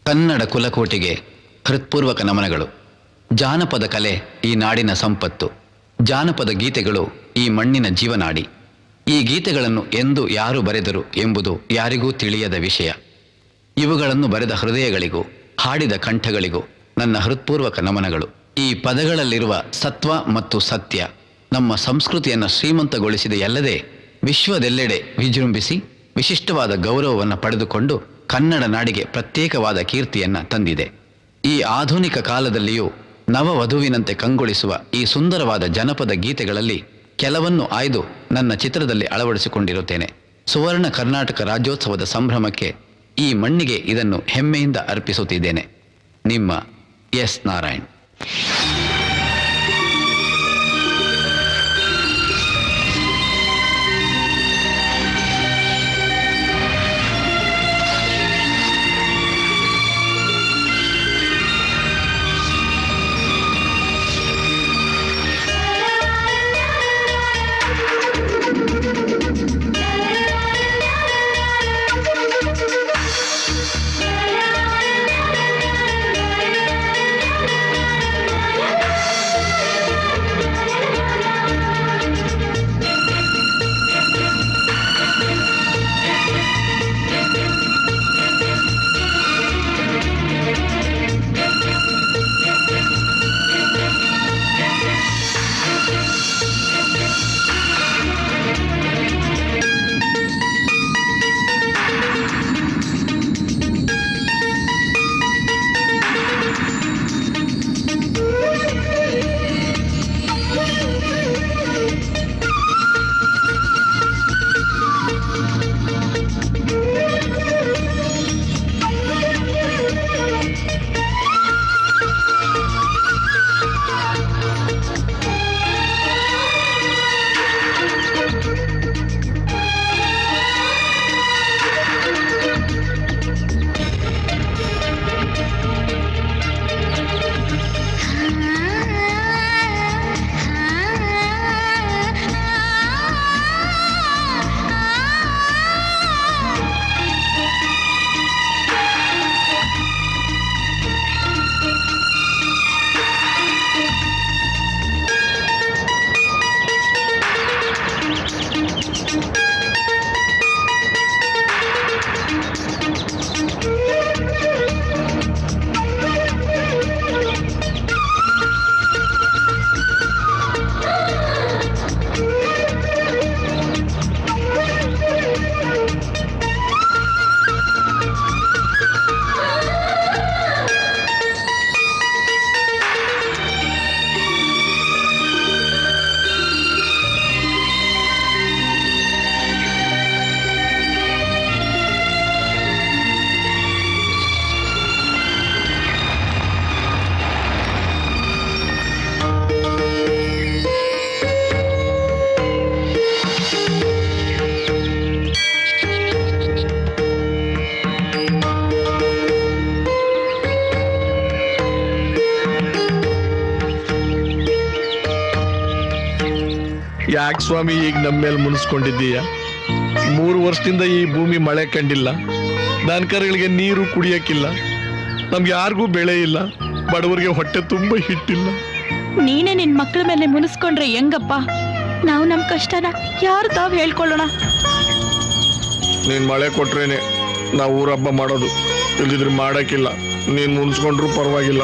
ಕನ್ನಡ ಕುಲಕೋಟಿಗೆ ಹೃತ್ಪೂರ್ವಕ ನಮನಗಳು ಜಾನಪದ ಕಲೆ ಈ ನಾಡಿನ ಸಂಪತ್ತು ಜಾನಪದ ಗೀತೆಗಳು ಈ ಮಣ್ಣಿನ ಜೀವನಾಡಿ ಈ ಗೀತೆಗಳನ್ನು ಎಂದು ಯಾರು ಬರೆದರು ಎಂಬುದು ಯಾರಿಗೂ ತಿಳಿಯದ ವಿಷಯ ಇವುಗಳನ್ನು ಬರೆದ ಹೃದಯಗಳಿಗೂ ಹಾಡಿದ ಕಂಠಗಳಿಗೂ ನನ್ನ ಹೃತ್ಪೂರ್ವಕ ನಮನಗಳು ಈ ಪದಗಳಲ್ಲಿರುವ ಸತ್ವ ಮತ್ತು ಸತ್ಯ ನಮ್ಮ ಸಂಸ್ಕೃತಿಯನ್ನು ಶ್ರೀಮಂತಗೊಳಿಸಿದೆಯಲ್ಲದೆ ವಿಶ್ವದೆಲ್ಲೆಡೆ ವಿಜೃಂಭಿಸಿ ವಿಶಿಷ್ಟವಾದ ಗೌರವವನ್ನು ಪಡೆದುಕೊಂಡು ಕನ್ನಡ ನಾಡಿಗೆ ಪ್ರತ್ಯೇಕವಾದ ಕೀರ್ತಿಯನ್ನ ತಂದಿದೆ ಈ ಆಧುನಿಕ ಕಾಲದಲ್ಲಿಯೂ ನವವಧುವಿನಂತೆ ಕಂಗೊಳಿಸುವ ಈ ಸುಂದರವಾದ ಜನಪದ ಗೀತೆಗಳಲ್ಲಿ ಕೆಲವನ್ನು ಆಯ್ದು ನನ್ನ ಚಿತ್ರದಲ್ಲಿ ಅಳವಡಿಸಿಕೊಂಡಿರುತ್ತೇನೆ ಸುವರ್ಣ ಕರ್ನಾಟಕ ರಾಜ್ಯೋತ್ಸವದ ಸಂಭ್ರಮಕ್ಕೆ ಈ ಮಣ್ಣಿಗೆ ಇದನ್ನು ಹೆಮ್ಮೆಯಿಂದ ಅರ್ಪಿಸುತ್ತಿದ್ದೇನೆ ನಿಮ್ಮ ಎಸ್ ನಾರಾಯಣ್ ಯಾಕೆ ಸ್ವಾಮಿ ಈಗ ನಮ್ಮ ಮೇಲೆ ಮುನಿಸ್ಕೊಂಡಿದ್ದೀಯ ಮೂರು ವರ್ಷದಿಂದ ಈ ಭೂಮಿ ಮಳೆ ಕಂಡಿಲ್ಲ ದನಕರುಗಳಿಗೆ ನೀರು ಕುಡಿಯಕ್ಕಿಲ್ಲ ನಮ್ಗೆ ಯಾರಿಗೂ ಬೆಳೆ ಇಲ್ಲ ಬಡವರಿಗೆ ಹೊಟ್ಟೆ ತುಂಬ ಹಿಟ್ಟಿಲ್ಲ ನೀನೇ ನಿನ್ ಮಕ್ಕಳ ಮೇಲೆ ಮುನಿಸ್ಕೊಂಡ್ರೆ ಹೆಂಗಪ್ಪ ನಾವು ನಮ್ ಕಷ್ಟನ ಯಾರು ತಾವ್ ಹೇಳ್ಕೊಳ್ಳೋಣ ನೀನ್ ಮಳೆ ಕೊಟ್ರೇನೆ ನಾವು ಊರ ಹಬ್ಬ ಮಾಡೋದು ಇಲ್ದಿದ್ರೆ ಮಾಡಕ್ಕಿಲ್ಲ ನೀನ್ ಮುನ್ಸ್ಕೊಂಡ್ರು ಪರವಾಗಿಲ್ಲ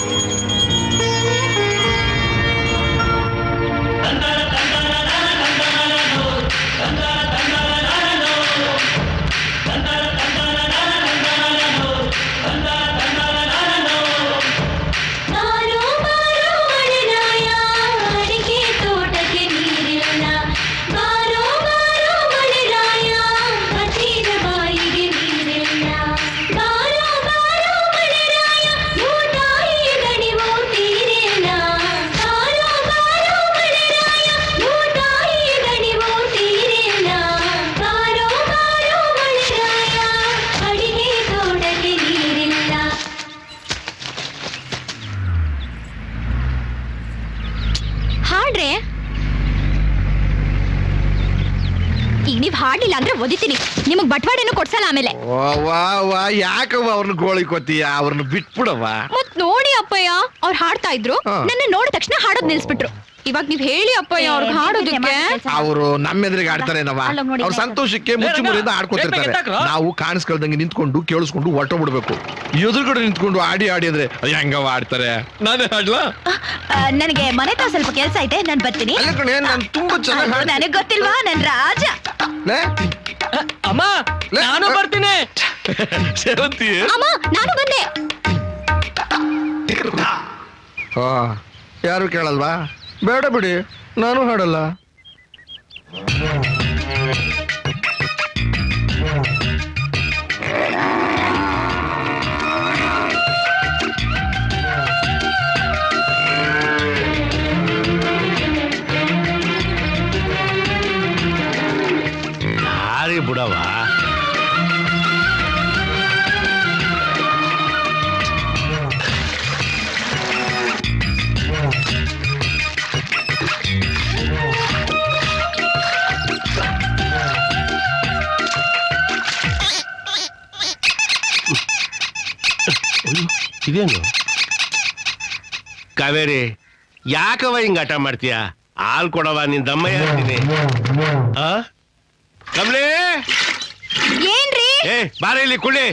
ಬಾರೋ ಬಾರೋ ಮಳೆರಾಯ ಅಡಿಕೆ ತೋಟಕ್ಕೆ ನೀರಿಲ್ಲ ಬಾರೋ ಬಾರೋ ಮಳೆರಾಯ ಹಸಿರ ಬಾಯಿಗೆ ನೀರಿಲ್ಲ ಬಾರೋ ಬಾರೋ ಮಳೆರಾಯ ಭೂತಾಯಿ ಈಗ ನೀವ್ ಹಾಡಿಲ್ಲ ಅಂದ್ರೆ ಒದಿತೀನಿ ನಿಮಗ್ ಬಟ್ವಾಡೆನೂ ಕೊಡ್ಸಲ್ಲ ಆಮೇಲೆ ವಾ ವಾ ವಾ ಯಾಕವ್ವ ಅವ್ರನ್ನ ಗೋಳಿ ಕೊತ್ತೀಯ ಅವ್ರನ್ನ ಬಿಟ್ಬಿಡವ್ವ ಮತ್ ನೋಡಿ ಅಪ್ಪಯ್ಯ ಅವ್ರು ಹಾಡ್ತಾ ಇದ್ರು ಹಾ. ನನ್ನ ನೋಡಿದ ತಕ್ಷಣ ಹಾಡೋದ್ ನಿಲ್ಸ್ಬಿಟ್ರು ಇವಾಗ ನೀವ್ ಹೇಳಿ ಅಪ್ಪಯ್ಯ ಅವ್ರಿಗೆ ಹಾಡೋದಕ್ಕೆ ಅವರು ನಮ್ಮ ಎದುರಿಗೆ ಆಡ್ತಾರೇನವ ಅಲ್ಲೋಗ್ ನೋಡಿ, ಅವ್ರ ಸಂತೋಷಕ್ಕೆ ಮುಚ್ಚು ಮುರಿಯಿಂದ ಆಡ್ಕೊತಿರ್ತಾರೆ ನಾವು ಕಾಣಿಸ್ಕೊಳ್ದಂಗೆ ನಿಂತ್ಕೊಂಡು ಕೇಳಿಸ್ಕೊಂಡು ಹೊರಟು ಬಿಡ್ಬೇಕು ಎದುರುಗಡೆ ನಿಂತ್ಕೊಂಡು ಆಡಿ ಆಡಿ ಅಂದ್ರೆ ಅಯ್ಯ, ಹೆಂಗವ ಆಡ್ತಾರೆ ನಾನೇ ಆಡ್ಲಾ ನನಗೆ ಮನೆ ತಾ ಸ್ವಲ್ಪ ಕೆಲಸ ಐತೆ ನಾನ್ ಬರ್ತೀನಿ ಅಲ್ಲ ಕಣೆ ನಾನು ತುಂಬಾ ಚೆನ್ನಾಗಿ ಹಾಡ್- ನನಗ್ ಗೊತ್ತಿಲ್ವಾ ನನ್ ರಾಜ ಲೇ, ಅಮ್ಮ ಲೇ, ನಾನು ಅ- ಬರ್ತೀನಿ ಸೇವಂತಿ ಅಮ್ಮ ನಾನು ಬಂದೆ ಆ, ಯಾರು ಕೇಳಲ್ವಾ ಬೇಡ ಬಿಡಿ ನಾನು ಹಾಡಲ್ಲ ಯಾರಿ ಬಿಡವ ಇದೇನು ಕಾವೇರಿ ಯಾಕವ ಹಿಂಗ ಆಟ ಮಾಡ್ತೀಯ ಹಾಲ್ ಕೊಡವ ನಿನ್ ದಮ್ಮಯ್ಯ ಅಂತೀನಿ ಆ ಕಮಲೇ ಏನ್ರಿ ಏ ಬಾರ ಇಲ್ಲಿ ಕುಳ್ಳಿ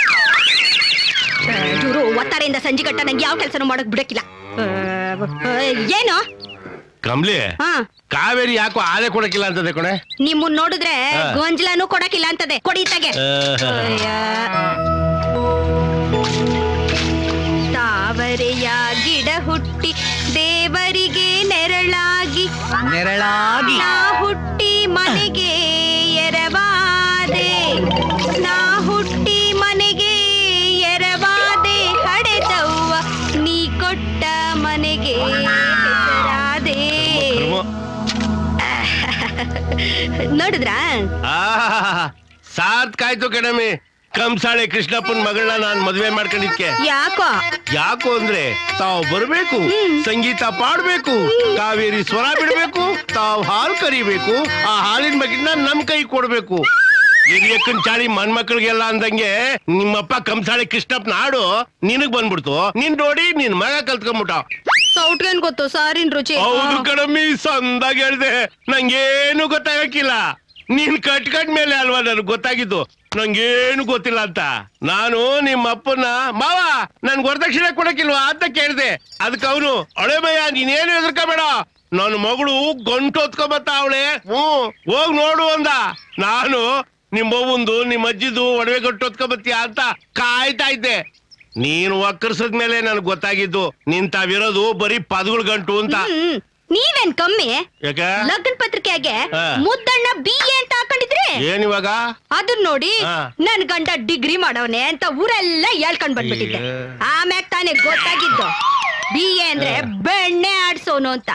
ಇವರು ಒತ್ತಾರೆಯಿಂದ ಸಂಜೆ ಗಟ್ಟ ನಂಗೆ ಯಾವ ಕೆಲಸನೂ ಮಾಡಕ್ ಬಿಡಕ್ಕಿಲ್ಲ ಆ, ಏನು ಕಮಲಿ ಹಾ ಕಾವೇರಿ ಯಾಕೋ ಆಲೆ ಕೊಡಕ್ಕಿಲ್ಲ ಅಂತದೆ ಕೊನೆ ನಿಮ್ಮನ್ ನೋಡಿದ್ರೆ ಹಾ. ಗೊಂಜಲಾನು ಕೊಡಕ್ಕಿಲ್ಲ ಅಂತದೆ ಕೊಡಿತಾಗೆ ತಾವರೆಯ ಗಿಡ ಹುಟ್ಟಿ ದೇವರಿಗೆ ನೆರಳಾಗಿ ನೆರಳಾಗಿ ನಾ ಹುಟ್ಟಿ ಮನೆಗೆ ಎರವಾದೆ ನಾ ಹುಟ್ಟಿ ಮನೆಗೆ ಎರವಾದೆ ಹಡೆದವ್ವ ನೀ ಕೊಟ್ಟ ಮನೆಗೆ ಹೆಸರಾದೆ ನೋಡಿದ್ರಾ ಸಾತ್ ಕಾಯ್ತು ಕಣಮಿ ಕಂಸಾಳೆ ಕೃಷ್ಣಪ್ಪನ್ ಮಗಳನ್ನ ನಾನ್ ಮದ್ವೆ ಮಾಡ್ಕೊಂಡಿದ್ಕೆ ಯಾಕೋ ಯಾಕೋ ಅಂದ್ರೆ ತಾವ್ ಬರ್ಬೇಕು ಸಂಗೀತ ಪಾಡ್ಬೇಕು ಕಾವೇರಿ ಸ್ವರ ಬಿಡ್ಬೇಕು ತಾವ್ ಹಾಲು ಕರಿಬೇಕು ಆ ಹಾಲಿನ ಬಗ್ಗಿನ ನಮ್ ಕೈ ಕೊಡ್ಬೇಕು ಹಿರಿಯಕ್ಕನ್ ಚಾಳಿ ಮನ್ಮಕ್ಳಿಗೆಲ್ಲ ಅಂದಂಗೆ ನಿಮ್ಮಪ್ಪ ಕಂಸಾಳೆ ಕೃಷ್ಣಪ್ಪನ ಹಾಡು ನಿನಗ್ ಬಂದ್ಬಿಡ್ತು ನಿನ್ ನೋಡಿ ನಿನ್ ಮಗ ಕಲ್ತ್ಕೊಂಡ್ಬಿಟ್ಟ ಸೌಟ್ಗೇನ್ ಗೊತ್ತು ಸಾರಿನ್ ರುಚಿ ಹೌದು ಕಣಮ್ಮಿ ಸಂದಾಗ ಹೇಳ್ದೆ ನಂಗೇನು ಗೊತ್ತಾಗಕ್ಕಿಲ್ಲ ನೀನ್ ಕಟ್ಕಟ್ ಮೇಲೆ ಅಲ್ವಾ ನನ್ಗೆ ಗೊತ್ತಾಗಿದ್ದು ನಂಗೇನು ಗೊತ್ತಿಲ್ಲ ಅಂತ ನಾನು ನಿಮ್ಮ ಅಪ್ಪನ ಮಾವ ನನ್ ವರದಕ್ಷಿಣೆ ಕೊಡಕ್ಕಿಲ್ವಾ ಅಂತ ಕೇಳ್ದೆ ಅದಕ್ಕೆ ಅವನು ಅಳೆ ಭಯ ನೀನೇನು ಹೆದರ್ಕೋಬೇಡ ನನ್ನ ಮಗಳು ಗಂಟು ಹೊತ್ಕೊಂಬತ್ತ ಅವಳೆ ಹ್ಮ್ ಹೋಗ್ ನೋಡು ಅಂದ ನಾನು ನಿಮ್ ಅವ್ವಂದು ನಿಮ್ ಅಜ್ಜಿದು ಒಡವೆ ಗಂಟು ಹೊತ್ಕೊಂಬತ್ತೀಯ ಅಂತ ಕಾಯ್ತಾ ಇದ್ದೆ ನೀನು ಒಕ್ಕರ್ಸದ್ ಮೇಲೆ ನನ್ಗೆ ಗೊತ್ತಾಗಿದ್ದು ನಿನ್ ತಾವಿರೋದು ಬರೀ ಪದಗಳ ಗಂಟು ಅಂತ ಹ್ಮ್ ನೀವೇನ್ ಕಮ್ಮಿ ಯಾಕ ಲಗ್ನ ಪತ್ರಿಕೆಗೆ ಹಾ. ಮುದ್ದಣ್ಣ ಬಿ ಎ ಅಂತ ಹಾಕೊಂಡಿದ್ರಿ ಏನಿವಾಗ ಅದನ್ ನೋಡಿ ಹಾ. ನನ್ ಗಂಡ ಡಿಗ್ರಿ ಮಾಡವನೆ ಅಂತ ಊರೆಲ್ಲ ಹೇಳ್ಕೊಂಡ್ ಬಂದ್ಬಿಟ್ಟಿದ್ದೆ ಅಯ್ಯೋ. ಆಮ್ಯಾಗ ತಾನೇ ಗೊತ್ತಾಗಿದ್ದು ಬಿ ಎ ಅಂದ್ರೆ ಬೆಣ್ಣೆ ಆಡ್ಸೋನು ಅಂತ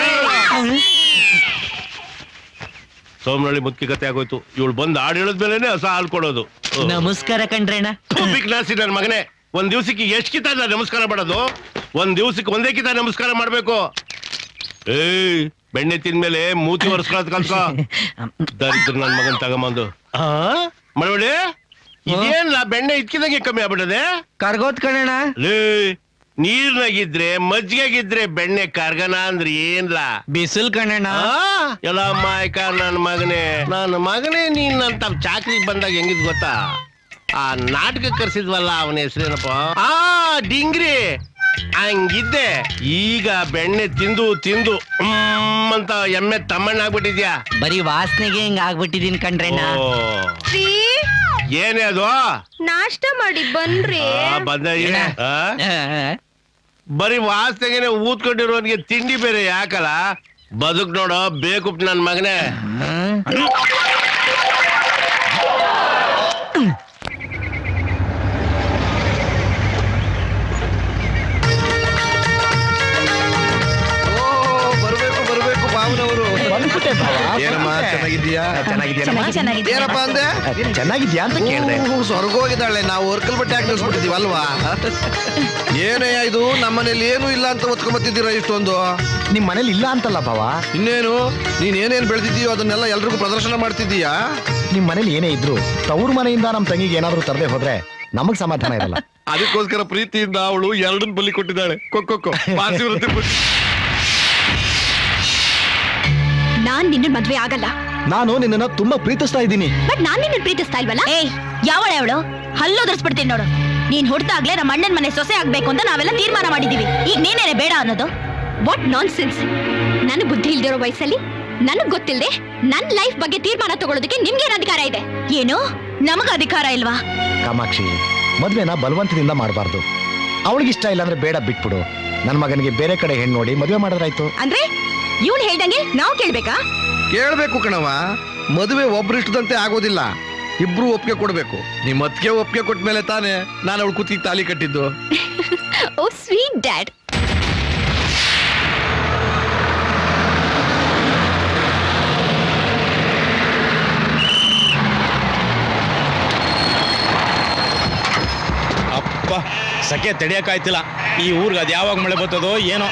ಸೋಮನಳ್ಳಿ ಮುಖ್ಯ ಕತೆ ಆಗೋಯ್ತು ಇವಳು ಬಂದ್ ಹಾಡು ಹೇಳಿದ್ಮೇಲೆ ಹೊಸ ಹಾಲು ಕೊಡೋದು ನಮಸ್ಕಾರ ಕಣ್ರಣ್ಣ ಬಿಕ್ನಾಸಿ ನನ್ ಮಗನೇ ಒಂದ್ ದಿವ್ಸಕ್ಕೆ ಎಷ್ಟ್ ಕಿತ ನಮಸ್ಕಾರ ಮಾಡೋದು ಒಂದ್ ದಿವ್ಸಕ್ಕೆ ಒಂದೇ ಕಿತ ನಮಸ್ಕಾರ ಮಾಡ್ಬೇಕು ಏಯ್ ಬೆಣ್ಣೆ ತಿಂದ್ಮೇಲೆ ಮೂತಿ ಒರೆಸ್ಕೊಳತ್ ಕಲ್ಸೋ ದರಿದ್ರ ನನ್ ಮಗನ್ ತಗೊಂಬಂದು ಆ ಮಳವಳ್ಳಿ ಇದೇನ್ಲ ಬೆಣ್ಣೆ ಇದ್ಕಿದಂಗೆ ಕಮ್ಮಿ ಆಗ್ಬಿಟ್ಟದೆ ಕರ್ಗೋತ್ ಕಣಣ್ಣ ಲೇ ನೀರ್ನಾಗಿದ್ರೆ ಮಜ್ಜಿಗೆಗಿದ್ರೆ ಬೆಣ್ಣೆ ಕರ್ಗನ ಅಂದ್ರೆ ಏನ್ಲಾ ಬಿಸಿಲ್ ಕಣಣ್ಣ ಆ? ಎಲ್ಲ ಮಾಯಕ ನನ್ನ ಮಗನೇ ನನ್ನ ಮಗನೇ ನೀನ್ ನನ್ನ ಚಾಕ್ರಿ ಬಂದಾಗ ಹೆಂಗಿದ್ ಗೊತ್ತಾ ಆ ನಾಟಕ ಕರ್ಸಿದ್ವಲ್ಲ ಅವನ ಹೆಸರೇನಪ್ಪ ಆ ಡಿಂಗ್ರಿ ಹಂಗಿದ್ದೆ ಈಗ ಬೆಣ್ಣೆ ತಿಂದು ತಿಂದು ಹ್ಮ್ ಅಂತ ಎಮ್ಮೆ ತಮ್ಮಣ್ಣ ಆಗ್ಬಿಟ್ಟಿದ್ಯಾ ಬರೀ ವಾಸನೆಗೆ ಹಿಂಗ್ ಆಗ್ಬಿಟ್ಟಿದೀನಿ ಕಣ್ರಣ್ಣ ಓ, ಏನೇ ಅದು ನಾಷ್ಟ ಮಾಡಿ ಬನ್ರಿ ಆ, ಬಂದ ಏನೇ? ಆ? ಆ, ಬರೀ ವಾಸನೆಗೆನೆ ಊದ್ಕೊಂಡಿರೋನ್ಗೆ ತಿಂಡಿ ಬೇರೆ ಯಾಕಲ್ಲ ಬದುಕ್ ನೋಡೋ ಬೇಕು ನನ್ ಮಗನೇ ಆ. ಓ ಬರ್ಬೇಕು ಬರ್ಬೇಕು ಬಾವನವರು ಏನಮ್ಮ ಚೆನ್ನಾಗಿದ್ಯಾ ಚೆನ್ನಾಗಿದೆ ಏನಪ್ಪ ಅಂದೆ ಚೆನ್ನಾಗಿದ್ಯಾ ಅಂತ ಕೇಳಿದೆ ಓಹೋ, ಸ್ವರ್ಗ ಹೋಗಿದ್ದಾಳೆ ನಾವು ವರ್ಕಲ್ ಬಟ್ಟೆ ಹಾಕಿ ನಿಲ್ಸ್ಬಿಟ್ಟಿದೀವಿ ಅಲ್ವಾ ಏನೇ ಇದು ನಮ್ಮನೇಲಿ ಏನು ಇಲ್ಲ ಅಂತ ಒತ್ಕೊಂಬತ್ತಿದ್ದೀರಾ ಇಷ್ಟೊಂದು ನಿಮ್ ಮನೇಲಿ ಇಲ್ಲ ಅಂತಲ್ಲ ಭಾವ ಇನ್ನೇನು ನೀನ್ ಏನೇನ್ ಬೆಳೆದಿದ್ದೀಯೋ ಅದನ್ನೆಲ್ಲ ಎಲ್ರಿಗೂ ಪ್ರದರ್ಶನ ಮಾಡ್ತಿದ್ದೀಯಾ ನಿಮ್ ಮನೇಲಿ ಏನೇ ಇದ್ರು ತವ್ರ ಮನೆಯಿಂದ ನಮ್ ತಂಗಿಗೆ ಏನಾದ್ರೂ ತರದೆ ಹೋದ್ರೆ ನಮಗ್ ಸಮಾಧಾನ ಇರಲ್ಲ ಅದಕ್ಕೋಸ್ಕರ ಪ್ರೀತಿಯಿಂದ ಅವಳು ಎರಡನ್ನ ಬಲಿ ಕೊಟ್ಟಿದ್ದಾಳೆ ಕೊಕ್ಕೊ ಪಾಸಿವ್ರತೆ ಬುದ್ಧಿ. ನಾನ್ ನಿನ್ನ ಮದ್ವೆ ಆಗಲ್ಲ ನಾನು ನಿನ್ನನ್ನ ತುಂಬಾ ಪ್ರೀತಿಸ್ತಾ ಇದ್ದೀನಿ ಬಟ್ ನಾನ್ ನಿನ್ನ ಪ್ರೀತಿಸ್ತಾ ಇಲ್ವಲ್ಲ ಏಯ್ ಯಾವಳೆ ಅವಳು ಹಲ್ಲೋದರ್ಸ್ಬಿಡ್ತೀನಿ ನೋಡು ನೀನ್ ಹುಡ್ತಾಗ್ಲೇ ನಮ್ಮ ಅಣ್ಣನ ಮನೆ ಸೊಸೆ ಆಗ್ಬೇಕು ಅಂತ ನಾವೆಲ್ಲ ತೀರ್ಮಾನ ಮಾಡಿದೀವಿ ಈಗ ನೀನೇನೆ ಬೇಡ ಅನ್ನೋದು ವಾಟ್ ನಾನ್ ಸೆನ್ಸ್ ನನಗ್ ಬುದ್ಧಿ ಇಲ್ದಿರೋ ವಯಸ್ಸಲ್ಲಿ ನನಗ್ ಗೊತ್ತಿಲ್ಲದೆ ನನ್ ಲೈಫ್ ಬಗ್ಗೆ ತೀರ್ಮಾನ ತಗೊಳ್ಳೋದಕ್ಕೆ ನಿಮ್ಗೇನ್ ಅಧಿಕಾರ ಇದೆ ಏನು ನಮಗ ಅಧಿಕಾರ ಇಲ್ವಾ ಕಾಮಾಕ್ಷಿ ಮದ್ವೆನ ಬಲವಂತದಿಂದ ಮಾಡಬಾರ್ದು ಅವಳಿಗಿಷ್ಟ ಇಲ್ಲ ಅಂದ್ರೆ ಬೇಡ ಬಿಟ್ಬಿಡು ನನ್ನ ಮಗನಿಗೆ ಬೇರೆ ಕಡೆ ಹೆಣ್ಣು ನೋಡಿ ಮದುವೆ ಮಾಡಿದ್ರಾಯ್ತು ಅಂದ್ರೆ ಇವ್ನ್ ಹೇಳ್ದಂಗೆ ನಾವ್ ಕೇಳ್ಬೇಕಾ ಕೇಳ್ಬೇಕು ಕಣವ ಮದುವೆ ಒಬ್ರು ಇಷ್ಟದಂತೆ ಆಗೋದಿಲ್ಲ ಇಬ್ರು ಒಪ್ಪಿಗೆ ಕೊಡ್ಬೇಕು ನಿಮ್ ಅತ್ತಿಗೆ ಒಪ್ಪಿಗೆ ಕೊಟ್ಟ ಮೇಲೆ ತಾನೇ ನಾನು ಅವಳು ಕುತ್ತಿಗೆ ತಾಲಿ ಕಟ್ಟಿದ್ದು ಓ ಸ್ವೀಟ್ ಡ್ಯಾಡ್ ಅಪ್ಪ ಸಕೆ ತಡಿಯಕ್ಕಾಯ್ತಿಲ್ಲ ಈ ಊರ್ಗೆ ಅದು ಯಾವಾಗ ಮಳೆ ಬರ್ತದೋ ಏನೋ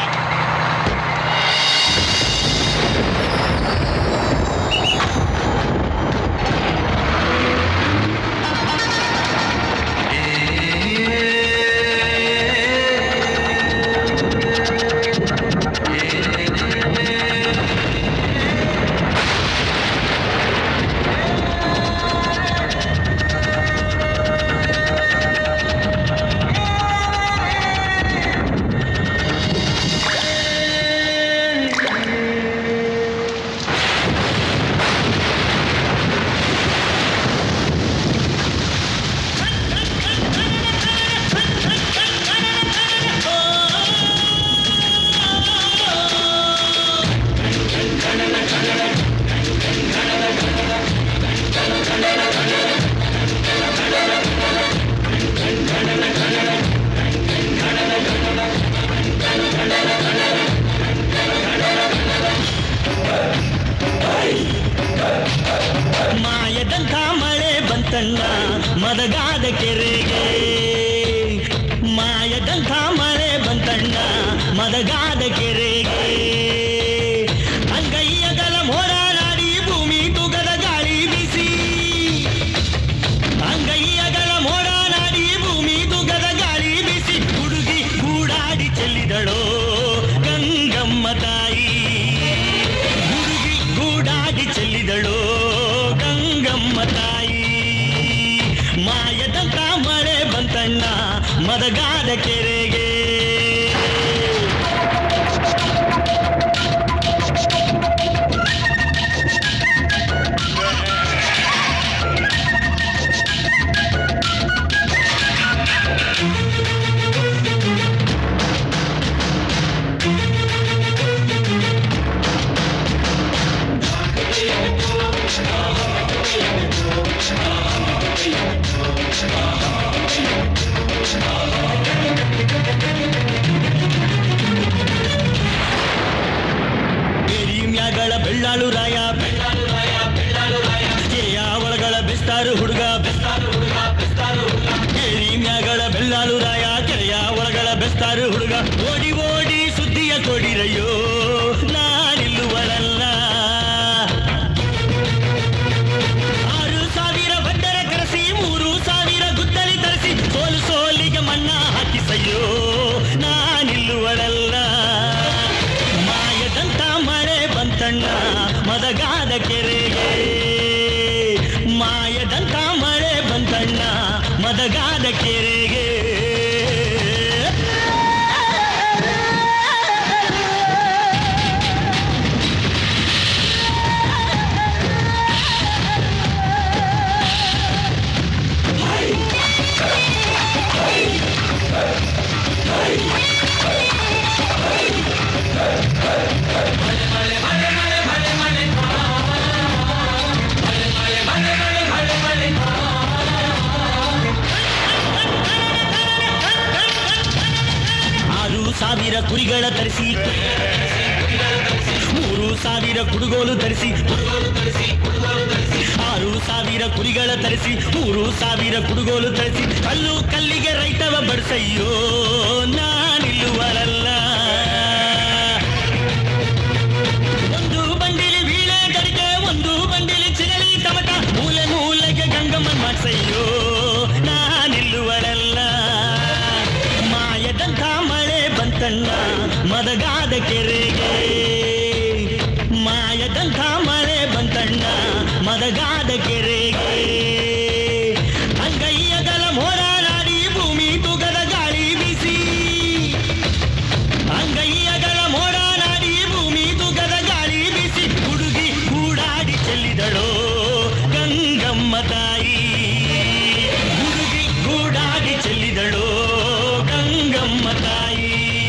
ಮಾಯದಂಥ ಮಳೆ ಬಂತಣ್ಣ ಮದಗಾದ ಕೆರೆಗೆ ಮಾಯದಂಥ ಮಳೆ ಬಂತಣ್ಣ ಮದಗಾದ ಕೆರೆಗೆ ಅಂಗೈಯಗಲ ಮೋಡಾಡಿ ಭೂಮಿ ತುಗದ ಗಾಳಿ ಬಿಸಿ ಅಂಗೈಯಗಲ ಮೋಡಾಡಿ ಭೂಮಿ ತುಗದ ಗಾಳಿ ಬಿಸಿ ಹುಡುಗಿ ಗೂಡಾಡಿ ಚೆಲ್ಲಿದಳೋ ಗಂಗಮ್ಮ ತಾಯಿ ಹುಡುಗಿ ಗೂಡಾಡಿ ಚೆಲ್ಲಿದಳು ಗಂಗಮ್ಮ ತಾಯಿ ಮಾಯದಂತ ಮಳೆ ಬಂತಣ್ಣ ಮದಗಾದ ಕೆರೆಗೆ ಮ್ಯಾಗಳ ಬೆಳ್ಳಾಳು ರಾಯ ಬೆಳ್ಳಾಳು ರಾಯ ಬೆಳ್ಳಾಳು ರಾಯ ಜಯ ಒಳಗಳ ಬೆಸ್ತಾರು ಹುಡುಗ ಬೆಸ್ತಾರು ಹುಡುಗ ಬೆಸ್ತಾರು ಹುಡುಗ ಮ್ಯಾಗಳ ಬೆಳ್ಳಾಳು ರಾಯ ಕೆರೆಯ ಒಳಗಳ ಬೆಸ್ತಾರು ಹುಡುಗ ಓಡಿ ಓಡಿ ಸುದ್ದಿಯ ಕೊಡಿರಯ್ಯೋ ನಾನಿಲ್ಲುವಳಲ್ಲ ಆರು ಸಾವಿರ ಬಂಡರ ಕರೆಸಿ ಮೂರು ಸಾವಿರ ಗುದ್ದಲಿ ತರಿಸಿ ಸೋಲು ಸೋಲಿಗೆ ಮಣ್ಣ ಹಾಕಿಸಯ್ಯೋ ನಾನಿಲ್ಲುವಳಲ್ಲ ಮಾಯದಂತ ಮಳೆ ಬಂತಣ್ಣ ಮದಗಾದ ಕೆರೆಗೆ ಮಾಯದಂತ ಮಳೆ ಬಂತಣ್ಣ ಮದಗಾದ ಕೆರೆಗೆ ಆರು ಸಾವಿರ ಕುರಿಗಳ ತರಿಸಿ ಮೂರು ಸಾವಿರ ಕುಡುಗೋಲು ಧರಿಸಿ ಕುಡುಗೋಲು ಧರಿಸಿ ಕುಡುಗೋಲು ಧರಿಸಿ ಆರು ಸಾವಿರ ಕುರಿಗಳ ತರಿಸಿ ಮೂರು ಸಾವಿರ ಕುಡುಗೋಲು ತರಿಸಿ ಕಲ್ಲು ಕಲ್ಲಿಗೆ ರೈತವ ಬಡ್ಸಯ್ಯೋ ನಾನಿಲ್ಲುವರಲ್ಲ ಒಂದು ಬಂಡಿಲಿ ವೀಣೆ ಗಡಿಗೆ ಒಂದು ಬಂಡಿಲಿ ಚಿಗಳಿ ತಮಟ ಮೂಲೆ ಮೂಲೆಗೆ ಗಂಗಮ್ಮನ್ ಮಾಡ್ಸಯ್ಯೋ ನಾನಿಲ್ಲುವರಲ್ಲ ಮಾಯದಂಥ ಮಳೆ ಬಂತಣ್ಣ ಮದಗಾದ ಕೆರೆಗೆ ಮಾಯದಂಥ ಮಳೆ ಬಂತಣ್ಣ ಮದಗಾದ ಕೆರೆಗೆ ಅಂಗೈಯಗಲ ಮೋಡಾಡಿ ಭೂಮಿ ತುಗದ ಗಾಳಿ ಬೀಸಿ ಅಂಗೈಯಗಲ ಮೋಡಾಡಿ ಭೂಮಿ ತುಗದ ಗಾಳಿ ಬೀಸಿ ಹುಡುಗಿ ಕೂಡಾಡಿ ಚೆಲ್ಲಿದಳೋ ಗಂಗಮ್ಮ ತಾಯಿ ಹುಡುಗಿ ಕೂಡಾಡಿ ಚೆಲ್ಲಿದಳೋ ಗಂಗಮ್ಮ ತಾಯಿ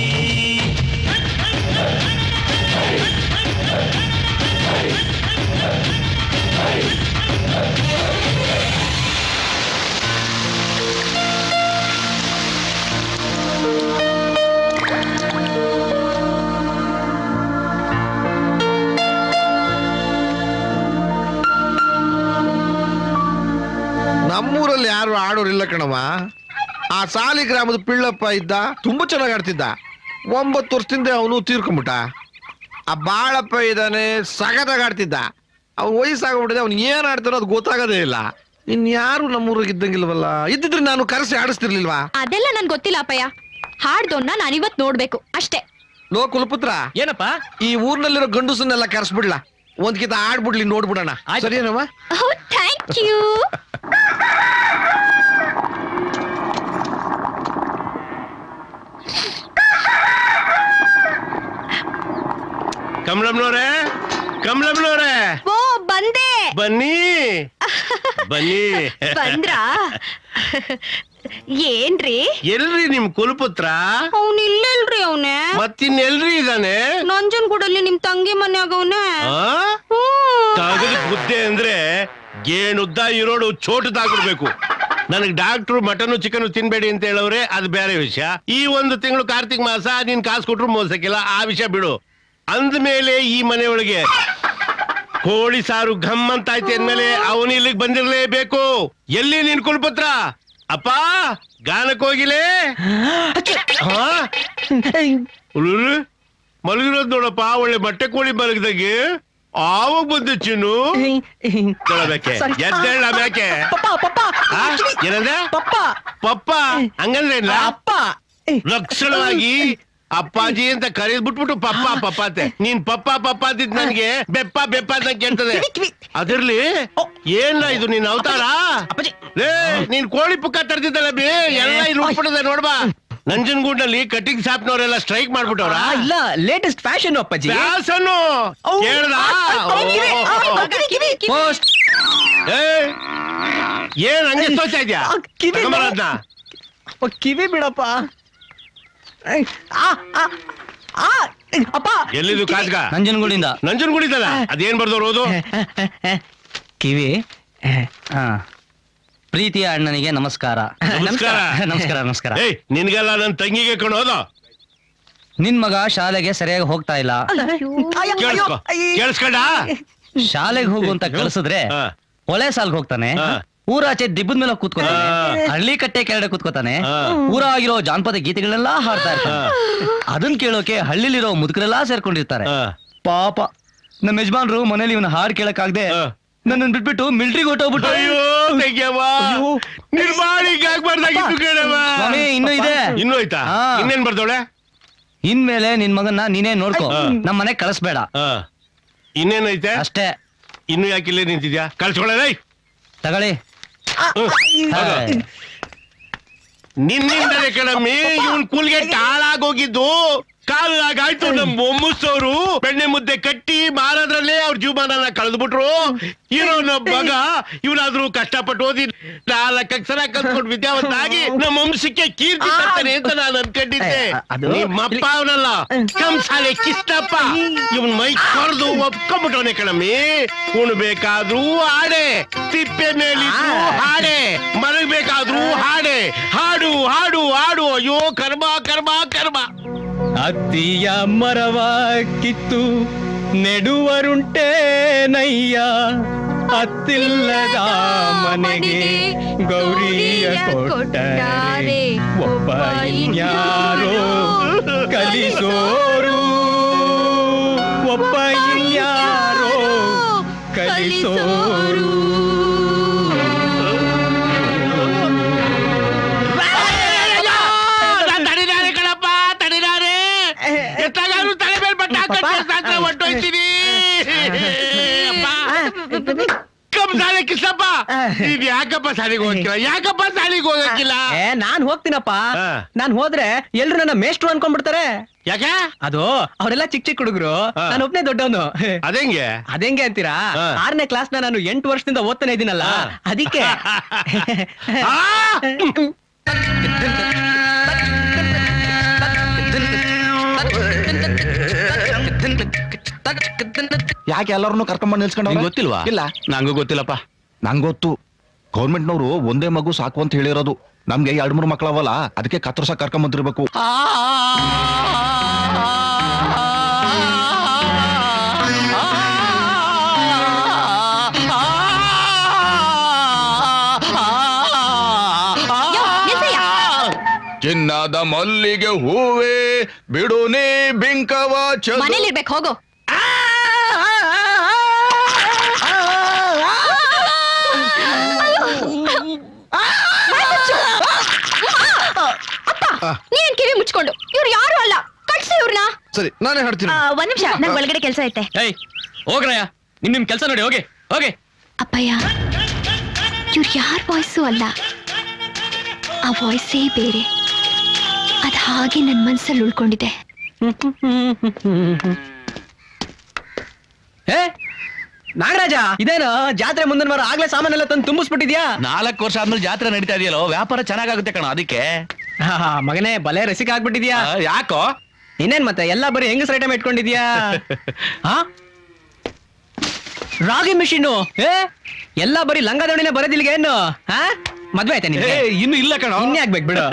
ನಮ್ಮೂರಲ್ಲಿ ಯಾರು ಆಡೋರಿಲ್ಲ ಕಣವ ಆ ಸಾಲಿ ಗ್ರಾಮದ ಪಿಳ್ಳಪ್ಪ ಇದ್ದ ತುಂಬಾ ಚೆನ್ನಾಗಿ ಆಡ್ತಿದ್ದ ಒಂಬತ್ತು ವರ್ಷದಿಂದ ಅವನು ತೀರ್ಕೊಂಬಿಟ್ಟ ಆ ಬಾಳಪ್ಪ ಇದ್ದಾನೆ ಸಗದಾಗ ಆಡ್ತಿದ್ದ ಅವ್ನು ವಯಸ್ಸಾಗ್ಬಿಟ್ಟಿದೆ ಅವ್ನು ಏನ್ ಆಡ್ತಾರೋ ಅದು ಗೊತ್ತಾಗೋದೇ ಇಲ್ಲ ಇನ್ ಯಾರು ನಮ್ಮೂರಿಗೆ ಇದ್ದಂಗಿಲ್ವಲ್ಲ ಇದ್ದಿದ್ರೆ ನಾನು ಕರೆಸಿ ಆಡಿಸ್ತಿರ್ಲಿಲ್ವಾ ಅದೆಲ್ಲ ನನ್ ಗೊತ್ತಿಲ್ಲ ಅಪ್ಪಯ್ಯ ಹಾಡ್ದೋನ್ನ ನಾನಿವತ್ ನೋಡ್ಬೇಕು ಅಷ್ಟೇ ಲೋ ಕುಲಪುತ್ರ ಏನಪ್ಪ ಈ ಊರ್ನಲ್ಲಿರೋ ಗಂಡಸನ್ನೆಲ್ಲ ಕರೆಸ್ಬಿಡ್ಲಾ ಒಂದ್ ಕಿತ ಆಡ್ಬಿಡ್ಲಿ ನೋಡ್ಬಿಡೋಣ ಸರಿನಮ್ಮ ಥ್ಯಾಂಕ್ ಯು ಕಮಲಮ್ನವ್ರೆ ಕಮಲಮ್ನವ್ರೆ ಓ ಬಂದೆ ಬನ್ನಿ ಬನ್ನಿ ಬಂದ್ರಾ ಏನ್ರಿ ಎಲ್ರಿ ನಿಮ್ ಕುಲಪುತ್ರ ಅವ್ನ್ ಇಲ್ಲಲ್ರಿ ಅವನೇ ಮತ್ತಿನ್ನೆಲ್ರಿ ಇದಾನೆ ನಂಜನಗೂಡಲ್ಲಿ ನಿಮ್ ತಂಗಿ ಮನ್ಯಾಗ ಅವನೇ ತಗದ ಬುದ್ಧಿ ಅಂದ್ರೆ ಗೇಣುದ್ದ ಇರೋಡು ಚೋಟದಾಗ್ಬಿಡ್ಬೇಕು ನನಗ್ ಡಾಕ್ಟ್ರು ಮಟನ್ ಚಿಕನ್ ತಿನ್ಬೇಡಿ ಅಂತ ಹೇಳವ್ರೆ ಅದು ಬೇರೆ ವಿಷಯ ಈ ಒಂದು ತಿಂಗಳು ಕಾರ್ತಿಕ್ ಮಾಸ ನೀನ್ ಕಾಸು ಕೊಟ್ರು ಮೋಸಕ್ಕಿಲ್ಲ ಆ ವಿಷಯ ಬಿಡು ಅಂದ್ಮೇಲೆ ಈ ಮನೆಯೊಳಗೆ ಕೋಳಿ ಸಾರು ಘಮ್ ಅಂತ ಆಯ್ತು ಅಂದ್ಮೇಲೆ ಅವನು ಇಲ್ಲಿಗೆ ಬಂದಿರ್ಲೇಬೇಕು ಎಲ್ಲಿ ನಿನ್ ಕುಲ್ಪುತ್ರ ಅಪ್ಪ ಗಾನಕ್ ಹೋಗಿಲೇ ಹಾ? ಉಳುರು? ಮಲಗಿರೋದ್ ನೋಡಪ್ಪ ಒಳ್ಳೆ ಮೊಟ್ಟೆ ಕೋಳಿ ಮಲಗಿದಾಗೆ ಆವಾಗ ಬಂದೆ ಚಿನ್ನು ಕೇಳಬೇಕೆ ಎದ್ದೇಳ ಬೇಕೆ ಆ? ಏನಂದೆ ಪಪ್ಪ ಹಂಗಂದ್ರೆ ಇಲ್ಲ? ಲಕ್ಷಣವಾಗಿ ಅಪ್ಪಾಜಿ ಅಂತ ಕರೆದ್ ಬಿಟ್ಬಿಟ್ಟು ಪಪ್ಪ ಪಪ್ಪ ಅಂತೆ ನೀನ್ ಪಪ್ಪ ಪಪ್ಪ ಅಂತಿದ್ ನನ್ಗೆ ಬೆಪ್ಪ ಬೆಪ್ಪ ಅಂತ ಕೇಳ್ತದೆ ಅದಿರ್ಲಿ ಏನ ಇದು ನಿನ್ ಅವತಾರ ಲೇ ನೀನ್ ಕೋಳಿ ಪುಕ್ಕ ತರ್ತಿದ್ದಲ್ಲ ಬಿ ಎಲ್ಲ ಇಲ್ಲಿ ಉಟ್ಬಿಡದೆ ನೋಡ್ಬಾ ನಂಜನಗೂಡ್ನಲ್ಲಿ ಕಟಿಂಗ್ ಶಾಪ್ನವರೆಲ್ಲ ಸ್ಟ್ರೈಕ್ ಮಾಡ್ಬಿಟ್ಟವ್ರ ಇಲ್ಲ ಲೇಟೆಸ್ಟ್ ಫ್ಯಾಷನ್ ಅಪ್ಪಾಜಿ ವ್ಯಾಸನ್ನು ಕೇಳ್ದ ಪೋಸ್ಟ್ ಏ, ಏನ್ ಹಂಗೆ ತೋರ್ಸ್ತಾ ಇದ್ಯಾ ಕಿವಿ ತಗೊಂಬರೋದ್ನ? ಕಿವಿ ಬಿಡಪ್ಪ ಆ, ಆ, ಆ, ಅಪ್ಪ ಎಲ್ಲಿದು ಕಾಜ್ಗ ನಂಜನಗೂಡಿಂದ ನಂಜನಗೂಡಿದಲ್ಲ ಅದೇನ್ ಬರ್ದವ್ರು ಓದು ಕಿವಿ ಆ. ಪ್ರೀತಿಯ ಅಣ್ಣನಿಗೆ ನಮಸ್ಕಾರ ನಮಸ್ಕಾರ ನಮಸ್ಕಾರ ನಮಸ್ಕಾರ ಏಯ್ ನಿನ್ಗೆಲ್ಲ ನನ್ ತಂಗಿಗೆ ಕಣ್ ಹೋದು ನಿನ್ ಮಗ ಶಾಲೆಗೆ ಸರಿಯಾಗಿ ಹೋಗ್ತಾ ಇಲ್ಲ ಕೇಳಿಸ್ಕೊ ಕೇಳಿಸ್ಕೊಂಡ ಶಾಲೆಗೆ ಹೋಗು ಅಂತ ಕಳ್ಸಿದ್ರೆ ಒಳೆ ಸಾಲ್ಗೆ ಹೋಗ್ತಾನೆ ಊರಾಚೆ ದಿಬ್ಬದ ಮೇಲೆ ಕೂತ್ಕೊತಾನೆ ಹಳ್ಳಿ ಕಟ್ಟೆ ಕೆಳಗಡೆ ಕೂತ್ಕೊತಾನೆ ಊರಾಗಿರೋ ಜಾನಪದ ಗೀತೆಗಳೆಲ್ಲ ಹಾಡ್ತಾ ಇರ್ತಾನೆ ಅದನ್ ಕೇಳೋಕೆ ಹಳ್ಳಿಲಿರೋ ಮುದುಕರೆಲ್ಲಾ ಸೇರ್ಕೊಂಡಿರ್ತಾರೆ ಪಾಪ ನಮ್ಮ ಯಜಮಾನ್ರು ಮನೇಲಿ ಇವನ ಹಾಡ್ ಕೇಳಕ್ಕಾಗ್ದೆ ನನ್ನನ್ ಬಿಟ್ಬಿಟ್ಟು ಮಿಲ್ಟ್ರಿಗೆ ಹೊಟ್ಟೋಗ್ಬಿಟ್ಟು ಅಯ್ಯೋ ತೆಗ್ಯವ್ವ ನಿರ್ಮಾಣ ಆಗ್ಬಾರ್ದಾಗಿತ್ತು ಕೇಳವ್ವ ಸ್ವಾಮಿ, ಇನ್ನೂ ಇದೆ. ಇನ್ನೂ ಆಯ್ತಾ ಹಾ. ಇನ್ನೇನ್ ಬರ್ದವಳೆ ಇನ್ಮೇಲೆ ನಿನ್ ಮಗನ್ನ ನೀನೇ ನೋಡ್ಕೋ ನಮ್ ಮನೆ ಕಳಿಸ್ಬೇಡ ಇನ್ನೇನೈತೆ ಅಷ್ಟೇ ಇನ್ನು ಯಾಕೆ ಇಲ್ಲೇ ನಿಂತಿದ್ಯಾ ಕಳ್ಸ್ಕೊಳ್ಳೇ ತಗೊಳ್ಳಿ ನಿನ್ನಿಂದಲೇ ಕಣಮ್ಮಿ ಇವನ್ ಕೂಲ್ಗೆ ಹಾಳಾಗೋಗಿದ್ದು ಕಾಲಾಗಾಯ್ತು ನಮ್ ಮೊಮ್ಮಸೋರು ಬೆಣ್ಣೆ ಮುದ್ದೆ ಕಟ್ಟಿ ಮಾರೋದ್ರಲ್ಲೇ ಅವ್ರ ಜೀವಮಾನನ ಕಳೆದ್ಬಿಟ್ರು ಇರೋ ನಮ್ ಮಗ ಇವನಾದ್ರೂ ಕಷ್ಟಪಟ್ಟು ಓದಿ ನಾಲ್ಕು ಅಕ್ಷರ ಕಲ್ತ್ಕೊಂಡು ವಿದ್ಯಾವಂತ ಆಗಿ ನಮ್ಮ ವಂಶಕ್ಕೆ ಕೀರ್ತಿ ತರ್ತಾನೆ ಅಂತ ನಾನು ಅನ್ಕೊಂಡಿದ್ದೆ ಅದು- ನಿಮ್ಮಪ್ಪ ಅವನಲ್ಲ ಕಂಸಾಲೆ ಕಿಷ್ಟಪ್ಪ ಇವನ್ ಮೈ ಕೊರ್ದು ಒಪ್ಕೊಂಡ್ಬಿಟ್ಟವನೆ ಕಣಮ್ಮಿ ಉಣ್ಬೇಕಾದ್ರೂ ಹಾಡೆ ತಿಪ್ಪೆ ಮೇಲಿದ್ರು ಹಾಡೆ ಮಲಗಬೇಕಾದ್ರೂ ಹಾಡೆ ಹಾಡು ಹಾಡು ಹಾಡು ಅಯ್ಯೋ ಕರ್ಮ ಕರ್ಮ ಕರ್ಮ ಅತ್ತಿಯ ಮರವ ಕಿತ್ತು ನೆಡುವರುಂಟೇನಯ್ಯ ಅತ್ತಿಲ್ಲದ ಮನೆಗೆ ಗೌರಿಯ ಕೊಟ್ಟರೆ ಒಬ್ಬ ಇನ್ಯಾರೋ ಕಲಿಸೋರು ಒಬ್ಬ ಇನ್ಯಾರೋ ಕಲಿಸೋರು ತಡಿದಾರೆ ಕಣಪ್ಪ ತಡಿದಾರೆ ಎತ್ತಾಗಾದ್ರು ತಲೆ ಮೇಲೆ ಬಟ್ಟೆ ಹಾಕೊಂಡು ಹೊಟ್ಟೋಯ್ತೀನಿ ಸಾಲೆ ಕಿಸಪ್ಪ ನೀನ್ ಯಾಕಪ್ಪ ಸಾಲಿಗೆ ಹೋಗಕ್ಕಿಲ್ಲ ಯಾಕಪ್ಪ ಸಾಲಿಗೆ ಹೋಗಕ್ಕಿಲ್ಲ ಏ ನಾನ್ ಹೋಗ್ತೀನಪ್ಪ ನಾನ್ ಹೋದ್ರೆ ಎಲ್ರು ನನ್ನ ಮೇಷ್ಟ್ರು ಅನ್ಕೊಂಡ್ಬಿಡ್ತಾರೆ ಯಾಕೆ ಅದು ಅವರೆಲ್ಲ ಚಿಕ್ಕ ಚಿಕ್ಕ ಹುಡುಗರು ನಾನು ಒಬ್ನೇ ದೊಡ್ಡವನು ಅದೇಂಗೆ ಅದೇಂಗೆ ಅಂತೀರಾ ಆರನೇ ಕ್ಲಾಸ್ ನಾನು ಎಂಟು ವರ್ಷದಿಂದ ಓದ್ತಾನೆ ಇದೀನಲ್ಲ ಅದಕ್ಕೆ ಯಾಕೆ ಎಲ್ಲರನ್ನು ಕರ್ಕೊಂಡ್ಬಂದು ನಿಲ್ಸ್ಕೊಂಡು ನಿಂಗ್ ಗೊತ್ತಿಲ್ವಾ? ಇಲ್ಲ ನಂಗೂ ಗೊತ್ತಿಲ್ಲಪ್ಪ ನಂಗೆ ಗೊತ್ತು ಗೌರ್ಮೆಂಟ್ನವರು ಒಂದೇ ಮಗು ಸಾಕು ಅಂತ ಹೇಳಿರೋದು ನಮ್ಗೆ ಎರಡ್ ಮೂರು ಮಕ್ಕಳವಲ್ಲ ಅದಕ್ಕೆ ಕತ್ತರ್ಸಕ್ ಕರ್ಕೊಂಬಂದಿರ್ಬೇಕು ಚಿನ್ನದ ಮಲ್ಲಿಗೆ ಹೂವೇ ಬಿಡು ನೀ ಬಿಂಕವ ಚಲು ಮನೇಲಿರ್ಬೇಕು ಹೋಗು ನೀನ್ ಕಿವಿ ಮುಚ್ಕೊಂಡು ಇವ್ರು ಯಾರು ಅಲ್ಲ ಕಟ್ಸಿ ಇವ್ರನ್ನ ಸರಿ ನಾನೇ ಹೇಳ್ತೀನಿ ಆ, ಒಂದ್ ನಿಮಿಷ ನಂಗೆ ಒಳಗಡೆ ಕೆಲಸ ಐತೆ ಏಯ್ ಹೋಗ್ರಯ್ಯ ನಿಮ್ ನಿಮ್ ಕೆಲಸ ನೋಡಿ ಹೋಗಿ ಹೋಗಿ ಅಪ್ಪಯ್ಯ ಇವ್ರು ಯಾರ ವಾಯ್ಸು ಅಲ್ಲ ಆ ವಾಯ್ಸೇ ಬೇರೆ ಅದ್ ಹಾಗೆ ನನ್ ಮನ್ಸಲ್ಲಿ ಉಳ್ಕೊಂಡಿದೆ ಏ ನಾಗರಾಜ ಇದೇನು ಜಾತ್ರೆ ಮುಂದಿನ ವಾರ ಆಗ್ಲೇ ಸಾಮಾನೆಲ್ಲ ತಂದು ತುಂಬಿಸ್ಬಿಟ್ಟಿದ್ಯಾ ನಾಲ್ಕು ವರ್ಷ ಆದ್ಮೇಲೆ ಜಾತ್ರೆ ನಡೀತಾ ಇದೆಯಲ್ಲೋ ವ್ಯಾಪಾರ ಚೆನ್ನಾಗಾಗುತ್ತೆ ಕಣ ಅದಕ್ಕೆ ಹಾ, ಮಗನೇ ಬಲೆ ರಸಿಕ ಆಗ್ಬಿಟ್ಟಿದ್ಯಾ ಯಾಕೋ ಇನ್ನೇನ್ ಮತ್ತೆ ಎಲ್ಲ ಬರೀ ಹೆಂಗಸ್ ಐಟಮ್ ಇಟ್ಕೊಂಡಿದ್ಯಾ ಹಾ ರಾಗಿ ಮಿಷಿನು ಏ ಎಲ್ಲ ಬರೀ ಲಂಗ ದವಣಿನೇ ಬರೋದಿಲ್ಗೆ ಏನು ಹಾ ಮದ್ವೆ ಆಯ್ತಾ ನಿನ್ಗೆ ಏ, ಇನ್ನು ಇಲ್ಲ ಕಣೋ. ಇನ್ನೇ ಆಗ್ಬೇಕು ಬಿಡು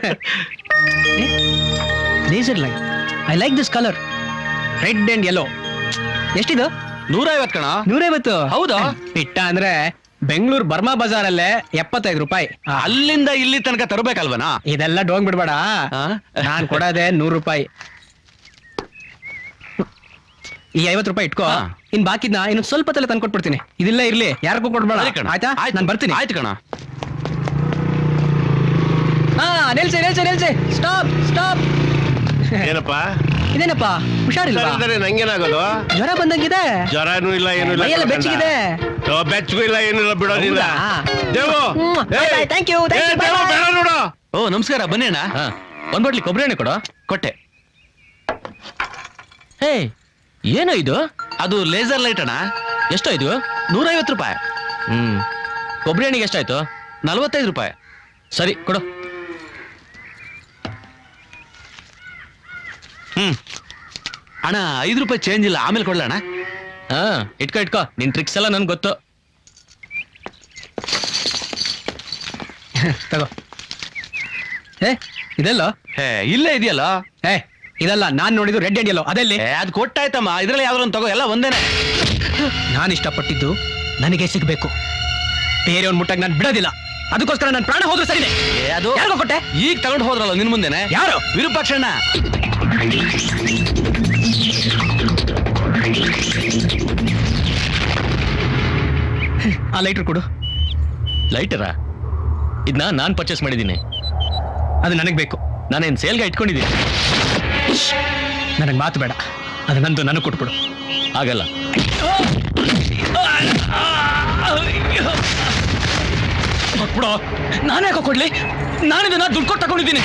laser light I like this colour red and yellow ಎಷ್ಟಿದು ನೂರೈವತ್ ಕಣ ನೂರೈವತ್ತು ಹೌದಾ? ಇಟ್ಟ ಅಂದ್ರೆ ಬೆಂಗಳೂರು ಬರ್ಮಾ ಬಜಾರಲ್ಲೇ ಎಪ್ಪತ್ತೈದು ರೂಪಾಯಿ ಅಲ್ಲಿಂದ ಇಲ್ಲಿ ತನಕ ತರಬೇಕಲ್ವನಾ ಇದೆಲ್ಲ ಡೋಂಗ್ ಬಿಡ್ಬೇಡ ನಾನ್ ಕೊಡೋದೆ ನೂರು ರೂಪಾಯಿ ಈ ಐವತ್ತು ರೂಪಾಯಿ ಇಟ್ಕೋ ಇನ್ ಬಾಕಿದ್ನ ಇನ್ನು ಸ್ವಲ್ಪ ತಲೆ ತಂದ್ಕೊಟ್ಬಿಡ್ತೀನಿ ಇದಿಲ್ಲ ಇರ್ಲಿ ಯಾರಿಗೂ ಕೊಡ್ಬೇಡ ಸರಿ ಕಣ. ಆಯ್ತಾ ನಾನು ಬರ್ತೀನಿ ಆಯ್ತು ಕಣ ಹಾ ನಿಲ್ಸಿ ನಿಲ್ಸಿ ನಿಲ್ಸಿ ಸ್ಟಾಪ್ ಸ್ಟಾಪ್ ಏನಪ್ಪ ಇದೇನಪ್ಪ ಹುಷಾರಿಲ್ವಾ ಸರಿ, ಸರಿ, ನಂಗೇನಾಗೋದು ಜ್ವರ ಬಂದಂಗಿದೆ ಜ್ವರನೂ ಇಲ್ಲ ಏನು ಇಲ್ಲ ಮೈಯೆಲ್ಲ ಕಣಣ್ಣ. ಬೆಚ್ಚಗಿದೆ. ಓ, ಬೆಚ್ಚಗೂ ಇಲ್ಲ ಏನಿಲ್ಲ ಬಿಡೋದಿಲ್ಲ ಹೌದಾ? ದೇವು ಹ್ಮ್, ಏಯ್! bye bye, thank you, thank ಏ, you, bye ದೇವು, bye. ಬೇಡ ನೋಡು ಓ ನಮಸ್ಕಾರ ಬನ್ನಿ ಅಣ್ಣ ಒಂದ್ ಬಾಟ್ಲಿ ಕೊಬ್ಬರಿ ಎಣ್ಣೆ ಕೊಡು ಕೊಟ್ಟೆ ಹೇ ಏನೋ ಇದು ಅದು ಲೇಸರ್ ಲೈಟ್ ಅಣ್ಣ ಎಷ್ಟೋ ಇದು ನೂರೈವತ್ತು ರೂಪಾಯಿ ಹ್ಮ್ ಕೊಬ್ಬರಿ ಎಣ್ಣೆಗೆ ಎಷ್ಟಾಯ್ತು ನಲ್ವತ್ತೈದು ರೂಪಾಯಿ ಸರಿ ಕೊಡು ಹ್ಮ್ ಅಣ್ಣ ಐದು ರೂಪಾಯಿ ಚೇಂಜ್ ಇಲ್ಲ ಆಮೇಲೆ ಕೊಡ್ಲಣ್ಣ ಹಾ ಇಟ್ಕೋ ಇಟ್ಕೋ ನಿನ್ ಟ್ರಿಕ್ಸ್ ಎಲ್ಲ ನನ್ಗೆ ಗೊತ್ತು ತಗೋ ಏ ಇದೆಲ್ಲ ಹೇ ಇಲ್ಲೇ ಇದೆಯಲ್ಲ ಏ ಇದಲ್ಲ ನಾನ್ ನೋಡಿದ್ದು ರೆಡ್ ಅಂಡ್ ಯೆಲ್ಲೋ ಅದೆಲ್ಲಿ ಏ ಅದು ಕೊಟ್ಟಾಯ್ತಮ್ಮ ಇದ್ರಲ್ಲಿ ಯಾವ್ದಾರು ಒಂದು ತಗೋ ಎಲ್ಲ ಒಂದೇನೆ ನಾನು ಇಷ್ಟಪಟ್ಟಿದ್ದು ನನಗೆ ಸಿಗ್ಬೇಕು ಬೇರೆಯವ್ನ ಮುಟ್ಟಕ್ ನಾನು ಬಿಡೋದಿಲ್ಲ ಅದಕ್ಕೋಸ್ಕರ ನನ್ನ ಪ್ರಾಣ ಹೋದ್ರು ಸರಿನೆ ಏ ಅದು ಯಾರಿಗೋ ಕೊಟ್ಟೆ ಈಗ ತಗೊಂಡು ಹೋದ್ರಲ್ಲ ನಿನ್ ಮುಂದೆನೆ ಯಾರು ವಿರೂಪಾಕ್ಷಣ್ಣ ಆ ಲೈಟರ್ ಕೊಡು ಲೈಟರಾ ಇದನ್ನ ನಾನ್ ಪರ್ಚೇಸ್ ಮಾಡಿದ್ದೀನಿ ಅದು ನನಗೆ ಬೇಕು ನಾನೇನ್ ಸೇಲ್ಗೆ ಇಟ್ಕೊಂಡಿದ್ದೀನಿ ನನಗೆ ಮಾತು ಬೇಡ ಅದು ನಂದು ನನಗೆ ಕೊಟ್ಬಿಡು ಆಗಲ್ಲ ಕೊಟ್ಬಿಡು ನಾನೇ ಯಾಕೋ ಕೊಡ್ಲಿ ನಾನಿದನ್ನ ದುಡ್ಡು ಕೊಟ್ಟು ತಗೊಂಡಿದ್ದೀನಿ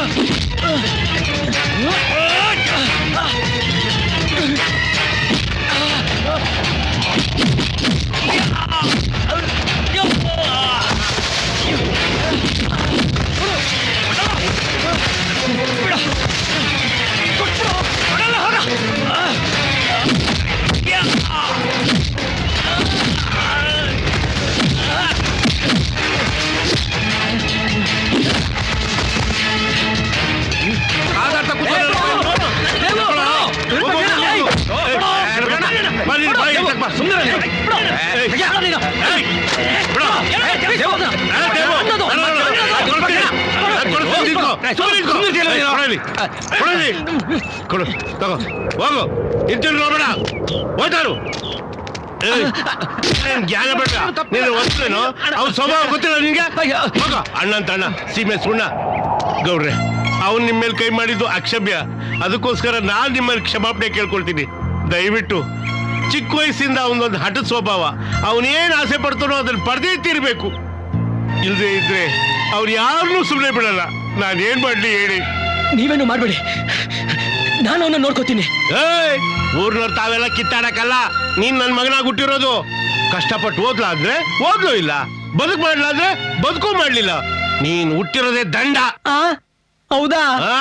ಕೊಡು ತಗೋ ಹೋಗು ಇಂತಿರು ನೋಡ್ಬೇಡ ಹೋಯ್ತಾರು ಏಯ್, ಏನ್ ಜ್ಞಾನ ಬೇಡ ನೀನು ಒತ್ತೇನು ಅವ್ನ ಸ್ವಭಾವ ಗೊತ್ತಿಲ್ಲ ನಿನ್ಗೆ ಹೋಗ ಅಣ್ಣ ಅಂತ ಅಣ್ಣ ಸೀಮೆ ಸುಣ್ಣ ಗೌಡ್ರೆ ಅವ್ನು ನಿಮ್ಮ ಮೇಲೆ ಕೈ ಮಾಡಿದ್ದು ಅಕ್ಷಮ್ಯ ಅದಕ್ಕೋಸ್ಕರ ನಾನ್ ನಿಮ್ಮಲ್ಲಿ ಕ್ಷಮಾಪಣೆ ಕೇಳ್ಕೊಳ್ತೀನಿ ದಯವಿಟ್ಟು ಚಿಕ್ಕ ವಯಸ್ಸಿಂದ ಅವನೊಂದು ಹಠದ ಸ್ವಭಾವ ಅವನೇನ್ ಆಸೆ ಪಡ್ತಾನೋ ಅದನ್ನ ಪಡೆದೇ ತೀರ್ಬೇಕು ಇಲ್ದೇ ಇದ್ರೆ ಅವ್ರು ಯಾರನ್ನೂ ಸುಮ್ಮನೆ ಬಿಡಲ್ಲ ನಾನೇನ್ ಮಾಡ್ಲಿ ಹೇಳಿ ನೀವೇನು ಮಾಡ್ಬೇಡಿ ನಾನು ಅವನ್ನ ನೋಡ್ಕೋತೀನಿ ಏಯ್ ಊರ್ನವ್ರು ತಾವೆಲ್ಲ ಕಿತ್ತಾಡಕ್ಕಲ್ಲ ನೀನ್ ನನ್ ಮಗನಾಗ್ ಹುಟ್ಟಿರೋದು ಕಷ್ಟಪಟ್ಟು ಓದ್ಲಾ ಅಂದ್ರೆ ಓದ್ಲೂ ಇಲ್ಲ ಬದುಕ್ ಮಾಡ್ಲಾ ಅಂದ್ರೆ ಬದುಕು ಮಾಡ್ಲಿಲ್ಲ ನೀನ್ ಹುಟ್ಟಿರೋದೇ ದಂಡ ಹೌದಾ ಆ,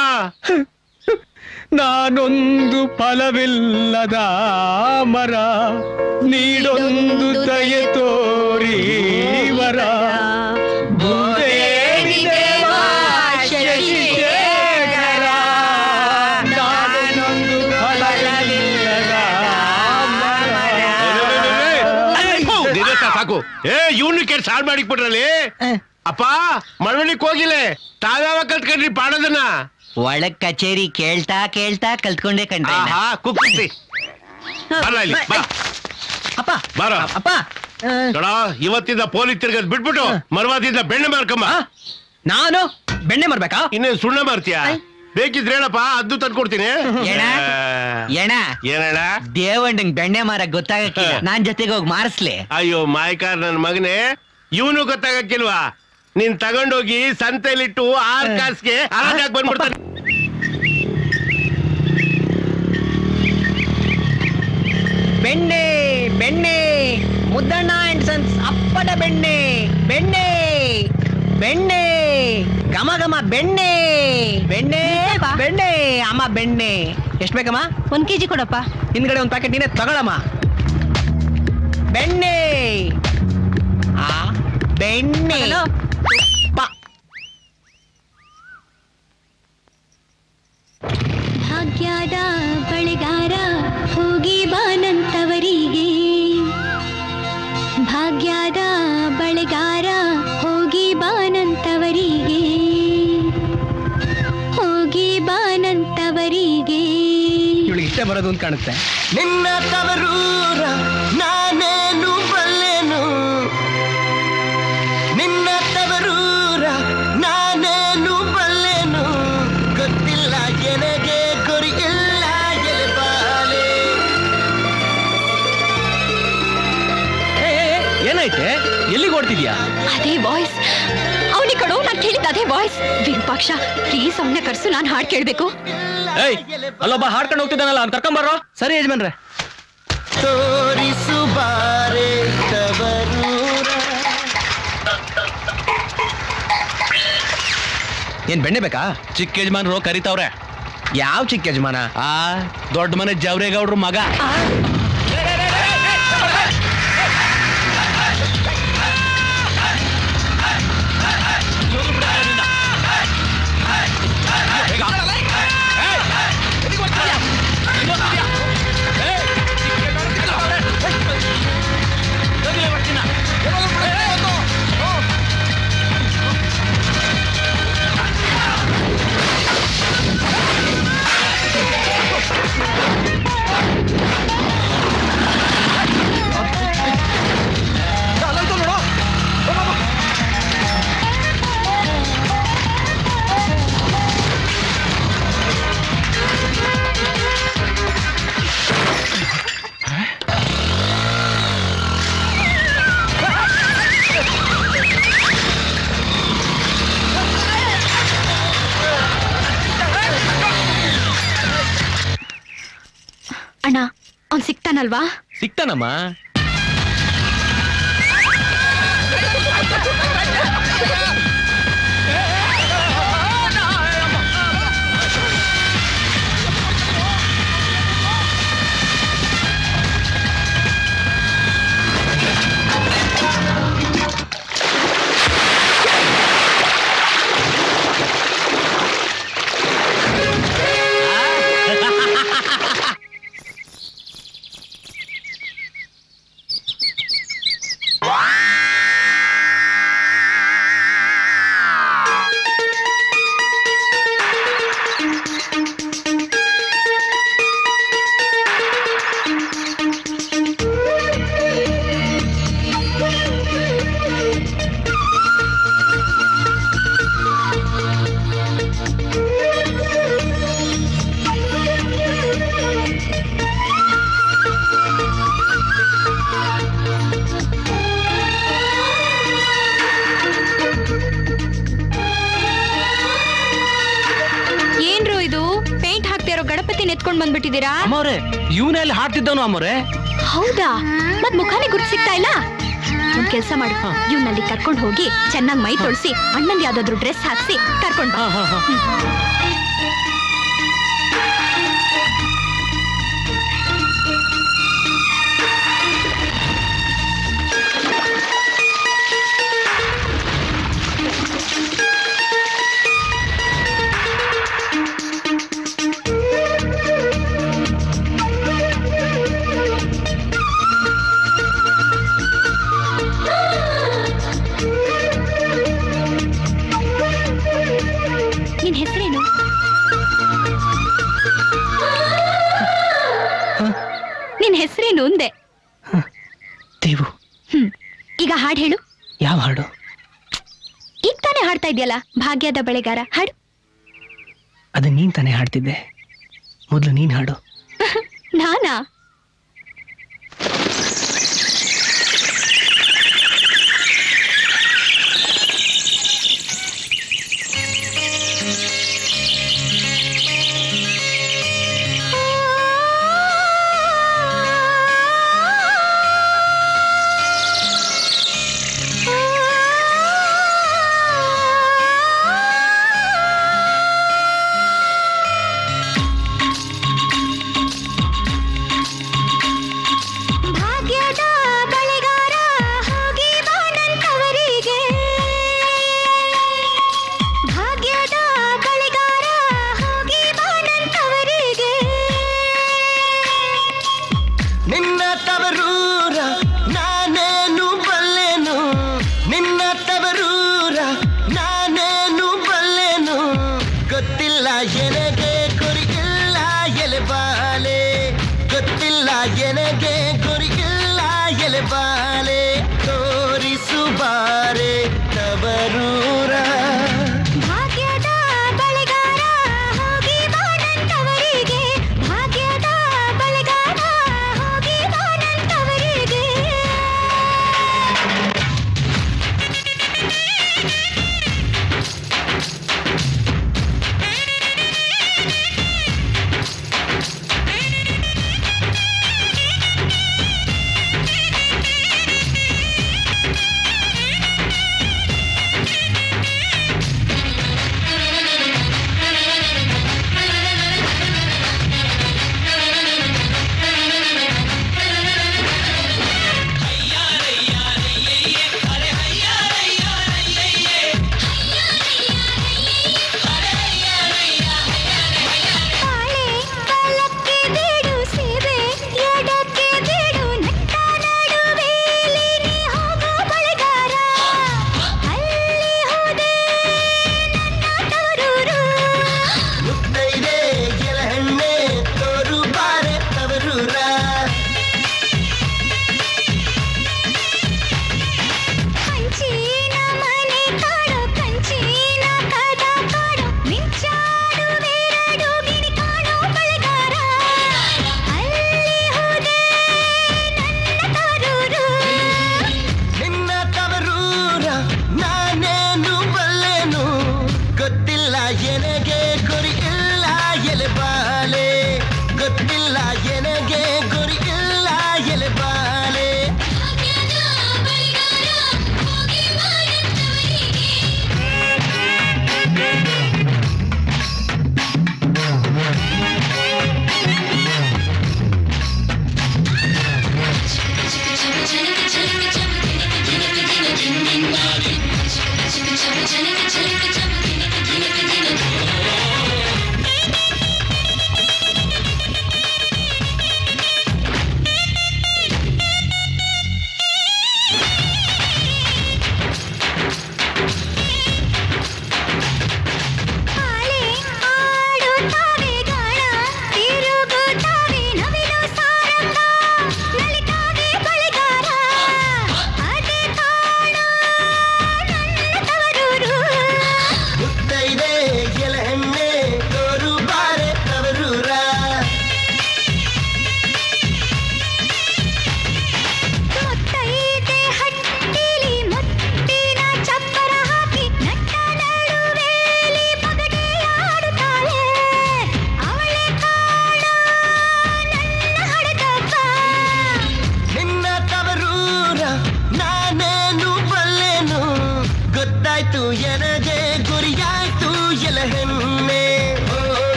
ನಾನೊಂದು ಫಲವಿಲ್ಲದ ಮರ ನೀಡೊಂದು ದಯೆ ತೋರಿ ವರ ಭೂದೇವಿ ದೇವ ಶಶಿಶೇಖರ, ನಾನೊಂದು ಫಲವಿಲ್ಲದ ಮರ. ಥು, ನಿನ್ನತ್ತ ಸಾಕು ಏ ಇವ್ನು ಕೆಟ್ಟ ಸಾಲ್ ಮಾಡಿಕ್ಬಿಟ್ರಲ್ಲಿ ಅಪ್ಪ ಮಳವಳ್ಳಿಕ್ ಹೋಗಿಲೆ ತಾವ್ಯಾವ ಕಲ್ತ್ಕೊಂಡ್ರಿ ಪಾಡೋದನ್ನ ಒಳಗ್ ಕಚೇರಿ ಕೇಳ್ತಾ ಕೇಳ್ತಾ ಕಲ್ತ್ಕೊಂಡೆ ಕಂಡ್ರೆ ಆಹಾ ಕುಕ್ಕಿಸಿ ಬರ ಇಲ್ಲಿ ಬಾ ಅಪ್ಪ ಬಾರ ಅಪ್ಪ ನೋಡ ಇವತ್ತಿಂದ ಪೋಲಿ ತಿರ್ಗದ್ ಬಿಟ್ಬಿಟ್ಟು ಮರ್ವಾದಿಂದ ಬೆಣ್ಣೆ ಮಾರ್ಕಮ್ಮ ನಾನು ಬೆಣ್ಣೆ ಮಾಡ್ಬೇಕಾ ಇನ್ನೇನ್ ಸುಣ್ಣ ಮಾರ್ತೀಯ ಬೇಕಿದ್ರೆ ಹೇಳಪ್ಪ ಅದು ತಂದ್ಕೊಡ್ತೀನಿ ಏಣ? ಏಣ ಏನಣ್ಣ ದೇವಂಡಂಗ್ ಬೆಣ್ಣೆ ಮಾರಕ್ ಗೊತ್ತಾಗಕ್ಕಿಲ್ಲ ನಾನ್ ಜೊತೆಗೆ ಹೋಗಿ ಮಾರಿಸ್ಲಿ ಅಯ್ಯೋ ಮಾಯ್ಕಾರ್ ನನ್ ಮಗನೇ ಇವನು ಗೊತ್ತಾಗಕ್ಕಿಲ್ವಾ ನೀನ್ ತಗೊಂಡೋಗಿ ಸಂತೆಲಿಟ್ಟು ಆರ್ ಕಾಸ್ಗೆ ಆರಾಮಾಗಿ ಬಂದ್ಬಿಡ್ತಾನೆ ಬೆಣ್ಣೆ ಬೆಣ್ಣೆ ಮುದ್ದಣ್ಣ ಅಂಡ್ ಸನ್ಸ್ ಅಪ್ಪಟ ಬೆಣ್ಣೆ ಬೆಣ್ಣೆ ಬೆಣ್ಣೆ ಘಮ ಘಮ ಬೆಣ್ಣೆ ಬೆಣ್ಣೆ ಬೆಣ್ಣೆ ಅಮ್ಮ ಬೆಣ್ಣೆ ಎಷ್ಟ್ ಬೇಕಮ್ಮ ಒಂದ್ ಕೆಜಿ ಕೊಡಪ್ಪ ಹಿಂದ್ಗಡೆ ಒಂದ್ ಪ್ಯಾಕೆಟ್ ನೀನೆ ತಗೊಳಮ್ಮ ಬೆಣ್ಣೆ ಆ ಬೆಣ್ಣೆ ಹಲೋ? ಪ ಭಾಗ್ಯದ ಬಳೆಗಾರ ಹೋಗಿ ಬಾನಂತವರಿಗೆ ಭಾಗ್ಯದ ಬಳೆಗಾರ ಹೋಗಿ ಬಾನಂತವರಿಗೆ ಹೋಗಿ ಬಾನಂತವರಿಗೆ ಇವಳಿಗೆ ಇಷ್ಟ ಬರೋದು ಅಂತ ಕಾಣುತ್ತೆ ನಿನ್ನ ತವರೂರ ನಾನೇನು ಬಲ್ಲೆನು ನಿನ್ನ ತವರೂರ ನಾನೇನು ಬಲ್ಲೆನು ಗೊತ್ತಿಲ್ಲ ಎನಗೆ ಗುರಿ ಇಲ್ಲ ಎಲೆಬಾಲೆ ಏನಾಯ್ತೆ ಎಲ್ಲಿಗೆ ಓಡ್ತಿದ್ಯಾ ಅದೇ ವಾಯ್ಸ್ ಅವನಿ ಕಡು ನಾನು ಕೇಳಿದ ಅದೇ ವಾಯ್ಸ್ ವಿರೂಪಾಕ್ಷ ಪ್ಲೀಸ್ ಅವನ್ನ ಕರ್ಸು ನಾನು ಹಾಡ್ ಕೇಳ್ಬೇಕು ಏಯ್ ಅಲ್ಲೊಬ್ಬ ಹಾಡ್ಕೊಂಡು ಹೋಗ್ತಿದ್ದಾನಲ್ಲ ಅವ್ನು ಕರ್ಕೊಂಬಾರೋ ಸರಿ ಯಜಮಾನ್ರೆ ತೋರಿಸು ಬಾರೆ ತವರೂರ ಏನ್ ಬೆಣ್ಣೆ ಬೇಕಾ ಚಿಕ್ಕ ಯಜಮಾನ್ರು ಕರಿತಾವ್ರೆ ಯಾವ ಚಿಕ್ಕ ಯಜಮಾನ ಆ ದೊಡ್ಡ ಮನೆ ಜವರೇಗೌಡ್ರು ಮಗ ಆ ಅಣ್ಣ ಅವ್ನ್ ಸಿಗ್ತಾನಲ್ವಾ ಸಿಗ್ತಾನಮ್ಮ ಏನ್ರು ಇದು ಪೇಂಟ್ ಹಾಕ್ತಾ ಇರೋ ಗಣಪತಿ ನೆತ್ಕೊಂಡ್ ಬಂದ್ಬಿಟ್ಟಿದ್ದೀರಾ ಅಮ್ಮವ್ರೆ ಇವನೇ ಅಲ್ಲಿ ಹಾಡ್ತಿದ್ದವನು ಅಮ್ಮವ್ರೆ ಹೌದಾ ಮತ್ ಮುಖಾನೇ ಗುರ್ತು ಸಿಗ್ತಾ ಇಲ್ಲ ಒಂದ್ ಕೆಲ್ಸ ಮಾಡು ಇವ್ನಲ್ಲಿ ಕರ್ಕೊಂಡ್ ಹೋಗಿ ಚೆನ್ನಾಗ್ ಮೈ ತೊಳ್ಸಿ ಅಣ್ಣಂದ್ ಯಾವ್ದಾದ್ರು ಡ್ರೆಸ್ ಹಾಕ್ಸಿ ಕರ್ಕೊಂಡ್ ಬಾ. ಹ್ಮ್. ನಿನ್ ಹೆಸರೇನು ನಿನ್ ಹೆಸರೇನು ಅಂದೆ ದೇವು ಹ್ಮ್ ಈಗ ಹಾಡ್ ಹೇಳು ಯಾವ ಹಾಡು ಈಗ ತಾನೇ ಹಾಡ್ತಾ ಇದೆಯಲ್ಲ ಭಾಗ್ಯದ ಬೆಳೆಗಾರ ಹಾಡು ಅದು ನೀನ್ ತಾನೇ ಹಾಡ್ತಿದ್ದೆ ಮೊದಲು ನೀನ್ ಹಾಡು ನಾನಾ ಭಾಗ್ಯದ ಬಳೆಗಾರ ಹೋಗಿ ಬಾನಂತವರಿಗೆ ಭಾಗ್ಯದ ಬಳೆಗಾರ ಹೋಗಿ ಬಾನಂತವರಿಗೆ ನಿನ್ನ ತವರೂರ ನಾನೇನು ಬಲ್ಲೆನು ನಿನ್ನ ತವರೂರ ನಾನೇನು ಬಲ್ಲೆನು ಗೊತ್ತಿಲ್ಲ ಎನಗೆ ಗುರಿಗಿಲ್ಲ ಎಲೆಬಾಲೆ ಗೊತ್ತಿಲ್ಲ ಎನಗೆ ಗುರಿಗಿಲ್ಲ ಎಲೆಬಾಲೆ ತೋರಿಸುಬಾರೆ ತವರೂರ ಭಾಗ್ಯದ ಬಳೆಗಾರ ಹೋಗಿ ಬಾನಂತವರಿಗೆ ಭಾಗ್ಯದ ಬಳೆಗಾರ ಹೋಗಿ ಬಾನಂತವರಿಗೆ ಬಾಳೆ ಬಲಕ್ಕೆ ಬಿಡು ಸೇವೆ ಎಡಕ್ಕೆ ಬಿಡು ನಟ್ಟ ನಡುವೆಲಿ ನೀ ಹೋಗೋ ಬಳೆಗಾರ ಅಲ್ಲಿ ಹೋದೆ ನನ್ನ ತವರೂರು ಮುತ್ತೈದೆ ಎಲಹಣ್ಣೆ ತೋರು ಬಾರೆ ತವರೂರ ಕಂಚಿನ ಮನೆ ಕಾಡು ಕಂಚಿನ ಕದ ಕಾಡು ಮಿಂಚಾಡುವೆರಡು ಗಿಣಿ ಕಾಣೋ ಬಳೆಗಾರ ಅಲ್ಲಿ ಹೋದೆ ನನ್ನ ತವರೂರು ನಿನ್ನ ತವರೂರ ನಾನೇನು ಬಲ್ಲೆನು ಗೊತ್ತಿಲ್ಲ ಎನಗೆ ಗುರಿ ಇಲ್ಲ ಎಲೆಬಾಲೆ ಗೊತ್ತಿಲ್ಲ ಎನಗೆ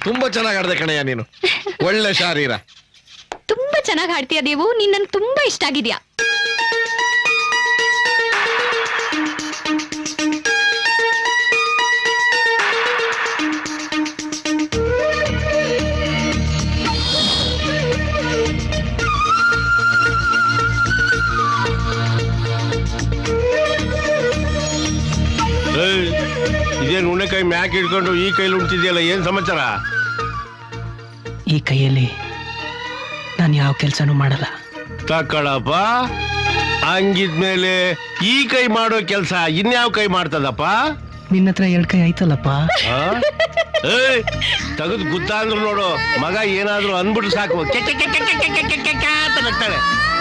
ತುಂಬಾ ಚೆನ್ನಾಗಿ ಆಡ್ದೆ ಕಣಯ್ಯ ನೀನು ಒಳ್ಳೆ ಶಾರೀರ ತುಂಬಾ ಚೆನ್ನಾಗಿ ಹಾಡ್ತೀಯ ದೇವು ನೀನ್ ನನ್ಗೆ ತುಂಬಾ ಇಷ್ಟ ಆಗಿದ್ಯಾ ಏಯ್, ಇದೇನ್ ಉಣ್ಣೆಕಾಯಿ ಮ್ಯಾಕ್ ಹಿಡ್ಕೊಂಡು ಈ ಕೈಲಿ ಉಣ್ತಿದ್ಯಲ್ಲ ಏನ್ ಸಮಾಚಾರ ಈ ಕೈಯಲ್ಲಿ ನಾನು ಯಾವ ಕೆಲಸನೂ ಮಾಡಲ್ಲ ತಕ್ಕಳಪ್ಪ ಹಂಗಿದ್ಮೇಲೆ ಈ ಕೈ ಮಾಡೋ ಕೆಲ್ಸ ಇನ್ಯಾವ ಕೈ ಮಾಡ್ತದಪ್ಪ ನಿನ್ನ ಹತ್ರ ಎರಡು ಕೈ ಆಯ್ತಲ್ಲಪ್ಪ ಆ? ಏಯ್ ತೆಗೆದು ಗುದ್ದ ಅಂದ್ರು ನೋಡು ಮಗ ಏನಾದ್ರೂ ಅಂದ್ಬಿಟ್ರು ಸಾಕು ಕೆ ಕೆ ಕೆ ಕೆ ಕೆ ಕೆ ಕೆ ಕೆ ಕೆ ಕೆ ಅಂತ ನಗ್ತಾಳೆ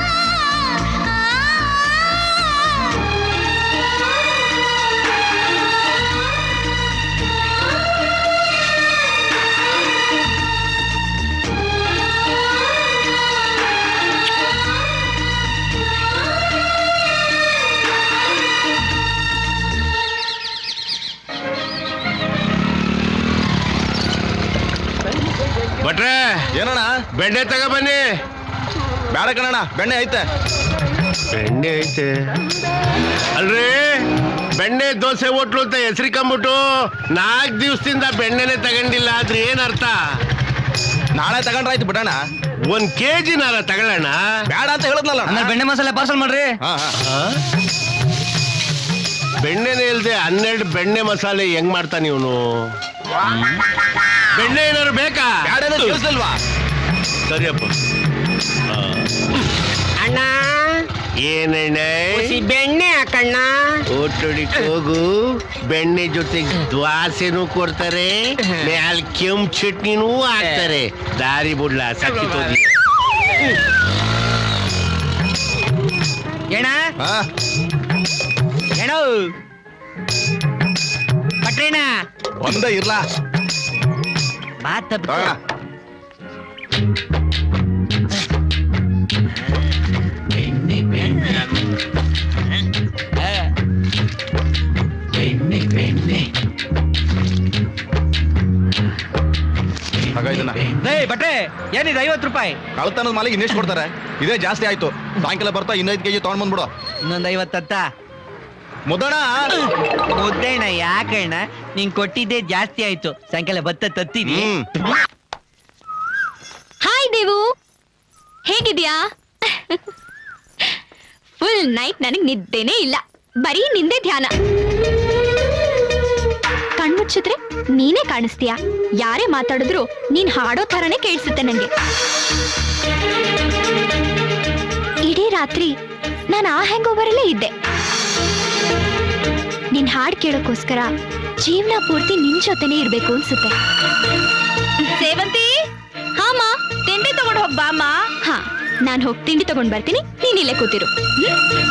ಭಟ್ರೆ ಏನಣ್ಣ ಬೆಣ್ಣೆ ತಗ ಬನ್ನಿ ಬೇಡ ಕಣಣ್ಣ ಬೆಣ್ಣೆ ಐತೆ ಬೆಣ್ಣೆ ಐತೆ ಅಲ್ರಿ ಬೆಣ್ಣೆ ದೋಸೆ ಹೋಟ್ಲು ಅಂತ ಹೆಸರಿಕೊಂಬಿಟ್ಟು ನಾಲ್ಕು ದಿವಸದಿಂದ ಬೆಣ್ಣೆನೆ ತಗೊಂಡಿಲ್ಲ ಆದ್ರೆ ಏನ್ ಅರ್ಥ ನಾಳೆ ತಗೊಂಡ್ರಾಯ್ತು ಬಿಡಣ ಒಂದ್ ಕೆಜಿ ನಾರ ತಗೊಳ್ಳೋಣ ಬೇಡ ಅಂತ ಹೇಳಿದ್ನಲ್ಲ ಅಂದ್ರೆ ಬೆಣ್ಣೆ ಮಸಾಲೆ ಪಾರ್ಸಲ್ ಮಾಡ್ರಿ ಬೆಣ್ಣೆನೇ ಇಲ್ದೆ ಹನ್ನೆರಡು ಬೆಣ್ಣೆ ಮಸಾಲೆ ಹೆಂಗ್ ಮಾಡ್ತಾನೆ ಇವನು ಬೆಣ್ಣೆ ಏನಾದ್ರು ಬೇಕಾ ಬೇಡ ಕೇಳಿಸಲ್ವಾ ಸರಿಯಪ್ಪ ಅಣ್ಣ ಏನೆಣ್ಣೆ ಬೆಣ್ಣೆ ಹಾಕಣ್ಣ ಓಟೋಡಿಕ್ ಹೋಗು ಬೆಣ್ಣೆ ಜೊತೆಗೆ ದ್ವಾಸೆನೂ ಕೊಡ್ತಾರೆ ಮ್ಯಾಲ್ ಕೆಂಪ್ ಚಟ್ನಿನೂ ಹಾಕ್ತಾರೆ ದಾರಿ ಬಿಡ್ಲ ಸಕ್ಕಿತೋಗಿ ಏಣ ಏನೋ ಪಟ್ರೇಣ ಒಂದೇ ಇರ್ಲಾ ಮಾತ ಆಗ ಇದನ್ನ ಲೇ ಬಟ್ರೆ ಏನಿದೆ ಐವತ್ತು ರೂಪಾಯಿ ಕಳ್ತನದ ಮಾಲಿಗೆ ಇನ್ನೆಷ್ಟು ಕೊಡ್ತಾರೆ ಇದೇ ಜಾಸ್ತಿ ಆಯ್ತು ಸಾಯಂಕಾಲ ಬರ್ತಾ ಇನ್ನೈದು ಕೆಜಿ ತಗೊಂಡ್ ಬಂದ್ಬಿಡು ಇನ್ನೊಂದು ಐವತ್ತತ್ತ ಮುದ್ದಣ ಮುದ್ದಣ್ಣ ಯಾಕಣ್ಣ ನೀನ್ ಕೊಟ್ಟಿದ್ದೆ ಜಾಸ್ತಿ ಆಯ್ತು ಸಾಯಂಕಾಲ ಭತ್ತ ತತ್ತೀನಿ ಹಾಯ್ ದೇವು ಹೇಗಿದ್ಯಾ ಫುಲ್ ನೈಟ್ ನನಗ್ ನಿದ್ದೆನೇ ಇಲ್ಲ ಬರೀ ನಿಂದೆ ಧ್ಯಾನ ಕಣ್ಮುಚ್ಚಿದ್ರೆ ನೀನೇ ಕಾಣಿಸ್ತೀಯ ಯಾರೇ ಮಾತಾಡಿದ್ರು ನೀನ್ ಹಾಡೋ ಥರನೇ ಕೇಳಿಸುತ್ತೆ ನಂಗೆ ಇಡೀ ರಾತ್ರಿ ನಾನು ಆ ಹ್ಯಾಂಗ್ ಓವರಲ್ಲೇ ಇದ್ದೆ ನಿನ್ ಹಾಡ್ ಕೇಳೋಕ್ಕೋಸ್ಕರ ಜೀವನ ಪೂರ್ತಿ ನಿನ್ ಜೊತೆನೇ ಇರ್ಬೇಕು ಅನ್ಸುತ್ತೆ ಸೇವಂತಿ ಹಾಮ ತಿಂಡಿ ತಗೊಂಡ್ ಹೋಗ್ಬಾ ಅಮ್ಮ ಹಾ ನಾನ್ ಹೋಗಿ ತಿಂಡಿ ತಗೊಂಡ್ ಬರ್ತೀನಿ ನೀನ್ ಇಲ್ಲೇ ಕೂತಿರು ಹ್ಮ್?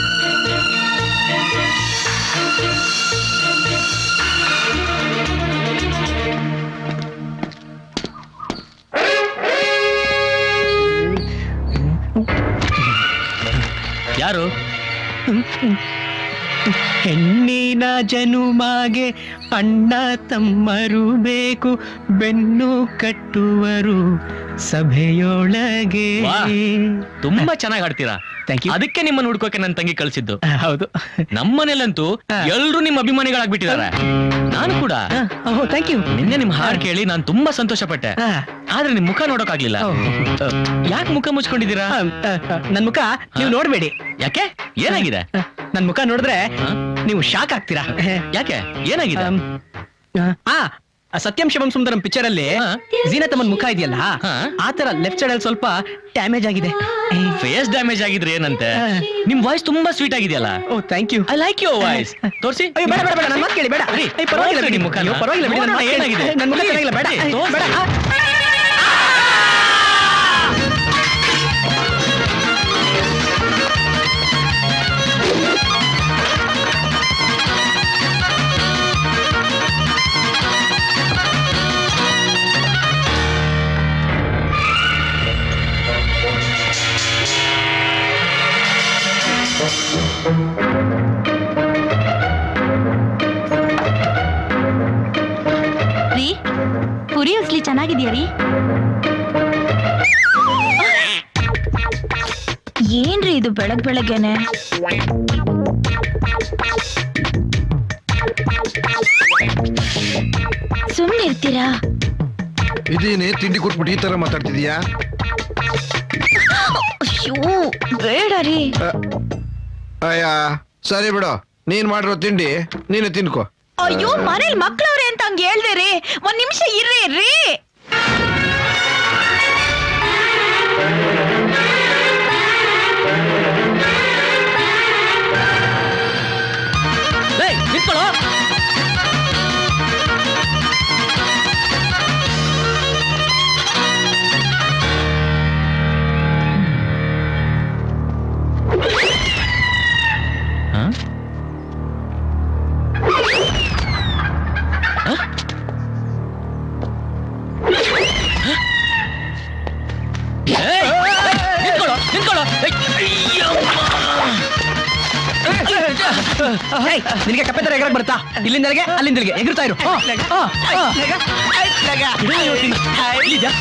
ಯಾರು ಹೆಣ್ಣಿನ ಜನುಮಾಗೆ ಅಣ್ಣ ತಮ್ಮರು ಬೇಕು ಬೆನ್ನು ಕಟ್ಟುವರು ಸಭೆಯೊಳಗೆ ವಾ, ತುಂಬಾ ಚೆನ್ನಾಗಿ ಆಡ್ತೀರಾ ಅದಕ್ಕೆ ನಿಮ್ಮನ್ನ ಹುಡ್ಕೋಕೆ ನನ್ನ ತಂಗಿ ಕಳ್ಸಿದ್ದು ಹೌದು ನಮ್ಮನೇಲಂತೂ ಎಲ್ರು ನಿಮ್ಮ ಅಭಿಮಾನಿಗಳಾಗ್ಬಿಟ್ಟಿದ್ದಾರೆ ನಾನು ಕೂಡ ಥ್ಯಾಂಕ್ ಯು ನಿನ್ನೆ ನಿಮ್ ಹಾಡ್ ಕೇಳಿ ನಾನು ತುಂಬಾ ಸಂತೋಷ ಪಟ್ಟೆ ಆದ್ರೆ ನಿಮ್ ಮುಖ ನೋಡೋಕಾಗ್ಲಿಲ್ಲ ಯಾಕೆ ಮುಖ ಮುಚ್ಕೊಂಡಿದ್ದೀರಾ ನನ್ ಮುಖ ನೀವು ನೋಡ್ಬೇಡಿ ಯಾಕೆ ಏನಾಗಿದೆ ನನ್ ಮುಖ ನೋಡಿದ್ರೆ ನೀವು ಶಾಕ್ ಆಗ್ತೀರಾ ಯಾಕೆ ಏನಾಗಿದೆ ಆ ಸತ್ಯಂ ಶಿವಂ ಸುಂದರಂ ಪಿಕ್ಚರ್ ಅಲ್ಲಿ ಜೀನತಮ್ಮನ್ ಮುಖ ಇದೆಯಲ್ಲ ಆ ತರ ಲೆಫ್ಟ್ ಸೈಡ್ ಅಲ್ಲಿ ಸ್ವಲ್ಪ ಡ್ಯಾಮೇಜ್ ಆಗಿದೆ ಫೇಸ್ ಡ್ಯಾಮೇಜ್ ಆಗಿದ್ರೆ ಏನಂತೆ ನಿಮ್ ವಾಯ್ಸ್ ತುಂಬಾ ಸ್ವೀಟ್ ಆಗಿದೆಯಲ್ಲ oh thank you I like your voice ತೋರಿಸಿ ಅಯ್ಯೋ ಬೇಡ ಬೇಡ ಬೇಡ ನನ್ನ ಮಾತು ಕೇಳಿ ಬೇಡ ರೀ, ಅಯ್ಯೋ, ಪರವಾಗಿಲ್ಲ ತೋರ್ಸಿ ಬಿಡಿ ನಿಮ್ ಮುಖನ. ಅಯ್ಯೋ, ಪರವಾಗಿಲ್ಲ ಬಿಡಿ ನನ್ನ ನೋಡೋಣ ಮಾತು ಕೇಳಿ. ಏನಾಗಿದೆ? ನನ್ನ ಮುಖ Please, ಚೆನ್ನಾಗಿಲ್ಲ ಬೇಡ please, ಏ, ತೋರ್ಸಿ. ಬೇಡ ಆ. ಉರಿ ಉಸ್ಲಿ ಚೆನ್ನಾಗಿದ್ಯಾ ರೀ ಏನ್ರಿ ಇದು ಬೆಳಗ್ ಬೆಳಗ್ಗೆನೆ ಸುಮ್ನೆ ಇರ್ತೀರಾ ಇದೇನೆ ತಿಂಡಿ ಕೊಟ್ಬಿಟ್ಟು ಈ ತರ ಮಾತಾಡ್ತಿದೀಯಾ ಅಯ್ಯೋ ಬೇಡ ರೀ ಅಯ್ಯ ಸರಿ ಬಿಡು ನೀನ್ ಮಾಡಿರೋ ತಿಂಡಿ ನೀನೆ ತಿನ್ಕೋ ಅಯ್ಯೋ ಮನೇಲಿ ಮಕ್ಳವ್ರೆ ಅಂತ ಹಂಗ ಹೇಳ್ದೆ ರೀ ಒಂದ್ ನಿಮಿಷ ಇರ್ರಿ ರೀ ಏಯ್, ನಿಂತ್ಕೊಳ್ಳೋ ಏಯ್, ನಿಂತ್ಕೊಳ್ಳೋ ನಿಂತ್ಕೊಳ್ಳೋ ಏಯ್, ಏಯ್, ನಿನಗೆ ಕಪ್ಪೆ ತರ ಎಗರಕ್ ಬರ್ತಾ ಇಲ್ಲಿಂದ ಅಲ್ಲಿಗೆ ಅಲ್ಲಿಂದ ಇಲ್ಲಿಗೆ ಎಗರ್ತಾ ಇರು ಆ, ಆ, ಆ. ಇಡು ಇವತ್ತಿನ. ಇಲ್ಲಿದ್ಯಾ?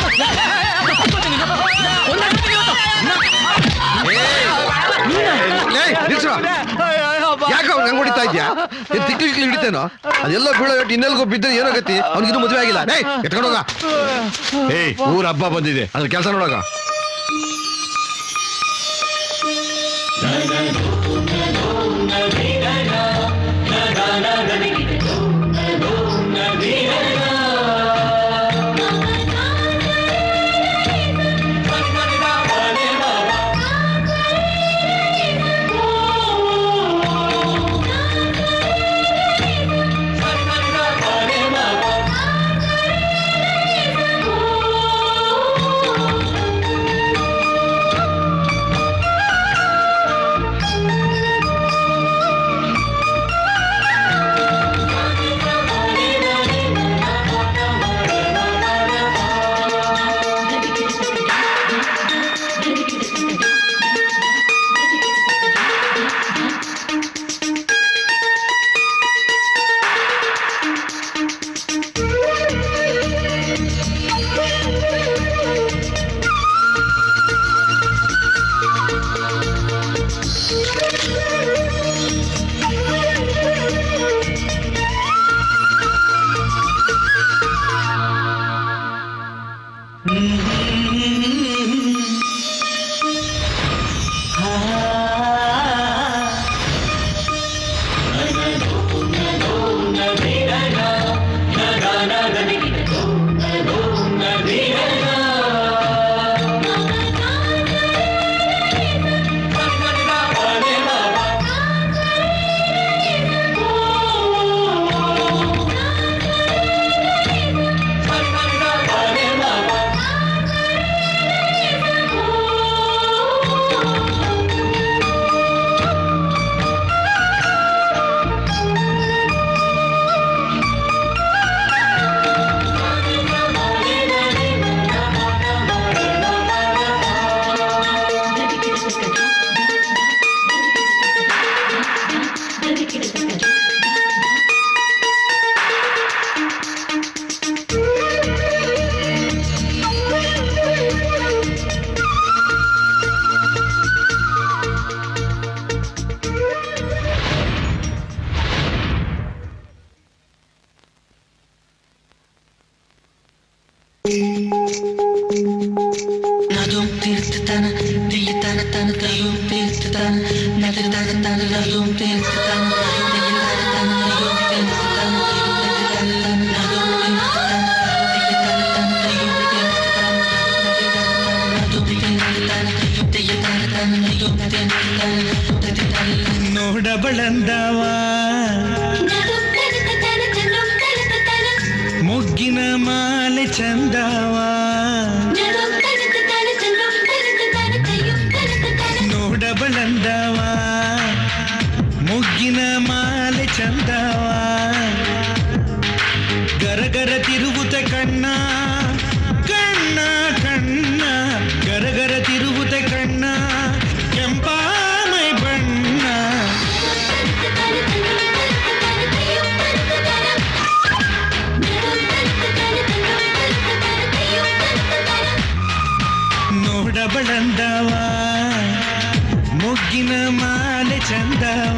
ಯಾಕೆ ಅವ್ನು ಹಂಗ್ ಹೊಡಿತಾ ಇದ್ಯಾ ಏನ್ ತಿಕ್ಲಿ ತಿಕ್ಲಿ ಹಿಡಿತೇನೋ ಅದೆಲ್ಲ ಬೀಳೋ ಏಟು ಇನ್ನೆಲ್ಗೋ ಬಿದ್ದರೆ ಏನೋ ಗತಿ ಅವ್ನಿಗಿನ್ನೂ ಮದುವೆ ಆಗಿಲ್ಲ ಏಯ್ ಎತ್ಕೊಂಡೋಗ ಏಯ್ ಊರ ಹಬ್ಬ ಬಂದಿದೆ ಅದ್ರ ಕೆಲಸ ನೋಡೋಗ ನದುಂ ತೀರ್ಥತನ ದಿಲ್ಲಿತನ ತನ ತಯುಂ ತೀರ್ಥತನ ನದಿರ್ದಾನ ತನ ನದುಂ ತೀರ್ಥತನ ದಿಲ್ಲಿತನ ತನ ನಯುಂ ತೀರ್ಥತನ ನದಿರ್ದಾನ ತನ ನದುಂ ತೀರ್ಥತನ ದಿಲ್ಲಿತನ ತನ ನಯುಂ ತೀರ್ಥತನ ನದುಂ ತೀರ್ಥತನ ದಿಲ್ಲಿತನ ತನ ನಯುಂ ತೀರ್ಥತನ ನೋಡಬಳಂದವ ಮುಗ್ಗಿನ ಮಾಲೆ ಚಂದವ ನೋಡಬಳಂದವ ಮುಗ್ಗಿನ ಮಾಲೆ ಚಂದವ ಗರಗರ ತಿರುಗುತ್ತ ಕಣ್ಣ ಕಣ್ಣ ಕಣ್ಣ ಗರಗರ ತಿರುಗುತ್ತ ಕಣ್ಣ ಕೆಂಪಾಮೈ ಬಣ್ಣ Thank you. ಮೊಗ್ಗಿನ ಮಾಲೆ ಚಂದವ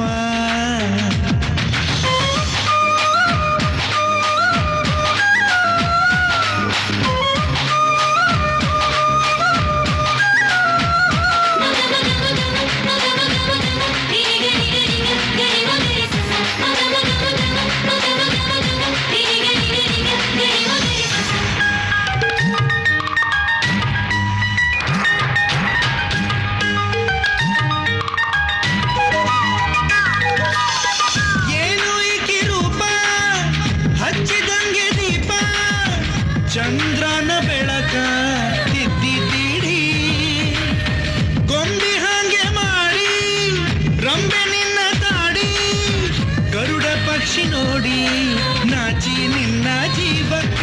ಏನು ಈಕಿ ರೂಪ ಹಚ್ಚಿದಂಗೆ ದೀಪ ಚಂದ್ರನ ಬೆಳಕ ತಿದ್ದಿದ್ದೀಡಿ ಗೊಂಬಿ ಹಾಗೆ ಮಾಡಿ ರಂಬೆ ನಿನ್ನ ತಾಡಿ ಗರುಡ ಪಕ್ಷಿ ನೋಡಿ ನಾಚಿ ನಿನ್ನ ಜೀವಕ್ಕ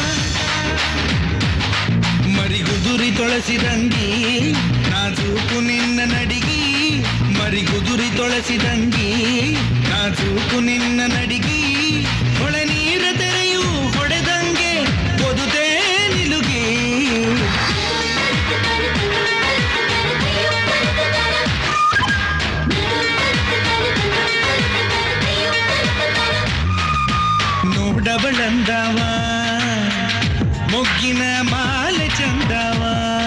ಮರಿಗುದುರಿ ತೊಳಸಿದಂಗಿ ನಾಜೂಕು ನಿನ್ನ ನಡಿಗಿ ಮರಿಗುದುರಿ ತೊಳಸಿದಂಗಿ ನಾಜೂಕು ನಿನ್ನ ನಡಿಗಿ ಹೊಳೆ ನೀರ ತೆರೆಯು ಹೊಡೆದಂಗೆ ಒದುದೇ ನಿಲುಗಿ ನೋಡಬಳಂದವ ಮೊಗ್ಗಿನ ಮಾಲೆ ಚಂದವ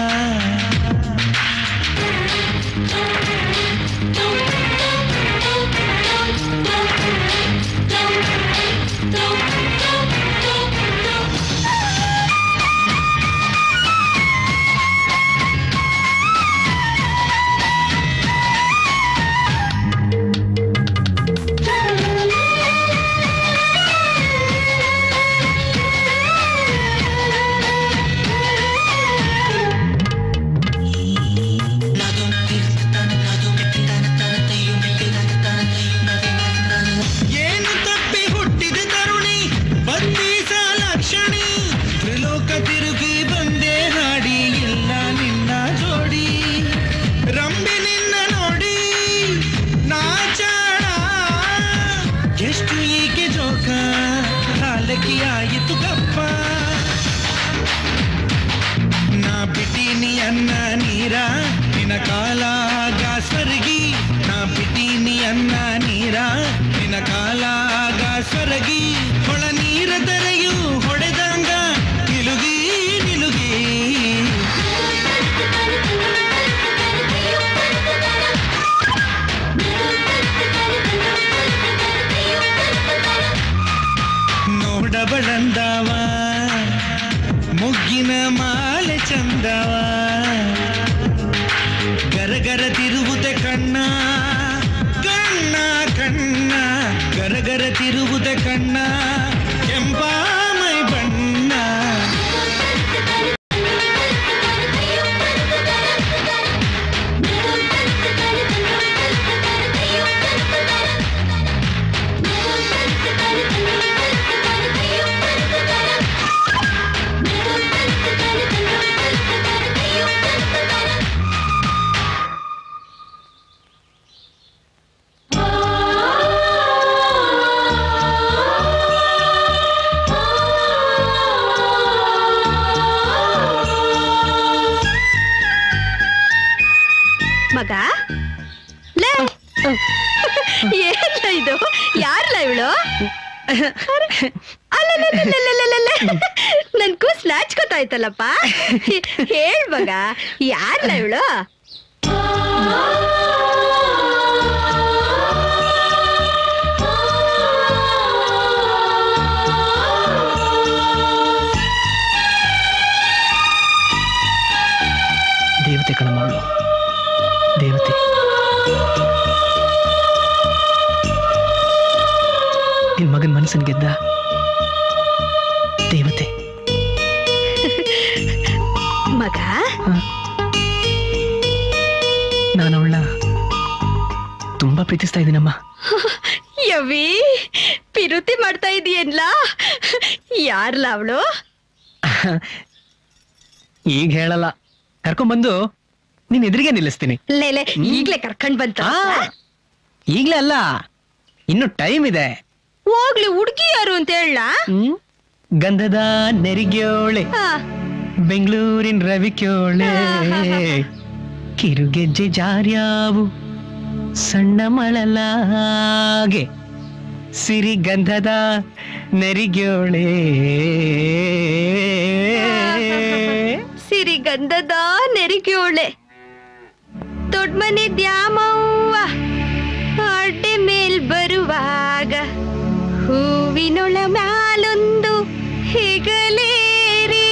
ಏನು ತಪ್ಪಿ ಹುಟ್ಟಿದೆ ತರುಣಿ ಬತ್ತೀಸ ಲಕ್ಷಣಿ ತ್ರಿಲೋಕ ತಿರುಗಿ ಬಂದೆ ಹಾಡಿ ಇಲ್ಲ ನಿನ್ನ ಜೋಡಿ ರಂಬಿ ನಿನ್ನ ನೋಡಿ ನಾಚಾಡ ಎಷ್ಟು ಈಕೆ ಜೋಕ ಹಾಲಕಿ ಆಯಿತು ಗಪ್ಪ ನಾ ಬಿಟ್ಟಿನಿ ಅನ್ನ ನೀರ ನಿನ ಕಾಲಾಗ ಸ್ವರ್ಗಿ ನಾ ಬಿಟ್ಟಿನಿ ಅನ್ನ ನೀರ ನಿನ ಕಾಲಾಗ ಸ್ವರ್ಗಿ ಹೊಳ ನೀರ ತೆರೆಯು ಹೊಡೆದಂಗ ನಿಲುಗಿ ನಿಲುಗಿ ನೋಡಬಳಂದವ ಮುಗ್ಗಿನ ಮಾಲೆ ಚಂದವ ಗರಗರ ತಿರುವುದೆ ಕಣ್ಣ ಕಣ್ಣ ಕಣ್ಣ ಗರಗರ ತಿರುವುದೆ ಕಣ್ಣ ಕೆಂಪಾಮೈ ಬಣ್ಣ ಮಗ ಲೇ ಏನ ಇದು ಯಾರ್ಲ ಇವಳು ನನ್ ಕೂಸ್ ನಾಚ್ಕೋತಾಯ್ತಲ್ಲಪ್ಪ ಹೇಳ್ ಮಗ ಯಾರ್ಲ ಇವಳು ದೇವತೆ ಕಣಮಗಳು ದೇವತೆ ನಿನ್ ಮಗನ್ ಮನಸ್ಸನ್ ಗೆದ್ದ ದೇವತೆ ಮಗ ನಾನು ಅವಳನ್ನ ತುಂಬಾ ಪ್ರೀತಿಸ್ತಾ ಇದ್ದೀನಮ್ಮ ಯವಿ ಪಿರುತಿ ಮಾಡ್ತಾ ಇದೀಯನ್ಲ ಯಾರ್ಲ ಅವಳು ಈಗ ಹೇಳಲ್ಲ ಕರ್ಕೊಂಡ್ಬಂದು ನಿನ್ ಎದುರಿಗೆ ನಿಲ್ಲಿಸ್ತೀನಿ ಲೇಲೆ ಈಗ್ಲೇ ಕರ್ಕೊಂಡ್ ಬಂತ ಈಗ್ಲೇ ಅಲ್ಲ ಇನ್ನು ಟೈಮ್ ಇದೆ ಹೋಗ್ಲಿ ಹುಡ್ಗಿ ಯಾರು ಅಂತ ಹೇಳ ಗಂಧದ ನೆರಿಗ್ಯೋಳೆ ಬೆಂಗಳೂರಿನ ರವಿಕ್ಯೋಳೆ ಕಿರುಗೆಜ್ಜೆ ಜಾರ್ಯಾವು ಸಣ್ಣ ಮಳಲಾಗೆ ಸಿರಿಗಂಧದ ನರಿಗ್ಯೋಳೆ ಸಿರಿಗಂಧದ ನೆರಿಗೆಯೋಳೆ ದೊಡ್ಡ ಮನೆ ದ್ಯಾಮವ್ವ ಅಡ್ಡೆ ಮೇಲ್ ಬರುವಾಗ ಹೂವಿನೊಳ ಮ್ಯಾಲೊಂದು ಹೆಗಲೇರಿ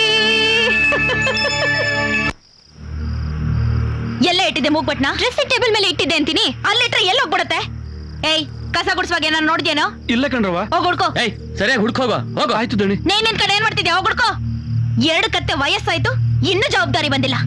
ಎಲ್ಲ ಇಟ್ಟಿದ್ದೆ ಮೂಗ್ಬಟ್ನ ಡ್ರೆಸ್ಸಿಂಗ್ ಟೇಬಲ್ ಮೇಲೆ ಇಟ್ಟಿದ್ದೆ ಅಂತೀನಿ ಅಲ್ಲಿಟ್ರೆ ಎಲ್ಲ ಹೋಗ್ಬಿಡತ್ತೆ ಏಯ್ ಕಸ ಗುಡ್ಸುವಾಗ ಏನಾರು ನೋಡ್ದೇನೋ ಇಲ್ಲ ಕಣ್ರವ ಹೋಗ್ ಹುಡ್ಕೋ ಏಯ್ ಸರಿಯಾಗಿ ಹುಡ್ಕೋಗೋ ಹೋಗೋ ಆಯ್ತು ದಣಿ ನೀನ್ ನಿನ್ ಕಡೆ ಏನ್ ಮಾಡ್ತಿದ್ಯಾ ಹೋಗ್ ಹುಡ್ಕೋ ಎರಡು ಕತ್ತೆ ವಯಸ್ಸಾಯ್ತು ಇನ್ನೂ ಜವಾಬ್ದಾರಿ ಬಂದಿಲ್ಲ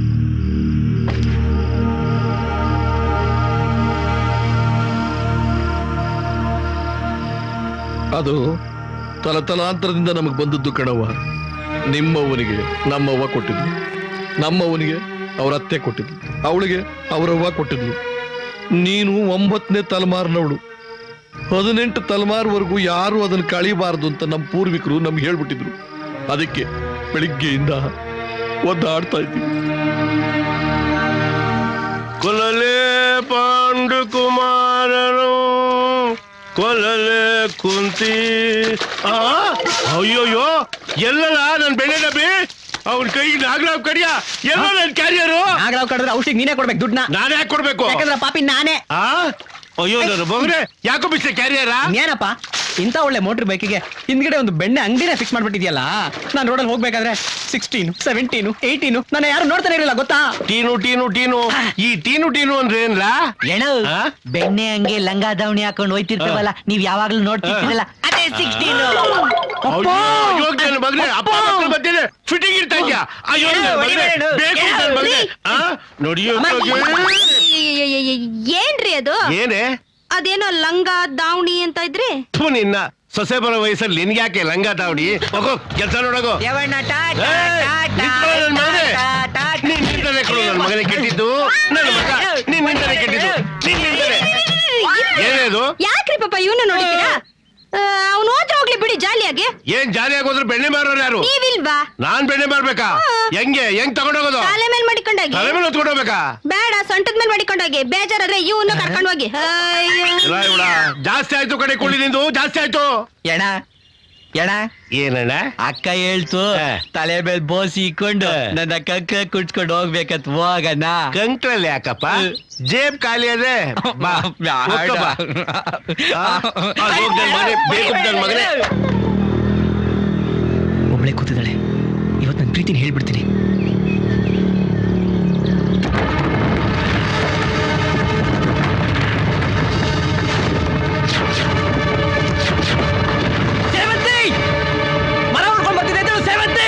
ಅದು ತಲತಲಾಂತರದಿಂದ ನಮಗೆ ಬಂದದ್ದು ಕಣವ್ವ ನಿಮ್ಮವ್ವನಿಗೆ ನಮ್ಮವ್ವ ಕೊಟ್ಟಿದ್ಲು ನಮ್ಮವ್ವನಿಗೆ ಅವ್ರ ಅತ್ತೆ ಕೊಟ್ಟಿದ್ಲು ಅವಳಿಗೆ ಅವರವ್ವ ಕೊಟ್ಟಿದ್ಲು ನೀನು ಒಂಬತ್ತನೇ ತಲೆಮಾರಿನವಳು ಹದಿನೆಂಟು ತಲೆಮಾರುವರೆಗೂ ಯಾರು ಅದನ್ನು ಕಳಿಬಾರ್ದು ಅಂತ ನಮ್ಮ ಪೂರ್ವಿಕರು ನಮ್ಗೆ ಹೇಳ್ಬಿಟ್ಟಿದ್ರು ಅದಕ್ಕೆ ಬೆಳಿಗ್ಗೆಯಿಂದ ಒದ್ದಾಡ್ತಾ ಇದ್ದೀವಿ ಕೊಲಲೆ ಪಾಂಡು ಕುಮಾರನು ಕೊಲಲೆ ಕುಂತಿ ಆ ಅಯ್ಯೋಯ್ಯೋ ಎಲ್ಲಲ್ಲ ನನ್ ಬೆಳೆ ಡಬ್ಬಿ ಅವ್ನ ಕೈಗೆ ನಾಗರಾವ್ ಕಡಿಯ ಎಲ್ಲ ನನ್ ಕ್ಯಾರಿಯರು ನಾಗರಾವ್ ಕಡಿದ್ರೆ ಔಷಧಿ ನೀನೇ ಕೊಡ್ಬೇಕು ದುಡ್ಡನ್ನ ನಾನೇ ಯಾಕೆ ಕೊಡ್ಬೇಕು ಯಾಕಂದ್ರೆ ಪಾಪಿ ನಾನೇ ಆ ಅಯ್ಯೋ ನನ್ನ ಮಗನೇ ಯಾಕೋ ಬಿಸ್ಲೆ ಕ್ಯಾರಿಯರ ಏನಪ್ಪ ಇಂಥ ಒಳ್ಳೆ ಮೋಟರ್ ಬೈಕಿಗೆ ಹಿಂದ್ಗಡೆ ಒಂದು ಬೆಣ್ಣೆ ಅಂಗಡಿನ ಫಿಕ್ಸ್ ಮಾಡ್ಬಿಟ್ಟಿದ್ಯಲ್ಲ ನಾನು ರೋಡಲ್ಲಿ ಹೋಗ್ಬೇಕಾದ್ರೆ ಸಿಕ್ಸ್ಟೀನು ಸೆವೆಂಟೀನು ಏಯ್ಟೀನು ನನ್ನ ಯಾರು ನೋಡ್ತಾನೆ ಇರಲಿಲ್ಲ ಗೊತ್ತಾ ಟೀನು ಟೀನು ಟೀನು ಈ ಟೀನು ಟೀನು ಅಂದ್ರೆ ಏನ್ಲ ಎಣ ಬೆಣ್ಣೆ ಹಂಗೆ ಲಂಗ ದಾವಣಿ ಹಾಕೊಂಡು ಹೋಯ್ತಿರ್ತವಲ್ಲ ನೀವ್ ಯಾವಾಗ್ಲೂ ನೋಡ್ತಿರ್ತೀರಲ್ಲ ಅದೇ ಸಿಕ್ಸ್ಟೀನ್ ಇವಾಗ ನನ್ನ ಮಗನೇ ಅಪ್ಪ ಮಕ್ಕಳ ಮಧ್ಯೆ ಫಿಟ್ಟಿಂಗ್ ಇರ್ತಾ ಇದ್ಯಾ ಅಯ್ಯೋ ನನ್ನ ಮಗನೇ ಬೇಕು ನನ್ನ ಮಗನೇ ಆ ನೋಡಿ ಏನ್ರಿ ಅದು ಏನೇ ಅದೇನೋ ಲಂಗ ದಾವಣಿ ಅಂತ ಇದ್ರಿ ಥು ನಿನ್ನ ಸೊಸೆ ಬರೋ ವಯಸ್ಸಲ್ಲಿ ನಿನ್ಗೆ ಯಾಕೆ ಲಂಗ ತಾವಡಿ ಹೋಗೋ ಕೆಲಸ ನೋಡೋಗೋ ಯವಣ್ಣ ಟಾಟಾ ಏಯ್, ಟಾಟಾ ನಿಂತ್ಕೊಳ್ಳೋ ನನ್ ಮಗನೇ. ಟಾಟಾ ನೀನ್ ನಿಂತನೆ ಕೊಡು ನನ್ನ ಮಗನೇ ಕೆಟ್ಟಿದ್ದು ನನ್ನ ಮಗ ನೀನ್ ನಿಂತನೆ ಕೆಟ್ಟಿದ್ದು ನೀನ್ ನಿಂತನೆ ಏನೇ ಅದು ಯಾಕ್ರಿ ಪಾಪ ಇವನು ನೋಡಿದ್ದೀರಾ ಅವನು ಹೋದ್ರೆ ಹೋಗ್ಲಿ ಬಿಡಿ ಜಾಲಿಯಾಗಿ ಏನ್ ಜಾಲಿ ಆಗೋದ್ರೆ ಬೆಣ್ಣೆ ಮಾರೋರು ಯಾರು ನೀವಿಲ್ವಾ ನಾನ್ ಬೆಣ್ಣೆ ಮಾರ್ಬೇಕಾ ಹೆಂಗೆ ಹೆಂಗ್ ತಗೊಂಡೋಗೋದು ತಲೆ ಮೇಲೆ ಮಾಡಿಕೊಂಡೋಗಿ ತಲೆ ಮೇಲೆ ಹೊತ್ಕೊಂಡು ಹೋಗ್ಬೇಕಾ ಬೇಡ ಸೊಂಟದ ಮೇಲೆ ಮಾಡಿಕೊಂಡೋಗಿ ಬೇಜಾರಾದ್ರೆ ಇವನು ಕರ್ಕೊಂಡು ಹೋಗಿ ಅಯ್ಯೋ. ಇಲ್ಲ ಇವಳ ಜಾಸ್ತಿ ಆಯ್ತು ಕಡೆ ಕುಳ್ಳಿ ನಿಂದು ಜಾಸ್ತಿ ಆಯ್ತು ಎಣ ಎಣ ಏನಣ್ಣ ಅಕ್ಕ ಹೇಳ್ತು ತಲೆ ಮೇಲೆ ಬೋಸಿ ಇಕ್ಕೊಂಡು ನನ್ನ ಕಕ್ಕ ಕುಟ್ಕೊಂಡು ಹೋಗ್ಬೇಕತ್ ಹೋಗಣ್ಣ ಕಂಕ್ಳಲ್ಲಿ ಯಾಕಪ್ಪ ಜೇಬ್ ಖಾಲಿ ಅದೇ ಬಾ ಹೋಗ್ಕೊ ಬಾ. ಆ, ಆ, ಹೋಗ್ ನನ್ ಮಗನೇ, ಬೇಕು ನನ್ ಮಗನೇ ಒಬ್ಳೆ ಕೂತಿದ್ದಾಳೆ ಇವತ್ತು ನನ್ನ ಪ್ರೀತಿನ ಹೇಳ್ಬಿಡ್ತೀನಿ ಸೇವಂತಿ ಮರ ಉಳ್ಕೊಂಡ್ ಬರ್ತಿದೆ ಎದ್ದೇಳು, ಸೇವಂತಿ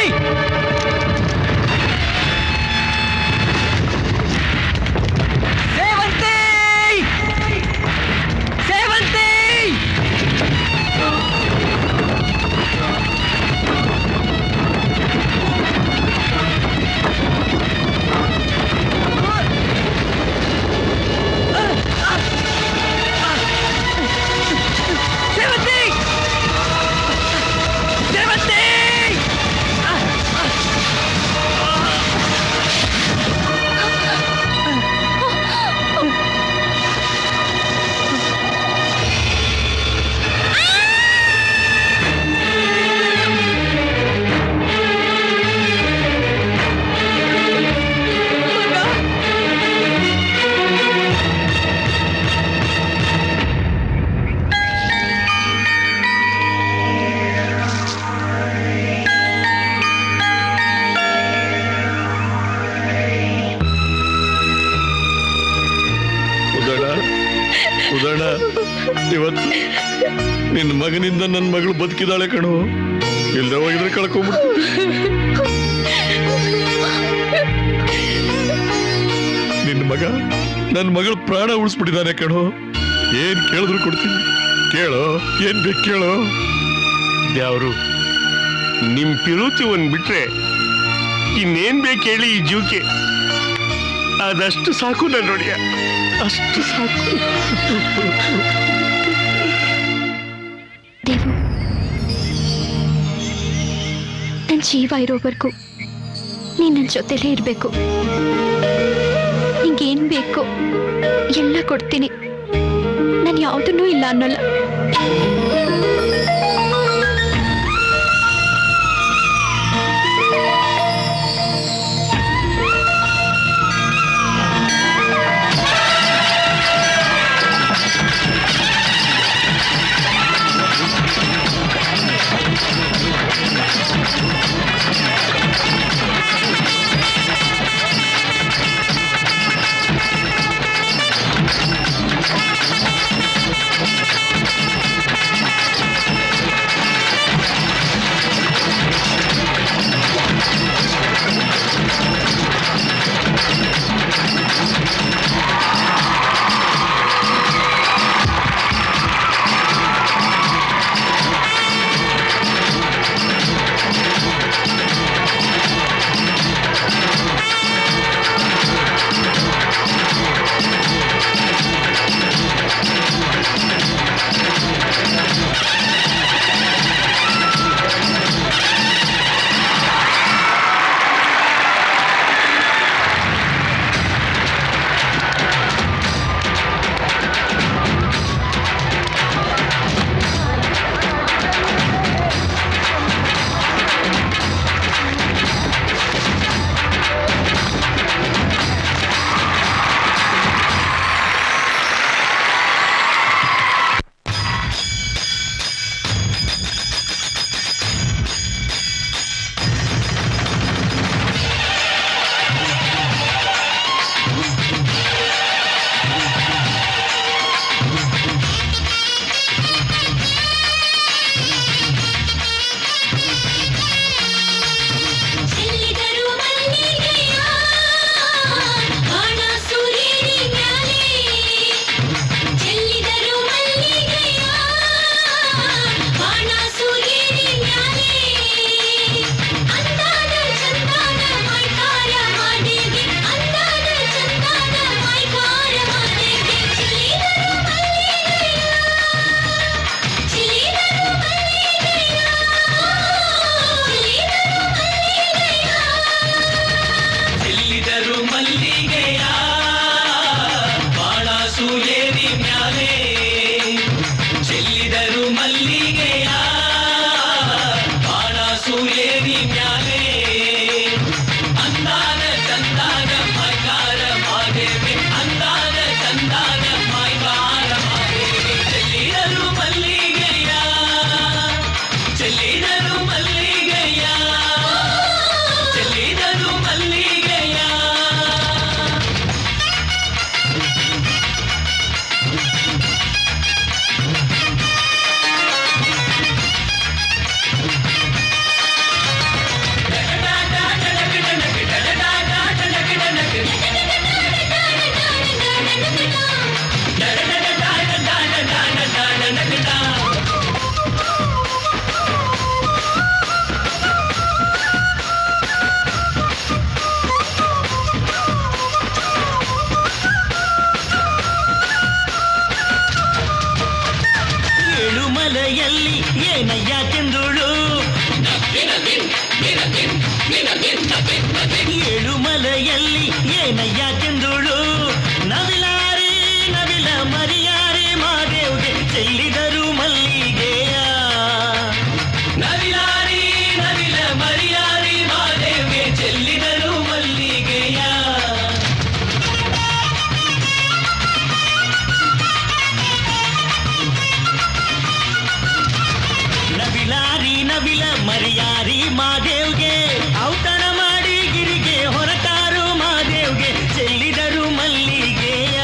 ಸೇವಂತಿ ಸೇವಂತಿ ಸೇವಂತಿ ಸೇವಂತಿ ಉದಣ ಉದಣ ಇವತ್ತು ನಿನ್ನ ಮಗನಿಂದ ನನ್ನ ಮಗಳು ಬದುಕಿದಾಳೆ ಕಣೋ ಇಲ್ದ ಹೋಗಿದ್ರೆ ಕಳ್ಕೊಂಬಿಡ್ತು ನಿನ್ನ ಮಗ ನನ್ನ ಮಗಳ ಪ್ರಾಣ ಉಳಿಸ್ಬಿಟ್ಟಿದ್ದಾನೆ ಕಣೋ ಏನ್ ಕೇಳಿದ್ರು ಕೊಡ್ತೀನಿ ಕೇಳೋ ಏನ್ ಬೇಕು ಕೇಳೋ ದೇವ್ರು ನಿಮ್ ಪಿರುಚಿ ಒಂದ್ ಬಿಟ್ರೆ ಇನ್ನೇನ್ ಬೇಕು ಹೇಳಿ ಈ ಜೀವಕ್ಕೆ ಅದಷ್ಟು ಸಾಕು ನನ್ ನೋಡಿಯ ಅಷ್ಟು ಸಾಕು ದೇವು ನನ್ನ ಜೀವ ಇರೋವರೆಗೂ ನೀನ್ ನನ್ನ ಜೊತೆಲೇ ಇರಬೇಕು ನಿಂಗೇನ್ ಬೇಕು ಎಲ್ಲ ಕೊಡ್ತೀನಿ ನಾನು ಯಾವುದನ್ನೂ ಇಲ್ಲ ಅನ್ನೋಲ್ಲ ಚೆಲ್ಲಿದರು ಮಲ್ಲಿಗೆಯ ಬಾಣ ಸೂರ್ಯನಿ ಮ್ಯಾಲೆ ಚೆಲ್ಲಿದರು ಮಲ್ಲಿಗೆಯ ಬಾಣ ಸೂರ್ಯನಿ ಮ್ಯಾಲೆ ಅಂದಾದ ಚಂದಾದ ಮೈಕಾರ ಮಾದೇವಿ ಅಂದಾದ ಚಂದಾದ ಮೈಕಾರ ಮಾದೇವಿ ಚೆಲ್ಲಿದರು ಮಲ್ಲಿಗೆಯ ಚೆಲ್ಲಿದರು ಮಲ್ಲಿಗೆಯ ಚೆಲ್ಲಿದರು ಮಲ್ಲಿಗೆಯ ಬಾಳ ಸೂಯೇರಿ ಮ್ಯಾಲೆ ಚೆಲ್ಲಿದರು ಮಲ್ಲಿಗೆಯ ಬಾಳ ಸೂಯೇರಿ ಮ್ಯಾಲೆ ಅಂದಾನ ಚಂದಾನ ಮೈಕಾರ ಮಾದೇವಿ ಅಂದಾನ ಚಂದಾನ ಮೈಕಾರ ಮಾದೇವಿ ಚೆಲ್ಲಿದರು ಮಲ್ಲಿಗೆಯ ಚೆಲ್ಲಿದರು ಮಲ್ಲಿಗೆಯ ಚೆಲ್ಲಿದರು ಮಲ್ಲಿಗೆಯ ಏಳುಮಲೆಯಲ್ಲಿ ಏನಯ್ಯ ಕೆಂದುಳು ಏಳುಮಲೆಯಲ್ಲಿ ಏನಯ್ಯ ಕೆಂದುಳು ನವಿಲಾರಿ ನವಿಲ ಮರಿಯಾರಿ ಮಾದೇವ್ಗೆ ಚೆಲ್ಲಿದರು ಮಲ್ಲಿಗೆಯ ನವಿಲಾರಿ ನವಿಲ ಮರಿಯಾರಿ ಮಾದೇವ್ಗೆ ಚೆಲ್ಲಿದರು ಮಲ್ಲಿಗೆಯ ನವಿಲಾರಿ ನವಿಲ ಮರಿಯಾರಿ ಮಾದೇವ್ಗೆ ಔತಣ ಮಾಡಿ ಗಿರಿಗೆ ಹೊರಟಾರು ಮಾದೇವ್ಗೆ ಚೆಲ್ಲಿದರು ಮಲ್ಲಿಗೆಯ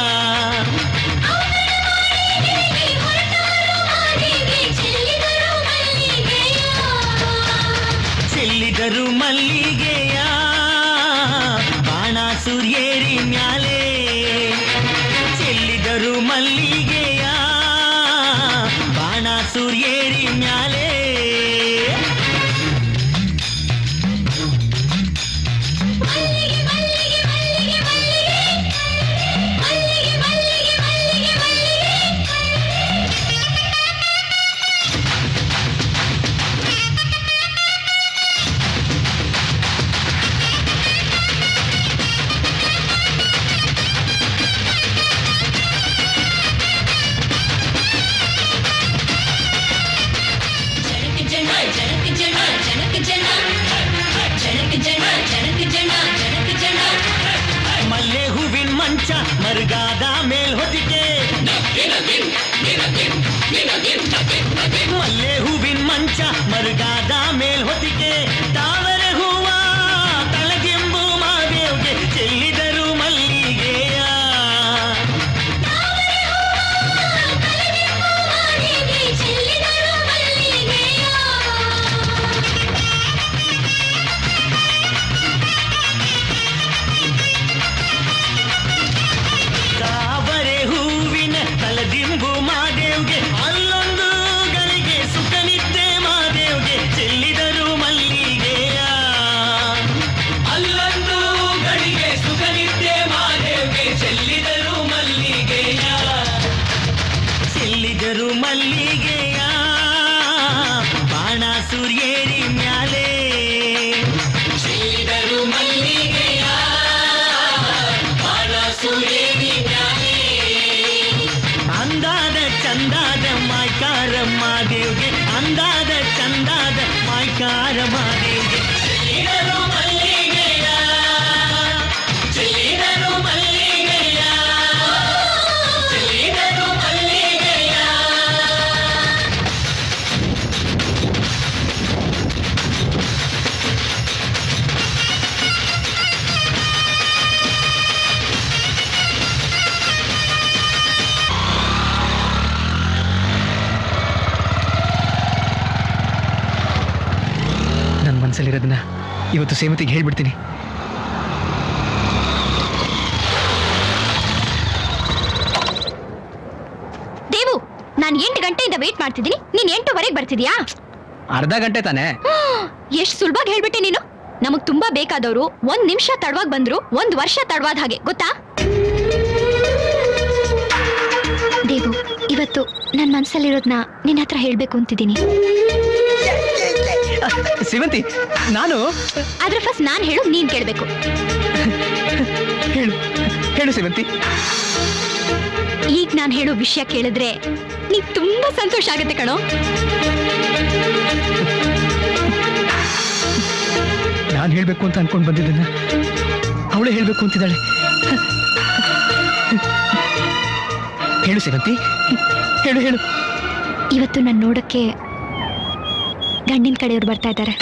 ಚೆಲ್ಲಿದರು ಮಲ್ಲಿಗೆಯ ಬಾಣ ಸೂರ್ಯೇರಿ ಮ್ಯಾಲೆ ಚೆಲ್ಲಿದರು ಮಲ್ಲಿಗೆಯ ಬಾಣ ಸೂರ್ಯೇರಿ ಮ್ಯಾಲೆ ಮರ್ಗಾದ ಮೇಲ್ ಹೊದಿಕೆ ಮಲ್ಲೆ ಹೂವಿನ ಮಂಚ ಮರ್ಗಾದ ಮೇಲ್ ಹೊದಿಕೆ ತಾವರೆ ಹೂವ ತಳಗೆಂಬು ಮಾದೇವ್ಗೆ ಚೆಲ್ಲಿದರು ಮಲ್ಲಿಗೆಯ ತಾವರೆ ಹೂವಿನ ತಲದಿಂಬು ಮಾದೇವ್ಗೆ ಅಲ್ಲೊಂದು ಗಳಿಗೆ ಸುಖ ನಿದ್ದೆ ಮಾದೇವ್ಗೆ ಚೆಲ್ಲಿದರು ಮಲ್ಲಿಗೆಯ ಅಲ್ಲೊಂದು ಗಳಿಗೆ ಸುಖ ನಿದ್ದೆ ಮಾದೇವ್ಗೆ ಚೆಲ್ಲಿದರು ಮಲ್ಲಿಗೆಯ ಚೆಲ್ಲಿದರು ಮಲ್ಲಿಗೆಯ ಬಾಣ ಸೂರ್ಯೇರಿ ಮ್ಯಾಲೆ ಚೆಲ್ಲಿದರು ಮಲ್ಲಿಗೆಯ ಬಾಣ ಸೂರ್ಯೇರಿ ಮ್ಯಾಲೆ ಅಂದಾದ ಚಂದಾದ ಮಾಯ್ಕಾರ ಮಾದೇವ್ಗೆ ಅಂದಾದ ಚಂದಾದ ಮಾಯ್ಕಾರ ಮಾದೇವ್ಗೆ ಚೆಲ್ಲಿದರು ಮಲ್ಲಿಗೆಯ ಚೆಲ್ಲಿದರು ಮಲ್ಲಿಗೆಯ ಚೆಲ್ಲಿದರು ಮಲ್ಲಿಗೆಯ ನನ್ನ ಮನಸ್ಸಲ್ಲಿರೋದನ್ನ ಇವತ್ತು ಸೇಮತಿಗೆ ಹೇಳ್ಬಿಡ್ತೀನಿ ದೇವು ನಾನು ಎಂಟು ಗಂಟೆಯಿಂದ ವೇಟ್ ಮಾಡ್ತಿದ್ದೀನಿ ನೀನ್ ಎಂಟುವರೆಗೆ ಬರ್ತಿದ್ಯಾ ಅರ್ಧ ಗಂಟೆ ತಾನೇ ಎಷ್ಟು ಸುಲಭವಾಗಿ ಹೇಳ್ಬಿಟ್ಟೆ ನೀನು ನಮಗ್ ತುಂಬಾ ಬೇಕಾದವರು ಒಂದ್ ನಿಮಿಷ ತಡವಾಗಿ ಬಂದ್ರು ಒಂದ್ ವರ್ಷ ತಡವಾದ ಹಾಗೆ ಗೊತ್ತಾ ದೇವು ಇವತ್ತು ನನ್ ಮನ್ಸಲ್ಲಿರೋದ್ನ ನಿನ್ನ ಹತ್ರ ಹೇಳ್ಬೇಕು ಅಂತಿದ್ದೀನಿ ಸೇವಂತಿ ನಾನು ಆದ್ರೆ ಫಸ್ಟ್ ನಾನ್ ಹೇಳು ನೀನ್ ಕೇಳ್ಬೇಕು ಹೇಳು ಹೇಳು ಸೇವಂತಿ ಈಗ ನಾನ್ ಹೇಳೋ ವಿಷಯ ಕೇಳಿದ್ರೆ ನೀಗ್ ತುಂಬಾ ಸಂತೋಷ ಆಗುತ್ತೆ ಕಣೋ ನಾನು ಹೇಳ್ಬೇಕು ಅಂತ ಅನ್ಕೊಂಡ್ ಬಂದಿದ್ದನ್ನ ಅವಳೇ ಹೇಳ್ಬೇಕು ಅಂತಿದ್ದಾಳೆ ಹೇಳು ಸೇವಂತಿ ಹೇಳು ಹೇಳು ಇವತ್ತು ನಾನು ನೋಡಕ್ಕೆ ಗಂಡಿನ ಕಡೆಯವ್ರು ಬರ್ತಾ ಇದ್ದಾರೆ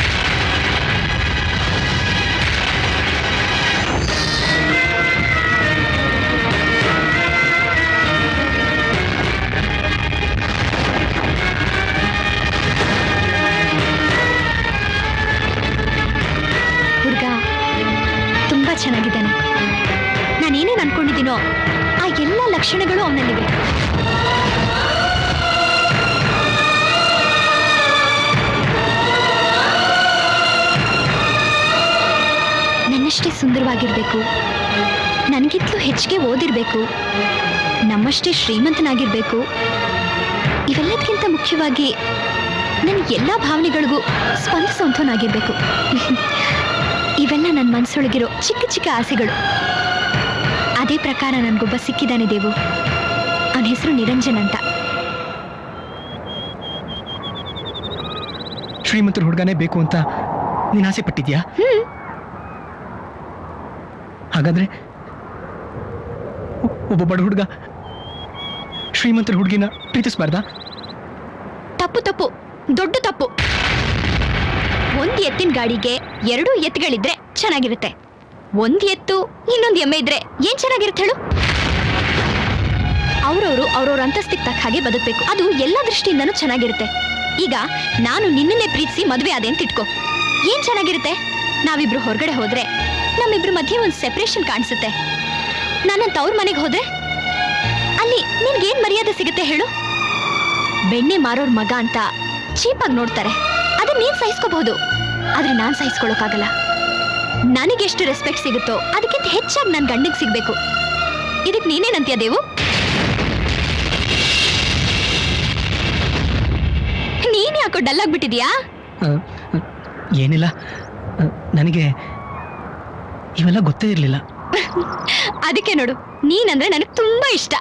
ಹುಡುಗ ತುಂಬಾ ಚೆನ್ನಾಗಿದ್ದಾನೆ ನಾನೇನೇನು ಅನ್ಕೊಂಡಿದ್ದೀನೋ ಆ ಎಲ್ಲ ಲಕ್ಷಣಗಳು ಅವನಲ್ಲಿವೆ ನನ್ನಷ್ಟೇ ಸುಂದರವಾಗಿರ್ಬೇಕು ನನಗಿಂತಲೂ ಹೆಚ್ಚಿಗೆ ಓದಿರ್ಬೇಕು ನಮ್ಮಷ್ಟೇ ಶ್ರೀಮಂತನಾಗಿರ್ಬೇಕು ಇವೆಲ್ಲದಕ್ಕಿಂತ ಮುಖ್ಯವಾಗಿ ನನ್ನ ಎಲ್ಲ ಭಾವನೆಗಳಿಗೂ ಸ್ಪಂದಿಸುವಂಥವನಾಗಿರ್ಬೇಕು ಇವೆಲ್ಲ ನನ್ನ ಮನಸ್ಸೊಳಗಿರೋ ಚಿಕ್ಕ ಚಿಕ್ಕ ಆಸೆಗಳು ಅದೇ ಪ್ರಕಾರ ನನಗೊಬ್ಬ ಸಿಕ್ಕಿದ್ದಾನೆ ದೇವು ಅವನ ಹೆಸರು ನಿರಂಜನ್ ಅಂತ ಶ್ರೀಮಂತರ ಹುಡುಗನೇ ಬೇಕು ಅಂತ ನೀನ್ ಆಸೆ ಪಟ್ಟಿದ್ಯಾ ಹಾಗಾದ್ರೆ ಒ- ಒಬ್ಬ ಬಡ ಹುಡುಗ ಶ್ರೀಮಂತರ ಹುಡುಗಿನ ಪ್ರೀತಿಸ್ಬಾರ್ದಾ ತಪ್ಪು ತಪ್ಪು ದೊಡ್ಡ ತಪ್ಪು ಒಂದ್ ಎತ್ತಿನ ಗಾಡಿಗೆ ಎರಡು ಎತ್ತುಗಳಿದ್ರೆ ಚೆನ್ನಾಗಿರುತ್ತೆ ಒಂದ್ ಎತ್ತು ಇನ್ನೊಂದ್ ಎಮ್ಮೆ ಇದ್ರೆ ಏನ್ ಚೆನ್ನಾಗಿರುತ್ತೆ ಹೇಳು ಅವ್ರವ್ರು ಅವ್ರವ್ರ ಅಂತಸ್ತಿಗೆ ತಕ್ಕ ಹಾಗೆ ಬದುಕಬೇಕು ಅದು ಎಲ್ಲ ದೃಷ್ಟಿಯಿಂದನೂ ಚೆನ್ನಾಗಿರುತ್ತೆ ಈಗ ನಾನು ನಿನ್ನನ್ನೇ ಪ್ರೀತಿಸಿ ಮದುವೆ ಆದೆ ಅಂತ ಇಟ್ಕೋ ಏನ್ ಚೆನ್ನಾಗಿರುತ್ತೆ ನಾವಿಬ್ರು ಹೊರಗಡೆ ಹೋದ್ರೆ ನಮ್ಮಿಬ್ರ ಮಧ್ಯೆ ಒಂದು ಸೆಪರೇಷನ್ ಕಾಣಿಸುತ್ತೆ ನಾನು ತವ್ರ ಮನೆಗೆ ಹೋದ್ರೆ ಅಲ್ಲಿ ನಿನ್ಗೇನ್ ಮರ್ಯಾದೆ ಸಿಗುತ್ತೆ ಹೇಳು ಬೆಣ್ಣೆ ಮಾರೋರ್ ಮಗ ಅಂತ ಚೀಪಾಗಿ ನೋಡ್ತಾರೆ ಅದನ್ನ ನೀನ್ ಸಹಿಸ್ಕೋಬಹುದು ಆದ್ರೆ ನಾನ್ ಸಹಿಸ್ಕೊಳಕ್ಕಾಗಲ್ಲ ನನಗೆಷ್ಟು ರೆಸ್ಪೆಕ್ಟ್ ಸಿಗುತ್ತೋ ಅದಕ್ಕಿಂತ ಹೆಚ್ಚಾಗಿ ನನ್ ಗಂಡಿಗೆ ಸಿಗ್ಬೇಕು ಇದಕ್ ನೀನೇನಂತೀಯ ದೇವು ನೀನ್ ಯಾಕೋ ಡಲ್ ಆಗ್ಬಿಟ್ಟಿದ್ಯಾ ಆ, ಏನಿಲ್ಲ ಆ, ನನಗೆ ಇವೆಲ್ಲ ಗೊತ್ತೇ ಇರಲಿಲ್ಲ ಅದಕ್ಕೆ ನೋಡು ನೀನಂದ್ರೆ ನನಗೆ ತುಂಬಾ ಇಷ್ಟ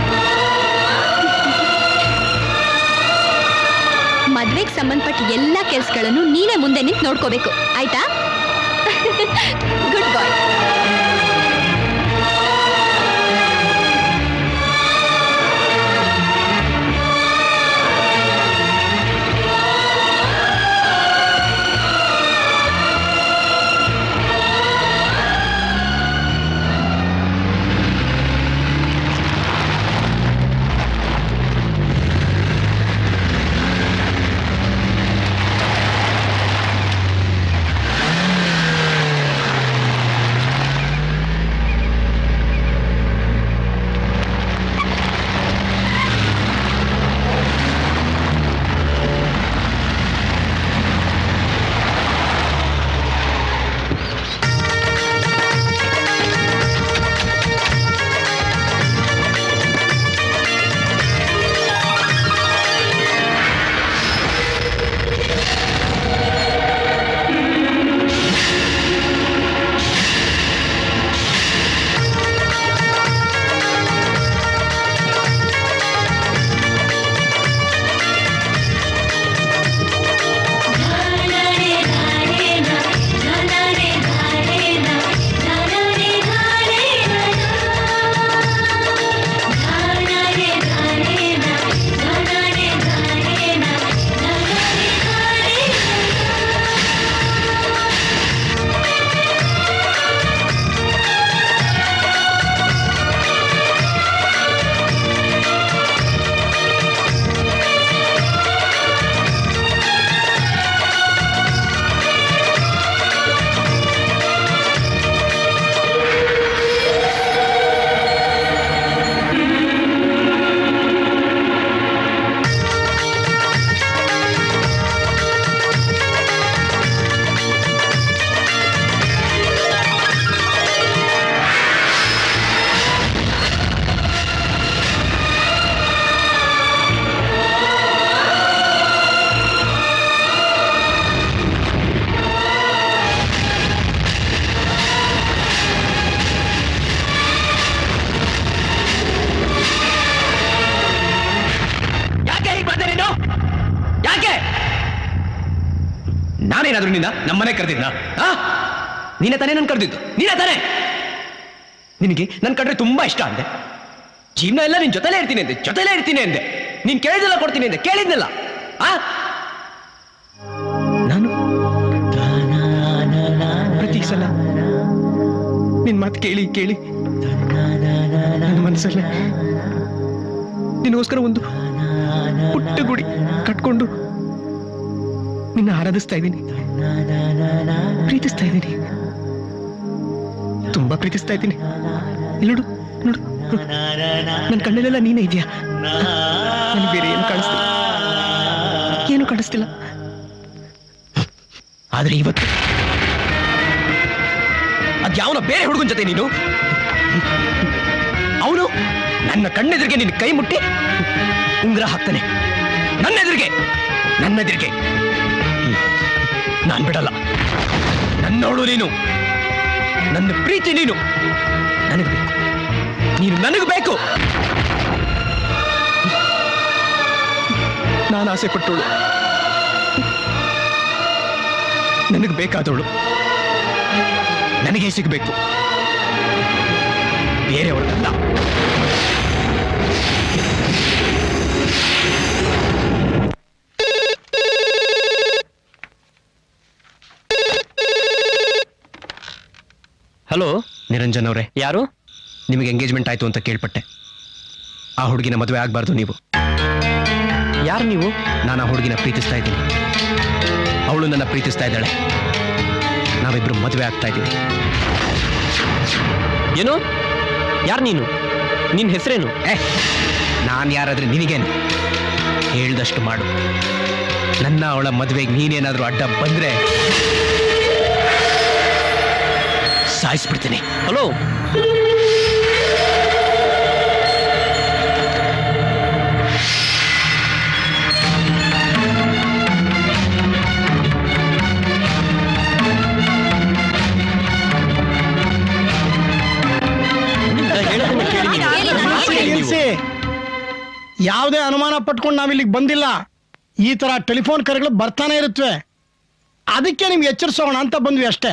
ಮದ್ವೆಗೆ ಸಂಬಂಧಪಟ್ಟ ಎಲ್ಲಾ ಕೆಲ್ಸಗಳನ್ನು ನೀನೇ ಮುಂದೆ ನಿಂತು ನೋಡ್ಕೋಬೇಕು ಆಯ್ತಾ ಗುಡ್ ಬಾಯ್ ಏನಾದ್ರು ನಿನ್ನ ನಮ್ಮನೆ ಕರೆದಿದ್ನ ಆ ನೀನೇ ತಾನೇ ನನ್ ಕರೆದಿದ್ದು ನೀನೇ ತಾನೇ ನಿನಗೆ ನನ್ ಕಂಡ್ರೆ ತುಂಬಾ ಇಷ್ಟ ಅಂದೆ ಜೀವನ ಎಲ್ಲ ನಿನ್ ಜೊತೆಲೇ ಇರ್ತೀನಿ ಅಂದೆ ಜೊತೆಲೇ ಇರ್ತೀನಿ ಅಂದೆ ನೀನ್ ಕೇಳಿದೆಲ್ಲ ಕೊಡ್ತೀನಿ ಅಂದೆ ಕೇಳಿದ್ನಲ್ಲ ಆ ನಾನು ಪ್ರತಿ ಸಲ ನಿನ್ ಮಾತು ಕೇಳಿ ಕೇಳಿ ನನ್ನ ಮನಸ್ಸಲ್ಲೇ ನಿನಗೋಸ್ಕರ ಒಂದು ಪುಟ್ಟ ಗುಡಿ ಕಟ್ಕೊಂಡು ನಿನ್ನ ಆರಾಧಿಸ್ತಾ ಇದ್ದೀನಿ ಪ್ರೀತಿಸ್ತಾ ಇದ್ದೀನಿ ತುಂಬಾ ಪ್ರೀತಿಸ್ತಾ ಇದ್ದೀನಿ ಇಲ್ಲಿ ನೋಡು ನೋಡು ನನ್ನ ಕಣ್ಣಲ್ಲೆಲ್ಲ ನೀನೇ ಇದೆಯಾ ನನಗೆ ಬೇರೆ ಏನು ಕಾಣಿಸ್ತಿಲ್ಲ ಏನು ಕಾಣಿಸ್ತಿಲ್ಲ ಆದ್ರೆ ಇವತ್ತು ಅದ್ಯಾವನ ಬೇರೆ ಹುಡುಗನ ಜೊತೆ ನೀನು ಅವನು ನನ್ನ ಕಣ್ಣೆದುರಿಗೆ ನಿನ್ನ ಕೈ ಮುಟ್ಟಿ ಉಂಗುರ ಹಾಕ್ತಾನೆ ನನ್ನ ಎದುರಿಗೆ ನನ್ನ ಎದುರಿಗೆ ನಾನ್ ಬಿಡಲ್ಲ ನನ್ನವಳು ನೀನು ನನ್ನ ಪ್ರೀತಿ ನೀನು ನನಗೆ ಬೇಕು ನೀನು ನನಗೆ ಬೇಕು ನಾನು ಆಸೆ ಪಟ್ಟವಳು ನನಗೆ ಬೇಕಾದವಳು ನನಗೆ ಸಿಗಬೇಕು ಬೇರೆಯವಳಲ್ಲ ಹಲೋ ನಿರಂಜನ್ ಅವರೇ ಯಾರು ನಿಮಗೆ ಎಂಗೇಜ್ಮೆಂಟ್ ಆಯ್ತು ಅಂತ ಕೇಳ್ಪಟ್ಟೆ ಆ ಹುಡುಗಿನ ಮದುವೆ ಆಗಬಾರ್ದು ನೀವು ಯಾರು ನೀವು ನಾನು ಆ ಹುಡುಗಿನ ಪ್ರೀತಿಸ್ತಾ ಇದ್ದೀನಿ ಅವಳು ನನ್ನ ಪ್ರೀತಿಸ್ತಾ ಇದ್ದಾಳೆ ನಾವಿಬ್ರು ಮದುವೆ ಆಗ್ತಾ ಇದ್ದೀವಿ ಏನು ಯಾರು ನೀನು ನಿನ್ನ ಹೆಸರೇನು ಏ ನಾನು ಯಾರಾದ್ರೆ ನಿನಗೇನು ಹೇಳ್ದಷ್ಟು ಮಾಡು ನನ್ನ ಅವಳ ಮದುವೆಗೆ ನೀನೇನಾದ್ರೂ ಅಡ್ಡ ಬಂದ್ರೆ ಸಾಯಿಸ್ಬಿಡ್ತೀನಿ ಹಲೋ ನಿಲ್ಸಿ ಯಾವುದೇ ಅನುಮಾನ ಪಟ್ಕೊಂಡು ನಾವಿಲ್ಲಿಗೆ ಬಂದಿಲ್ಲ ಈ ತರ ಟೆಲಿಫೋನ್ ಕರೆಗಳು ಬರ್ತಾನೆ ಇರುತ್ತವೆ ಅದಕ್ಕೆ ನಿಮ್ಗೆ ಎಚ್ಚರಿಸೋಣ ಅಂತ ಬಂದ್ವಿ ಅಷ್ಟೇ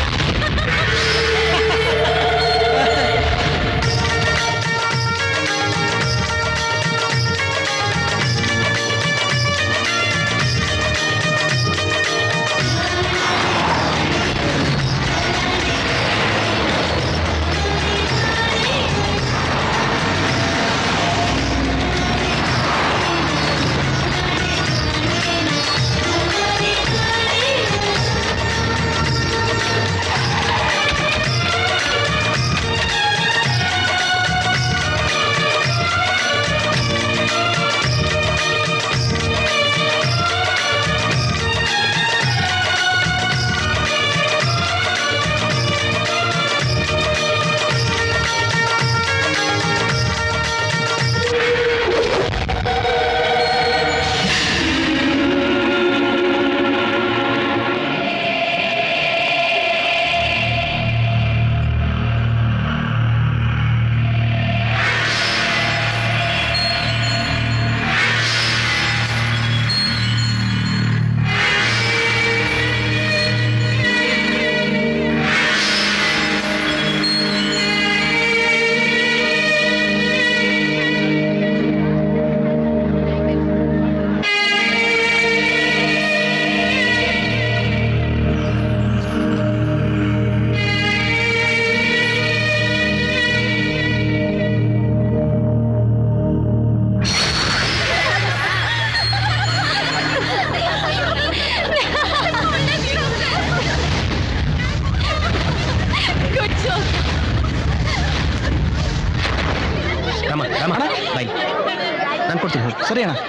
ರಾಮ ರಾಮ ಬಾಯ್ ನಾನು ಕೊಡ್ತೀನಿ ಹೋಗಿ ಸರಿ ಅಣ್ಣ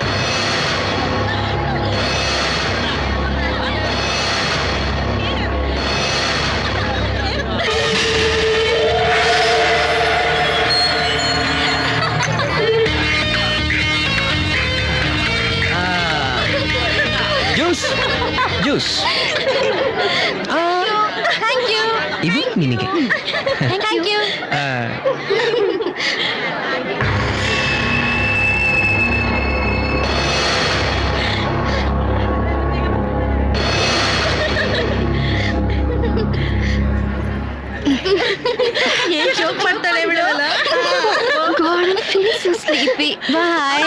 ಜ್ಯೂಸ್ ಜ್ಯೂಸ್ ಥ್ಯಾಂಕ್ ಯು ಇದು ನಿನಗೆ thank you ah, so sleepy. Bye.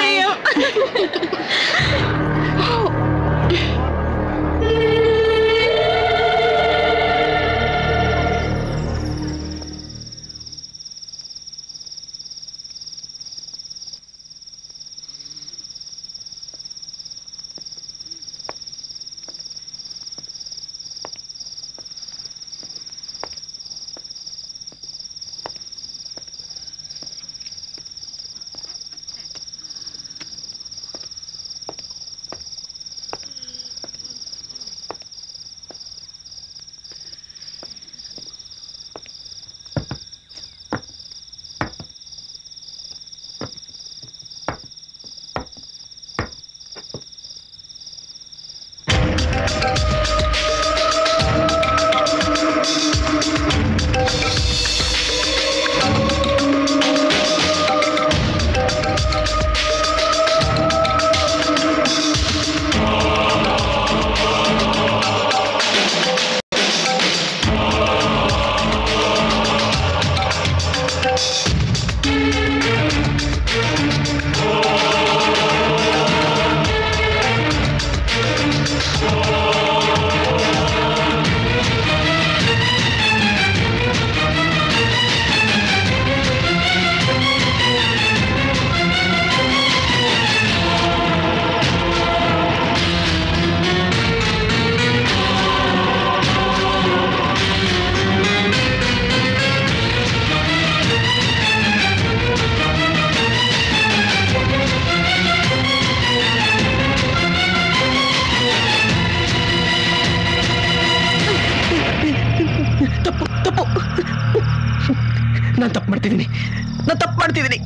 ತಪ್ಪು ತಪ್ಪು ನಾನು ತಪ್ಪು ಮಾಡ್ತಿದ್ದೀನಿ ನಾನು ತಪ್ಪು ಮಾಡ್ತಿದ್ದೀನಿ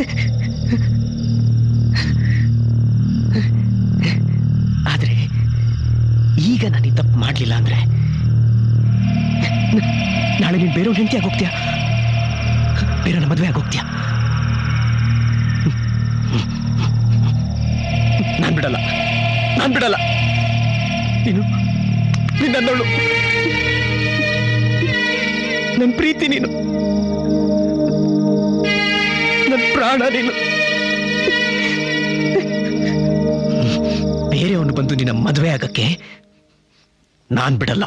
ಆದ್ರೆ ಈಗ ನಾನು ಈ ತಪ್ಪು ಮಾಡ್ಲಿಲ್ಲ ಅಂದ್ರೆ ನ- ನಾಳೆ ನೀನು ಬೇರೆಯವ್ರ ಹೆಂಡತಿ ಆಗೋಗ್ತೀಯ ಬೇರೆಯವ್ರ ಮದುವೆ ಆಗೋಗ್ತೀಯ ನಾನ್ ಬಿಡಲ್ಲ ನಾನ್ ಬಿಡಲ್ಲ ನೀನು ನೀನು ನನ್ನವಳು ನನ್ನ ಪ್ರೀತಿ ನೀನು ನನ್ನ ಪ್ರಾಣ ನೀನು ಬೇರೆಯವನು ಬಂದು ನಿನ್ನ ಮದುವೆ ಆಗಕ್ಕೆ ನಾನ್ ಬಿಡಲ್ಲ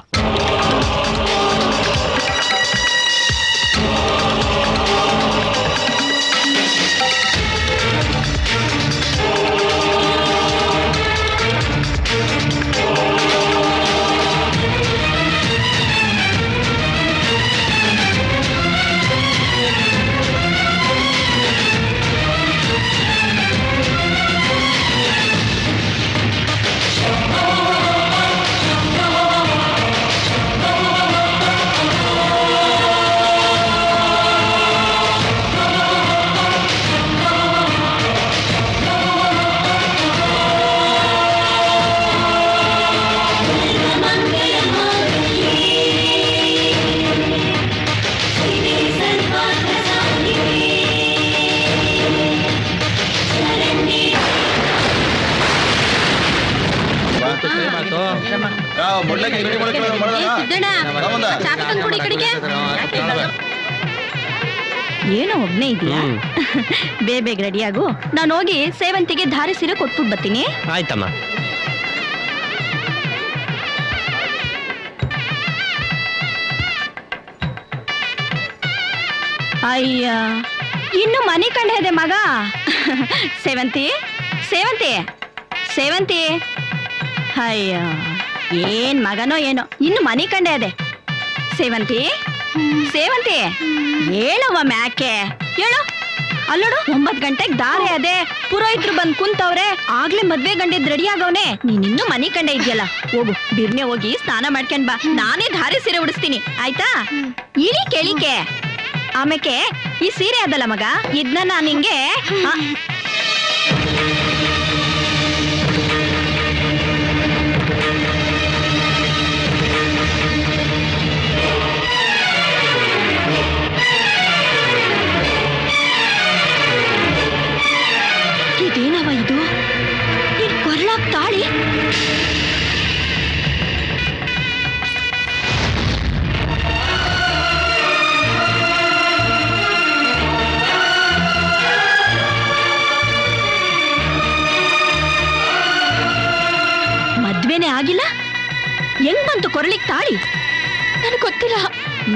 ಏನೋ ಒಬ್ನೇ ಇದೆಯಾ ಬೇಗ ಬೇಗ ರೆಡಿಯಾಗು ನಾನು ಹೋಗಿ ಸೇವಂತಿಗೆ ಧಾರೆ ಸೀರೆ ಕೊಟ್ಬಿಟ್ಟು ಬರ್ತೀನಿ ಆಯ್ತಮ್ಮ ಅಯ್ಯ ಇನ್ನು ಮನೆ ಕಂಡ ಇದೆ ಮಗ ಸೇವಂತಿ ಸೇವಂತಿ ಸೇವಂತಿ ಅಯ್ಯ ಏನ್ ಮಗನೋ ಏನೋ ಇನ್ನು ಮನೆ ಕಂಡೆ ಇದೆ ಸೇವಂತಿ ಸೇವಂತಿ ಹೇಳವ್ವ ಮ್ಯಾಕೆ ಹೇಳು ಅಲ್ಲೋಡು ಒಂಬತ್ ಗಂಟೆಗೆ ದಾರೆ ಅದೇ ಪುರೋಹಿತರು ಬಂದ್ ಕುಂತವ್ರೆ ಆಗ್ಲೇ ಮದ್ವೆ ಗಂಡಿದ್ ರೆಡಿ ಆಗವ್ನೆ ನೀನ್ ಇನ್ನೂ ಮನಿ ಕಂಡೆ ಇದೆಯಲ್ಲ ಹೋಗು ಬಿರ್ನೆ ಹೋಗಿ ಸ್ನಾನ ಮಾಡ್ಕೊಂಡ್ ಬಾ ನಾನೇ ಧಾರೆ ಸೀರೆ ಉಡಿಸ್ತೀನಿ ಆಯ್ತಾ ಇಳಿ ಕೆಳಿಕೆ ಆಮೇಕೆ ಈ ಸೀರೆ ಅದಲ್ಲ ಮಗ ಇದನ್ನ ನಾನು ನಿಂಗೆ ಆ, ಇದೇನವ ಇದು ನಿನ್ ಕೊರ್ಳಾಗ್ ತಾಳಿ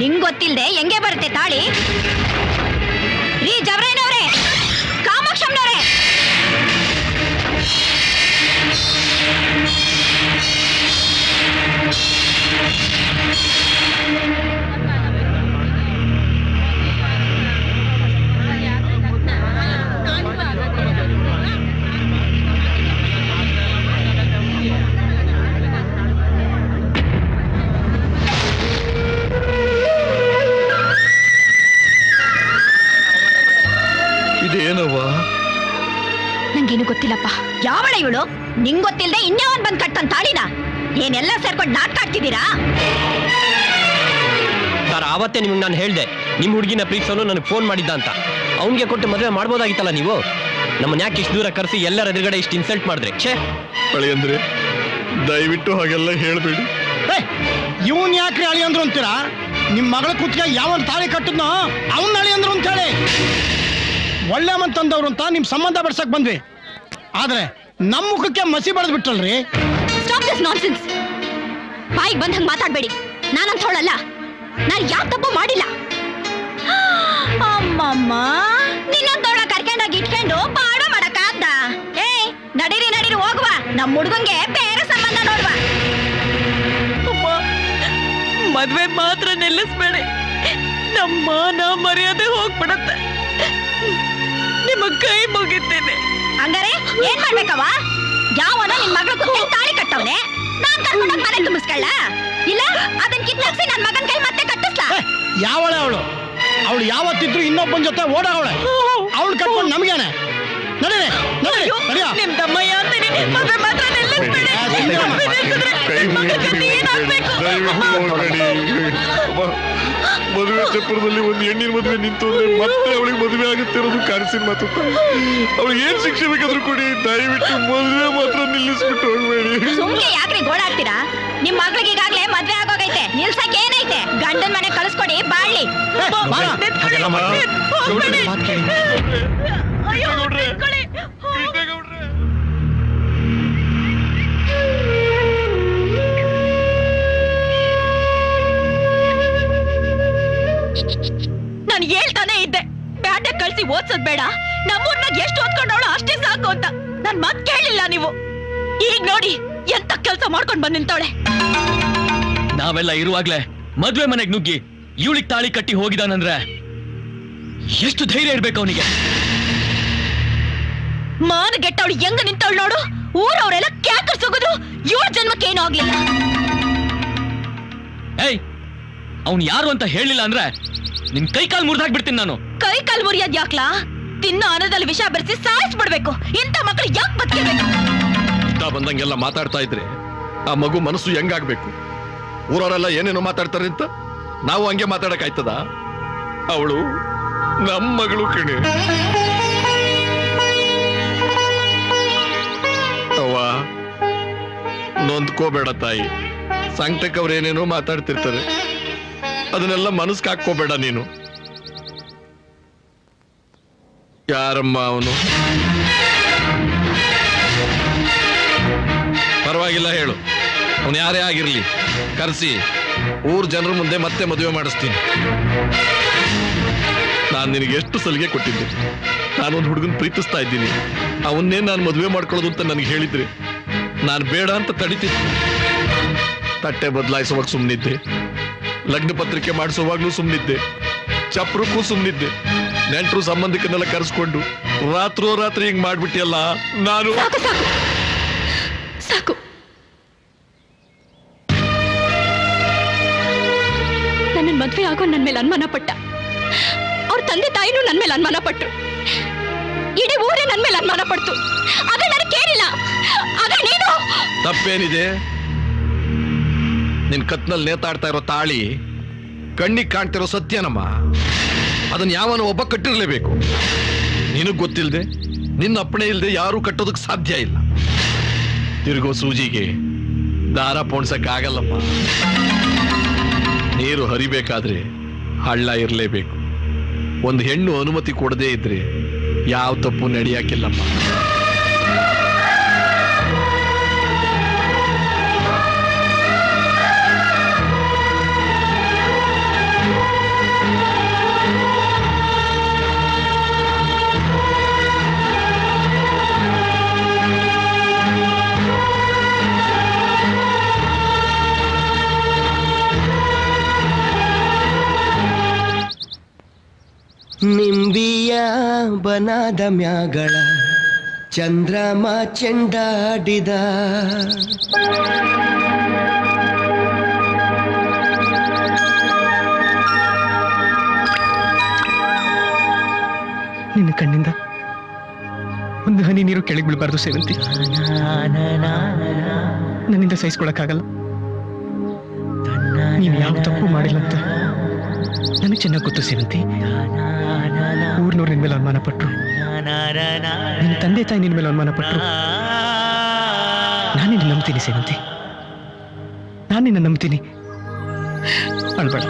ನಿಂಗ್ ಗೊತ್ತಿಲ್ದೆ ಹೆಂಗೆ ಬರುತ್ತೆ ತಾಳಿ ರೀ ಜವರೇನವ್ರೆ ಕಾಮಾಕ್ಷಮ್ನವ್ರೆ ಇದೇನವ್ವ ನಂಗೇನು ಗೊತ್ತಿಲ್ಲಪ್ಪ ಯಾವಳ ಇವಳು ನಿಂಗ್ ಗೊತ್ತಿಲ್ದೆ ಇನ್ಯಾವನ್ ಬಂದ್ ಕಟ್ಟನ್ ತಾಳಿನ ಏನೆಲ್ಲ ಸೇರ್ಕೊಂಡು ನಾಟಕ ಆಡ್ತಿದ್ದೀರಾ ಸರ್ ಆವತ್ತೇ ನಿಮ್ಗೆ ನಾನು ಹೇಳ್ದೆ ನಿಮ್ಮ ಹುಡುಗಿನ ಪ್ರೀತಿಸೋನು ನನಗೆ ಫೋನ್ ಮಾಡಿದ್ದ ಅಂತ ಅವನಿಗೆ ಕೊಟ್ಟು ಮದುವೆ ಮಾಡ್ಬೋದಾಗಿತ್ತಲ್ಲ ನೀವು ನಮ್ಮನ್ನ ಯಾಕೆ ಇಷ್ಟು ದೂರ ಕರೆಸಿ ಎಲ್ಲರ ಎದುರುಗಡೆ ಇಷ್ಟು ಇನ್ಸಲ್ಟ್ ಮಾಡಿದ್ರೆ ಛೇ ಅಂದ್ರೆ ದಯವಿಟ್ಟು ಹಾಗೆಲ್ಲ ಹೇಳ್ಬೇಡಿ ಇವನ್ ಯಾಕ್ರಿ ಅಳಿ ಅಂದ್ರು ಅಂತೀರಾ ನಿಮ್ ಮಗಳ ಕುತ್ತಿಗೆ ಯಾವನ್ ತಾಳಿ ಕಟ್ಟದ್ನೋ ಅವನ್ ಅಳಿ ಅಂದ್ರು ಅಂತ ಹೇಳಿ ಒಳ್ಳೆ ಮನ್ ತಂದವ್ರು ಅಂತ ನಿಮ್ ಸಂಬಂಧ ಬೆಡ್ಸಕ್ ಬಂದ್ವಿ ಆದ್ರೆ ನಮ್ ಮುಖಕ್ಕೆ ಮಸಿ ಬಡ್ದ್ ಬಿಟ್ರಲ್ರಿ ಸ್ಟಾಪ್ ದಿಸ್ ನಾನ್ಸೆನ್ಸ್ ಬಾಯಿಗೆ ಬಂದ್ ಹಂಗ್ ಮಾತಾಡ್ಬೇಡಿ ನಾನಂತ ಹೇಳಲ್ಲ ನಾನ್ ಯಾವ ತಪ್ಪು ಮಾಡಿಲ್ಲ ಅಮ್ಮಮ್ಮ ನಿನ್ನೊಂದವಳ ಕರ್ಕೊಂಡೋಗಿ ಇಟ್ಕೊಂಡು ಪಾಡ ಮಾಡಕ್ಕಾದ್ದ ಏ ನಡೀರಿ ನಡೀರಿ ಹೋಗುವ ನಮ್ ಹುಡ್ಗಂಗೆ ಬೇರೆ ಸಂಬಂಧ ನೋಡುವ ಮದ್ವೆ ಮಾತ್ರ ನಿಲ್ಲಿಸ್ಬೇಡಿ ನಮ್ಮ ಮಾನ ಮರ್ಯಾದೆ ಹೋಗ್ಬಿಡತ್ತೆ ನಿಮ್ಮ ಕೈ ಮುಗಿತೀನಿ ಹಂಗಾರೆ ಏನ್ ಮಾಡ್ಬೇಕವ ಯಾವನ ನಿನ್ ಮಗಳ ಕುತ್ತಿಗೆ ತಾಳಿ ಕಟ್ಟವನೆ ನಾನ್ ಕರ್ಕೊಂಡೋಗ್ ಮನೆ ತುಂಬಿಸ್ಕೊಳ್ಳ ಇಲ್ಲ ಅದನ್ ಕಿತ್ತಾಕ್ಸಿ ನನ್ ಮಗನ್ ಕೈ ಮತ್ತೆ ಕಟ್ಟಿಸ್ಲಾ ಯಾವಳೆ ಅವಳು ಅವಳು ಯಾವತ್ತಿದ್ರು ಇನ್ನೊಬ್ಬನ ಜೊತೆ ಓಡಾವಳೆ ಅವಳು ಕಟ್ಕೊಂಡು ನಮ್ಗೇನೆ ನಡೀರಿ ನಡೀರಿ ನಡಿಯೋ ನಿಮ್ ತಮ್ಮಯ್ಯ ಅಂತೀನಿ ಮದ್ವೆ ಮಾತ್ರ ನಿಲ್ಲಿಸ್ಬೇಡಿ ಮದುವೆ ಚಪ್ಪರದಲ್ಲಿ ಒಂದು ಹೆಣ್ಣಿನ ಮದುವೆ ನಿಂತು ಅಂದ್ರೆ ಮತ್ತೆ ಅವಳಿಗೆ ಮದುವೆ ಆಗುತ್ತೆ ಅನ್ನೋದು ಕನಸಿನ ಮಾತು ಅವಳಿಗೆ ಏನ್ ಶಿಕ್ಷೆ ಬೇಕಾದ್ರೂ ಕೊಡಿ ದಯವಿಟ್ಟು ಮದುವೆ ಮಾತ್ರ ನಿಲ್ಲಿಸ್ಬಿಟ್ಟು ಹೋಗ್ಬೇಡಿ ಸುಮ್ಕೆ ಯಾಕ್ರಿ ಗೋಳಾಡ್ತೀರಾ ನಿಮ್ ಮಗಳಿಗೆ ಈಗಾಗ್ಲೇ ಮದ್ವೆ ಆಗೋಗೈತೆ ನಿಲ್ಸಕ್ ಏನೈತೆ ಗಂಡನ್ ಮನೆ ಕಳಿಸ್ಕೊಡಿ ಬಾಳ್ಲಿ ನಾನು ಹೇಳ್ತಾನೆ ಇದ್ದೆ ಬ್ಯಾಟೆ ಕಳ್ಸಿ ಓದ್ಸೋದ್ ಬೇಡ ನಮ್ಮೂರ್ನಾಗ ಎಷ್ಟು ಓದ್ಕೊಂಡವಳು ಅಷ್ಟೇ ಸಾಕು ಅಂತ ನನ್ ಮಾತ್ ಕೇಳಿಲ್ಲ ನೀವು ಈಗ ನೋಡಿ ಎಂತ ಕೆಲ್ಸ ಮಾಡ್ಕೊಂಡ್ ಬಂದ್ ನಿಂತವಳೆ ನಾವೆಲ್ಲ ಇರುವಾಗ್ಲೇ ಮದ್ವೆ ಮನೆಗ್ ನುಗ್ಗಿ ಇವಳಿಗೆ ತಾಳಿ ಕಟ್ಟಿ ಹೋಗಿದಾನಂದ್ರೆ ಎಷ್ಟು ಧೈರ್ಯ ಇರ್ಬೇಕು ಅವನಿಗೆ ಮಾನ ಗೆಟ್ಟವಳು ಹೆಂಗ ನಿಂತವಳು ನೋಡು ಊರವರೆಲ್ಲ ಕ್ಯಾಕರ್ ಸುಗಿದ್ರು ಇವಳ ಜನ್ಮಕ್ಕೆ ಏನೂ ಆಗ್ಲಿಲ್ಲ ಏಯ್ ಅವ್ನ್ ಯಾರು ಅಂತ ಹೇಳಿಲ್ಲ ಅಂದ್ರೆ ನಿನ್ ಕೈ ಕಾಲ್ ಮುರಿದಾಕ್ಬಿಡ್ತೀನಿ ನಾನು ಕೈ ಕಾಲ್ ಮುರಿಯೋದ್ ಯಾಕ್ಲಾ ತಿನ್ನೋ ಅನ್ನದಲ್ಲಿ ವಿಷ ಬೆರೆಸಿ ಸಾಯಿಸ್ಬಿಡ್ಬೇಕು ಇಂಥ ಮಕ್ಳು ಯಾಕೆ ಬದುಕಿರ್ಬೇಕು ಇಷ್ಟ ಬಂದಂಗೆಲ್ಲ ಮಾತಾಡ್ತಾ ಇದ್ರೆ ಆ ಮಗು ಮನಸ್ಸು ಹೆಂಗಾಗ್ಬೇಕು ಊರವರೆಲ್ಲ ಏನೇನೋ ಮಾತಾಡ್ತಾರೆ ಅಂತ ನಾವು ಹಂಗೆ ಮಾತಾಡಕ್ಕಾಯ್ತದ ಅವಳು ನಮ್ಮ ಮಗಳು ಕಣೆ ಅವ್ವ ನೊಂದ್ಕೋಬೇಡ ತಾಯಿ ಸಂಕಟಕ್ಕೆ ಅವ್ರು ಏನೇನೋ ಮಾತಾಡ್ತಿರ್ತಾರೆ ಅದನ್ನೆಲ್ಲ ಮನಸ್ಸಿಗೆ ಹಾಕೋಬೇಡ ನೀನು ಯಾರಮ್ಮ ಅವನು ಪರವಾಗಿಲ್ಲ ಹೇಳು ಅವನು ಯಾರೇ ಆಗಿರ್ಲಿ ಕರೆಸಿ ಊರ್ ಜನರ ಮುಂದೆ ಮತ್ತೆ ಮದುವೆ ಮಾಡಿಸ್ತೀನಿ ನಾನು ನಿನಗೆ ಎಷ್ಟು ಸಲಿಗೆ ಕೊಟ್ಟಿದ್ದೆ ನಾನೊಂದು ಹುಡುಗನ ಪ್ರೀತಿಸ್ತಾ ಇದ್ದೀನಿ ಅವನ್ನೇ ನಾನು ಮದುವೆ ಮಾಡ್ಕೊಳ್ಳೋದು ಅಂತ ನನಗೆ ಹೇಳಿದ್ರೆ ನಾನು ಬೇಡ ಅಂತ ತಡಿತಿದ್ದೆ ತಟ್ಟೆ ಬದಲಾಯಿಸುವಾಗ ಸುಮ್ಮನಿದ್ದೆ ಲಗ್ನ ಪತ್ರಿಕೆ ಮಾಡಿಸುವಾಗ್ಲೂ ಸುಮ್ಮನಿದ್ದೆ ಚಪ್ರಕ್ಕೂ ಸುಮ್ಮನಿದ್ದೆ ನೆಂಟರು ಸಂಬಂಧಿಕರನ್ನೆಲ್ಲ ಕರೆಸ್ಕೊಂಡು ರಾತ್ರೋ ರಾತ್ರಿ ಹಿಂಗ್ ಮಾಡ್ಬಿಟ್ಟಿಯಲ್ಲ ನಾನು ಸಾಕು ಸಾಕು ಸಾಕು ನನ್ನ ಮದ್ವೆ ಆಗೋ ನನ್ ಮೇಲೆ ಅನುಮಾನ ಪಟ್ಟ ಅವ್ರ ತಂದೆ ತಾಯಿನೂ ನನ್ ಮೇಲೆ ಅನುಮಾನ ಪಟ್ರು ಇಡೀ ಊರೇ ನನ್ ಮೇಲೆ ಅನುಮಾನ ಪಡ್ತು ಆಗ ನನಗೆ ಕೇಳಿಲ್ಲ ಆಗ ನೀನು ತಪ್ಪೇನಿದೆ ನಿನ್ ಕತ್ನಲ್ಲಿ ನೇತಾಡ್ತಾ ಇರೋ ತಾಳಿ ಕಣ್ಣಿಗೆ ಕಾಣ್ತಿರೋ ಸತ್ಯನಮ್ಮ ಅದನ್ನ ಯಾವನು ಒಬ್ಬ ಕಟ್ಟಿರ್ಲೇಬೇಕು ನಿನಗ್ ಗೊತ್ತಿಲ್ದೆ ನಿನ್ನ ಅಪ್ಪಣೆ ಇಲ್ಲದೆ ಯಾರೂ ಕಟ್ಟೋದಕ್ಕೆ ಸಾಧ್ಯ ಇಲ್ಲ ತಿರುಗೋ ಸೂಜಿಗೆ ದಾರ ಪೋಣ್ಸಕ್ ಆಗಲ್ಲಮ್ಮ ನೀರು ಹರಿಬೇಕಾದ್ರೆ ಹಳ್ಳ ಇರಲೇಬೇಕು ಒಂದು ಹೆಣ್ಣು ಅನುಮತಿ ಕೊಡದೇ ಇದ್ರೆ ಯಾವ ತಪ್ಪು ನಡೆಯಾಕಿಲ್ಲಮ್ಮ ಬನಾದ ಮ್ಯಾಗಳ ಚಂದ್ರಮ ಚೆಂಡಾಡಿದ ನಿನ್ನ ಕಣ್ಣಿಂದ ಒಂದು ಹನಿ ನೀರು ಕೆಳಗೆ ಬೀಳಬಾರ್ದು ಸೇವಂತಿ ನನ್ನಿಂದ ಸಹಿಸ್ಕೊಳಕ್ಕಾಗಲ್ಲ ನೀನು ಯಾವ ತಪ್ಪು ಮಾಡಿಲ್ಲ ಅಂತ ನನಗೆ ಚೆನ್ನಾಗಿ ಗೊತ್ತು ಸೇವಂತಿ ಊರ್ನವ್ರು ನಿನ್ ಮೇಲೆ ಅನುಮಾನ ಪಟ್ರು ನಿನ್ನ ತಂದೆ ತಾಯಿ ನಿನ್ ಮೇಲೆ ಅನುಮಾನ ಪಟ್ರು ನಾನು ನಿನ್ನ ನಂಬ್ತೀನಿ ಸೇವಂತಿ ನಾನು ನಿನ್ನ ನಂಬ್ತೀನಿ ಅಳ್ಬೇಡ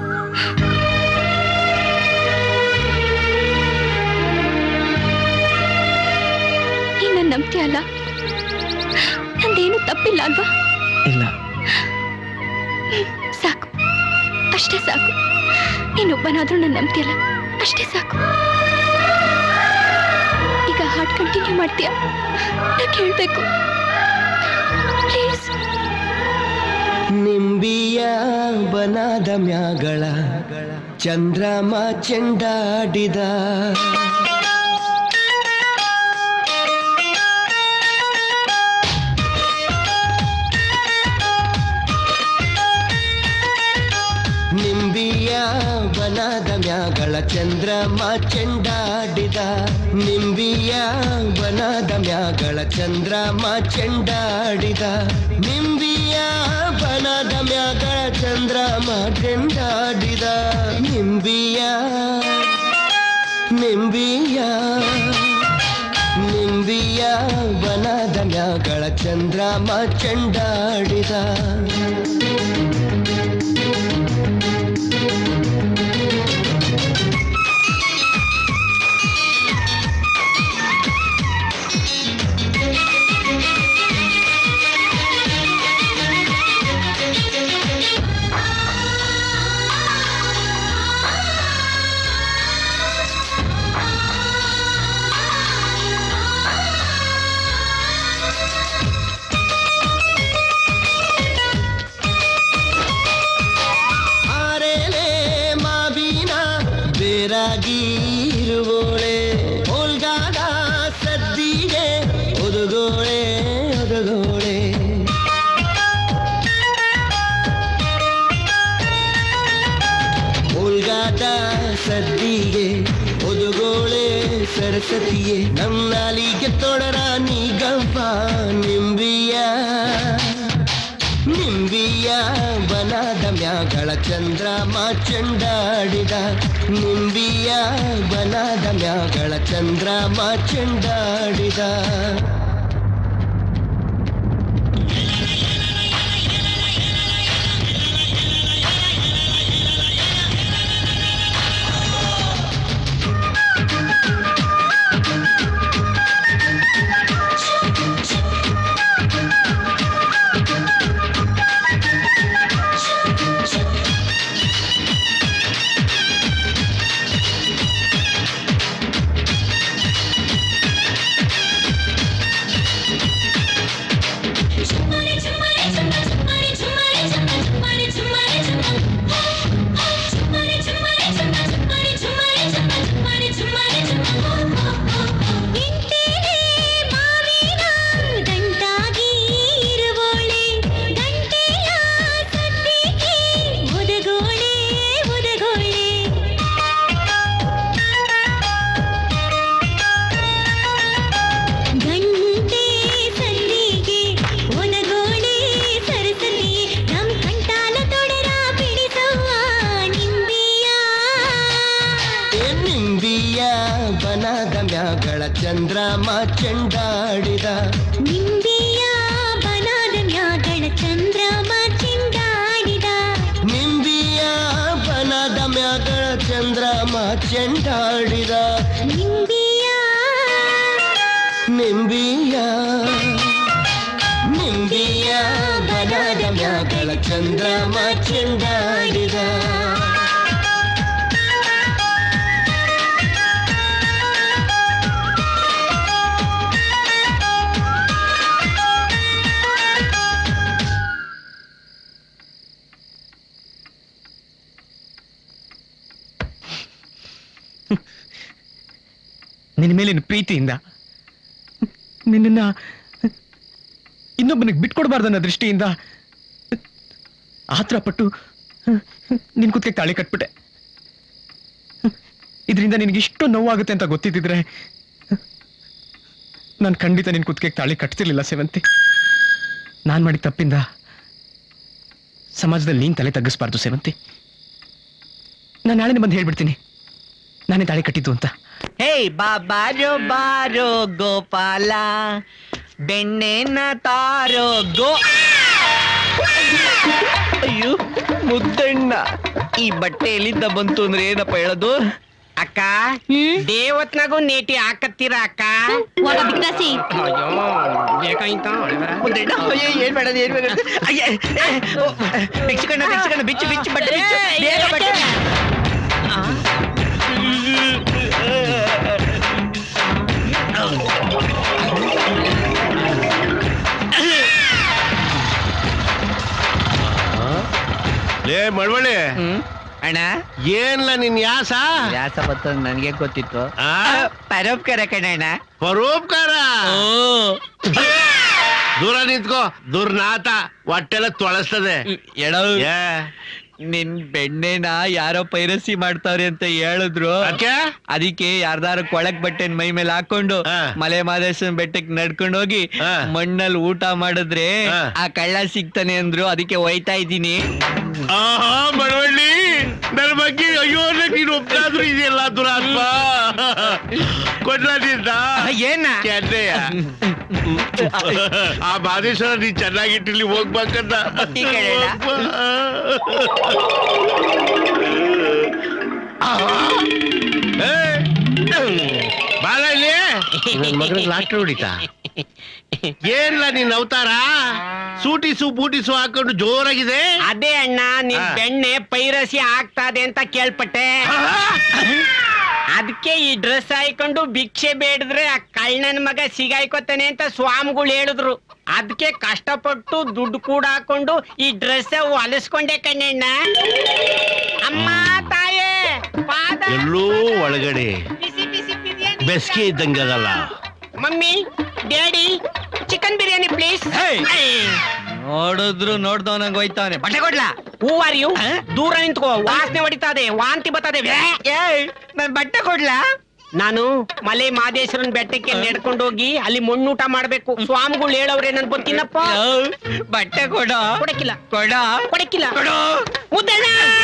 ನೀನ್ ನನ್ನ ನಂಬ್ತೀಯ ಅಲ್ಲ ನಂದೇನು ತಪ್ಪಿಲ್ಲ ಅಲ್ವಾ ಇಲ್ಲ ಸಾಕು ಅಷ್ಟೇ ಸಾಕು ನೀನೊಬ್ಬನಾದ್ರೂ ನನ್ನ ನಂಬ್ತೀಯಲ್ಲ ಅಷ್ಟೇ ಸಾಕು ಈಗ ಹಾಟ್ ಕಂಟಿನ್ಯೂ ಮಾಡ್ತೀಯ ನಾ ಕೇಳ್ಬೇಕು ಪ್ಲೀಸ್ ನಿಂಬಿಯ ಬನಾದ ಮ್ಯಾಗಳ ಚಂದ್ರಮ ಚೆಂಡಾಡಿದ ನಿಂಬಿಯ ಬನದ ಮ್ಯಾಗಳ ಚಂದ್ರಮ ಚೆಂಡಾಡಿದ ನಿಂಬಿಯ ಬನದ ಮ್ಯಾಗಳ ಚಂದ್ರಮ ಚೆಂಡಾಡಿದ ನಿಂಬಿಯ ಬನದ ಮ್ಯಾಗಳ ಚಂದ್ರಮ ಚೆಂಡಾಡಿದ ನಿಂಬಿಯ ನಿಂಬಿಯ ನಿಂಬಿಯ ಬನದ ಮ್ಯಾಗಳ ಚಂದ್ರಮ ಚೆಂಡಾಡಿದ ಆರೇಲೆ ಮಾವಿನ ಬೇರಾಗಿರುವೋಳೆ ಓಲ್ಗಾದ ಸದ್ದಿಗೆ ಒದಗೋಳೆ ಒದಗೋಳೆ ಓಲ್ಗಾದ ಸದ್ದಿಗೆ ಒದಗೋಳೆ ಸರಸ್ವತಿಯೇ ನಮ್ಮ ನಾಲಿಗೆ ತೊಡರ ನೀ ಗಂಪ ನಿಂಬಿಯ ನಿಂಬಿಯ ಬನದ ಮ್ಯಾಗಳ ಚಂದ್ರಮ ಚೆಂಡಾಡಿದ ನಿಂಬಿಯ ಬನದ ಮ್ಯಾಗಳ ಚಂದ್ರಮ ಚೆಂಡಾಡಿದ ಗಂಟಾಗಿ ಇರುವೋಳೆ ಗಂಟೆಯ ಸದ್ದಿಗೆ ಒದಗೋಳೆ ಒದಗೋಳೆ ಗಂಟೆ ಸಲ್ಲಿಗೆ ಒದಗೋಳೆ ಸರಸಲಿ ನಮ್ ಕಂಟಾಲ ತೊಡರ ಬಿಡಿಸವ್ವ ನಿಂಬಿಯ ಏ ನಿಂಬಿಯ ಬನದ ಮ್ಯಾಗಳ ಚಂದ್ರಮ ಚೆಂಡಾಡಿದ ನಿಂಬಿಯ ಬನಾದ ಮ್ಯಾಗಳ ಚಂದ್ರಮ ಚೆಂಡಾಡಿದ ನಿಂಬಿಯ ಬನದ ಮ್ಯಾಗಳ ಚಂದ್ರಮ ಚೆಂಡಾಡಿದ ನಿಂಬಿಯ ನಿಂಬಿಯ ನಿಂಬಿಯ ಬನದ ಮ್ಯಾಗಳ ಚಂದ್ರಮ ಚೆಂಡಾಡಿದ ಮೇಲಿನ ಪ್ರೀತಿಯಿಂದ ನಿನ್ನ ಇನ್ನೊಬ್ಬನಿಗೆ ಬಿಟ್ಕೊಡ್ಬಾರ್ದನ್ನ ದೃಷ್ಟಿಯಿಂದ ಆತರ ಪಟ್ಟು ನಿನ್ ಕುತ್ತಿಗೆ ತಾಳಿ ಕಟ್ಬಿಟ್ಟೆ ಇದರಿಂದ ನಿನಗೆ ಇಷ್ಟು ನೋವಾಗುತ್ತೆ ಅಂತ ಗೊತ್ತಿದ್ದಿದ್ರೆ ನಾನು ಖಂಡಿತ ನಿನ್ ಕುತ್ತಿಗೆ ತಾಳಿ ಕಟ್ತಿರ್ಲಿಲ್ಲ ಸೇವಂತಿ ನಾನ್ ಮಾಡಿದ ತಪ್ಪಿಂದ ಸಮಾಜದಲ್ಲಿ ನೀನ್ ತಲೆ ತಗ್ಗಿಸ್ಬಾರ್ದು ಸೇವಂತಿ ನಾನು ನಾಳೆ ಬಂದು ಹೇಳ್ಬಿಡ್ತೀನಿ ನಾನೇ ತಾಳಿ ಕಟ್ಟಿದ್ದು ಅಂತ ಹೇ ಬಾ ಬಾರೋ ಬಾರೋ ಗೋಪಾಲ ಬೆಣ್ಣೆನ ತಾರೋ ಗೋ ಅಯ್ಯೋ ಮುದ್ದಣ್ಣ ಈ ಬಟ್ಟೆ ಎಲ್ಲಿಂದ ಬಂತು ಅಂದ್ರೆ ಏನಪ್ಪ ಹೇಳೋದು ಅಕ್ಕ ದೇವತ್ನಾಗೂ ನೇಟಿ ಹಾಕತ್ತೀರ ಅಕ್ಕ ಬೇಕಾಯ್ತಾ ಮುದ್ದಣ್ಣ ಅಯ್ಯೋ ಏನ್ ಮಾಡೋದು ಏನ್ ಮಾಡೋದು ಅಯ್ಯ ಏ, ಓ, ಬಿಚ್ಚಿಕಣ್ಣ ಬಿಚ್ಚಿಕಣ್ಣ ಬಿಚ್ಚು ಬಿಚ್ಚು ಬಟ್ಟೆ ಬಿಚ್ಚು ಬೇಗ ಬಟ್ಟೆ ಲೇ ಮಳವಳ್ಳಿ ಅಣ್ಣ ಏನ್ಲ ನಿನ್ ಯಾಸ ವ್ಯಾಸ ಬತ್ತ ನನಗೆ ಗೊತ್ತಿತ್ತು ಪರೋಪಕಾರ ಕಣಣ್ಣ ಪರೋಪಕಾರ ದೂರ ನಿಂತ್ಕೋ ದುರ್ನಾತ ಹೊಟ್ಟೆಲ್ಲ ತೊಳಸ್ತದೆ ಎಡೋ ಏ ನಿನ್ ಬೆಣ್ಣೆನ ಯಾರೋ ಪೈರಸಿ ಮಾಡ್ತಾವ್ರೆ ಅಂತ ಹೇಳಿದ್ರು ಅದಕ್ಕೆ ಯಾರ್ದಾರು ಕೊಳಕ್ ಬಟ್ಟೆನ್ ಮೈ ಮೇಲೆ ಹಾಕೊಂಡು ಮಲೆ ಮಾದೇಶನ್ ಬೆಟ್ಟಕ್ ನಡ್ಕೊಂಡು ಹೋಗಿ ಮಣ್ಣಲ್ಲಿ ಊಟ ಮಾಡಿದ್ರೆ ಆ ಕಳ್ಳ ಸಿಗ್ತಾನೆ ಅಂದ್ರು ಅದಕ್ಕೆ ಒಯ್ತಾ ಇದ್ದೀನಿ ಆಹಾ ಮಳವಳ್ಳಿ ನನ್ನ ಬಗ್ಗೆ ಅಯ್ಯೋ ನೀನು ಒಬ್ಬನಾದ್ರೂ ಇದೆಯಲ್ಲ ದುರಾತ್ಮ ಕೊಡ್ಲ ನಿಂದ ಏನ ಚೆನ್ನಯ್ಯ ಆ ಮಾದೇಶ್ವರ ನೀನ್ ಚೆನ್ನಾಗಿಟ್ಟಿರ್ಲಿ ಹೋಗ್ಬೇಕಂತ ಬಾಳ ಇಲ್ಲಿ ನನ್ ಮಗನಿಗೆ ಲಾಟ್ರಿ ಹೊಡಿತಾ ಏನ್ಲ ನಿನ್ ಅವತಾರ ಸೂಟಿಸು ಬೂಟಿಸು ಹಾಕೊಂಡು ಜೋರಾಗಿದೆ ಅದೇ ಅಣ್ಣ ನಿನ್ ಆ. ಬೆಣ್ಣೆ ಪೈರಸಿ ಆಗ್ತಾದೆ ಅಂತ ಕೇಳ್ಪಟ್ಟೆ ಅದಕ್ಕೆ ಈ ಡ್ರೆಸ್ ಹಾಕೊಂಡು ಭಿಕ್ಷೆ ಬೇಡಿದ್ರೆ ಆ ಕಳ್ಳನ ಮಗ ಸಿಗಾಯ್ಕೋತಾನೆ ಅಂತ ಸ್ವಾಮಿಗಳು ಹೇಳಿದ್ರು ಅದಕ್ಕೆ ಕಷ್ಟಪಟ್ಟು ದುಡ್ಡು ಕೂಡ ಹಾಕೊಂಡು ಈ ಡ್ರೆಸ್ ಹೊಲಿಸ್ಕೊಂಡೆ ಕಣ್ಣಣ್ಣ ಅಮ್ಮ ತಾಯೇ ಪಾದ ಎಲ್ಲೋ ಒಳಗಡೆ ಬಿಸಿ ಬಿಸಿ ಬಿರಿಯಾನಿ ಬೆಸ್ಗೆ ಇದ್ದಂಗದಲ್ಲ mummy daddy chicken biryani please ನೋಡಿದ್ರು ನೋಡ್ದವನಂಗ್ ಹೋಯ್ತಾವನೆ ಬಟ್ಟೆ ಕೊಡ್ಲಾ ಹೂ ಆರ್ ಯು ದೂರ ನಿಂತ್ಕೋ ವಾಸನೆ ಹೊಡಿತಾದೆ ವಾಂತಿ ಬರ್ತದೆ ನನ್ ಬಟ್ಟೆ ಕೊಡ್ಲಾ ನಾನು ಮಲೆ ಮಾದೇಶ್ವರನ್ ಬೆಟ್ಟಕ್ಕೆ ನಡ್ಕೊಂಡು ಹೋಗಿ ಅಲ್ಲಿ ಮಣ್ಣೂಟ ಮಾಡ್ಬೇಕು ಸ್ವಾಮಿಗಳು ಹೇಳವ್ರೆ ನನ್ ಗೊತ್ತಿಲ್ಲಪ್ಪ ಬಟ್ಟೆ ಕೊಡ ಕೊಡಕ್ಕಿಲ್ಲ ಕೊಡ ಕೊಡಕ್ಕಿಲ್ಲ ಕೊಡು ಮುದ್ದಣ್ಣ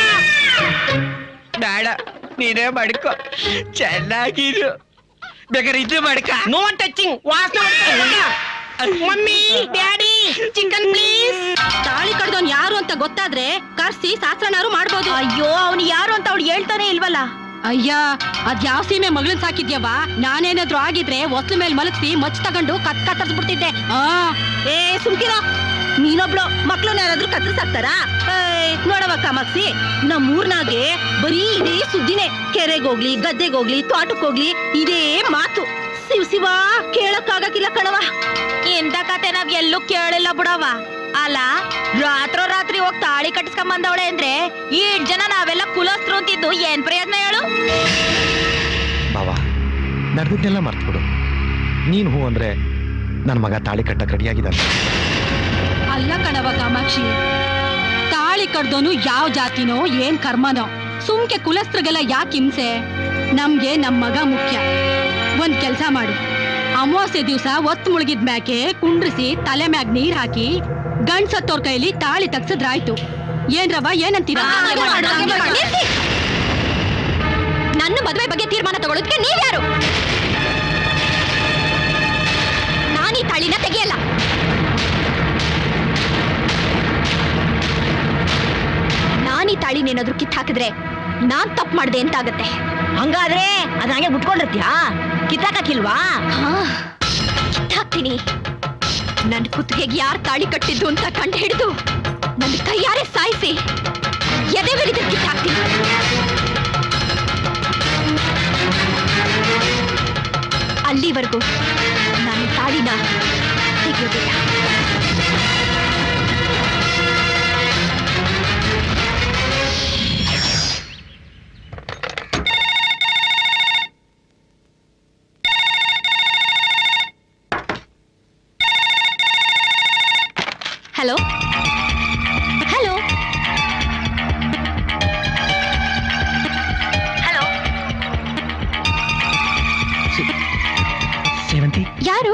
ಬೇಡ ನೀನೇ ಮಡ್ಕೋ ಚೆನ್ನಾಗಿರು ಬೇಕಾದ್ರೆ ಇದು ಮಡ್ಕ ನೋ ಟಚಿಂಗ್ ವಾಸನೆ ಮಮ್ಮಿ ಡ್ಯಾಡಿ ಚಿಕನ್ ಪ್ಲೀಸ್ ತಾಳಿ ಕಡ್ದವ್ನ್ ಯಾರು ಅಂತ ಗೊತ್ತಾದ್ರೆ ಕರ್ಸಿ ಶಾಸ್ತ್ರನಾರು ಮಾಡ್ಬೋದು ಅಯ್ಯೋ ಅವ್ನು ಯಾರು ಅಂತ ಅವ್ಳು ಹೇಳ್ತಾನೆ ಇಲ್ವಲ್ಲ ಅಯ್ಯ ಅದ್ ಯಾವ ಸೀಮೆ ಮಗಳನ್ ಸಾಕಿದ್ಯವ ನಾನೇನಾದ್ರೂ ಆಗಿದ್ರೆ ಒಸ್ಲು ಮೇಲೆ ಮಲಗಿಸಿ ಮಚ್ ತಗೊಂಡು ಕತ್ ಕತ್ತರಿಸ್ಬಿಡ್ತಿದ್ದೆ ಆ ಏ ಸುಮ್ಕಿರೋ ನೀನೊಬ್ಳು ಮಕ್ಳನ್ನ ಯಾರಾದ್ರೂ ಕತ್ತರಿಸಾಕ್ತಾರಾ ನೋಡವ ಕಾಮಾಕ್ಷಿ ನಮ್ ಊರ್ನಾಗೆ ಬರೀ ಇದೇ ಸುದ್ದಿನೇ ಕೆರೆಗೋಗ್ಲಿ ಗದ್ದೆಗೋಗ್ಲಿ ತೋಟಕ್ಕೋಗ್ಲಿ ಇದೇ ಮಾತು ಶಿವ ಶಿವ ಕೇಳಕ್ಕಾಗಕ್ಕಿಲ್ಲ ಕಣವ ಎಂತ ಕತೆ ನಾವ್ ಎಲ್ಲೂ ಕೇಳಿಲ್ಲ ಬಿಡವ ಅಲ್ಲ ರಾತ್ರೋ ರಾತ್ರಿ ಹೋಗಿ ತಾಳಿ ಕಟ್ಟಿಸ್ಕೊಂಡ್ ಬಂದವಳೆ ಅಂದ್ರೆ ಈಡ್ ಜನ ನಾವೆಲ್ಲ ಕುಲಸ್ತರು ಅಂತಿದ್ದು ಏನ್ ಪ್ರಯತ್ನ ಹೇಳು ಬಾವ ನಡೆದಿದ್ದೆಲ್ಲ ಮರ್ತ್ಬಿಡು ನೀನು ಹೂ ಅಂದ್ರೆ ನನ್ನ ಮಗ ತಾಳಿ ಕಟ್ಟಕ್ಕೆ ರೆಡಿಯಾಗಿದ್ದಾನೆ ಅಲ್ಲ ಕಣವ ಕಾಮಾಕ್ಷಿ ತಾಳಿ ಕಡ್ದೋನು ಯಾವ ಜಾತಿನೋ ಏನ್ ಕರ್ಮನೋ ಸುಮ್ಕೆ ಕುಲಸ್ತ್ರಿಗೆಲ್ಲ ಯಾಕೆ ಹಿಂಸೆ ನಮ್ಗೆ ನಮ್ ಮಗ ಮುಖ್ಯ ಒಂದ್ ಕೆಲ್ಸ ಮಾಡು ಅಮಾವಾಸ್ಯೆ ದಿವ್ಸ ಒತ್ತು ಮುಳುಗಿದ್ ಮ್ಯಾಕೆ ಕುಂಡ್ರಿಸಿ ತಲೆ ಮ್ಯಾಗ್ ನೀರ್ ಹಾಕಿ ಗಂಡ್ಸತ್ತೋರ್ ಕೈಲಿ ತಾಳಿ ತಗ್ಸದ್ರಾಯ್ತು ಏನ್ರವ ಏನಂತೀರಾ ನನ್ನ ಮದುವೆ ಬಗ್ಗೆ ತೀರ್ಮಾನ ತಗೊಳ್ಳೋದಕ್ಕೆ ನೀವ್ಯಾರು ನಾನೀ ತಾಳಿನ ತೆಗೆಯಲ್ಲ ನಾನೀ ತಾಳಿನೇನಾದ್ರೂ ಕಿತ್ ಹಾಕಿದ್ರೆ ನಾನ್ ತಪ್ಪು ಮಾಡ್ದೆ ಅಂತ ಆಗತ್ತೆ ಹಂಗಾದ್ರೆ ಅದ್ ಹಂಗೆ ಬಿಟ್ಕೊಂಡಿರ್ತೀಯಾ ಕಿತ್ತಾಕಿಲ್ವಾ ಕಿತ್ತಾಕ್ತೀನಿ ನನ್ನ ಕುತ್ತಿಗೆಗೆ ಯಾರು ತಾಳಿ ಕಟ್ಟಿದ್ದು ಅಂತ ಕಂಡು ಹಿಡಿದು ನನ್ನ ಕೈಯಾರೆ ಸಾಯಿಸಿ ಎದೆ ಬೆರಿದ ಕಿತ್ತಾಕ್ತೀನಿ ಅಲ್ಲಿವರೆಗೂ ನಾನು ತಾಳಿನ ತೆಗೆಯೋದಿಲ್ಲ ಹಲೋ ಹಲೋ ಹಲೋ ಸೇವಂತಿ ಯಾರು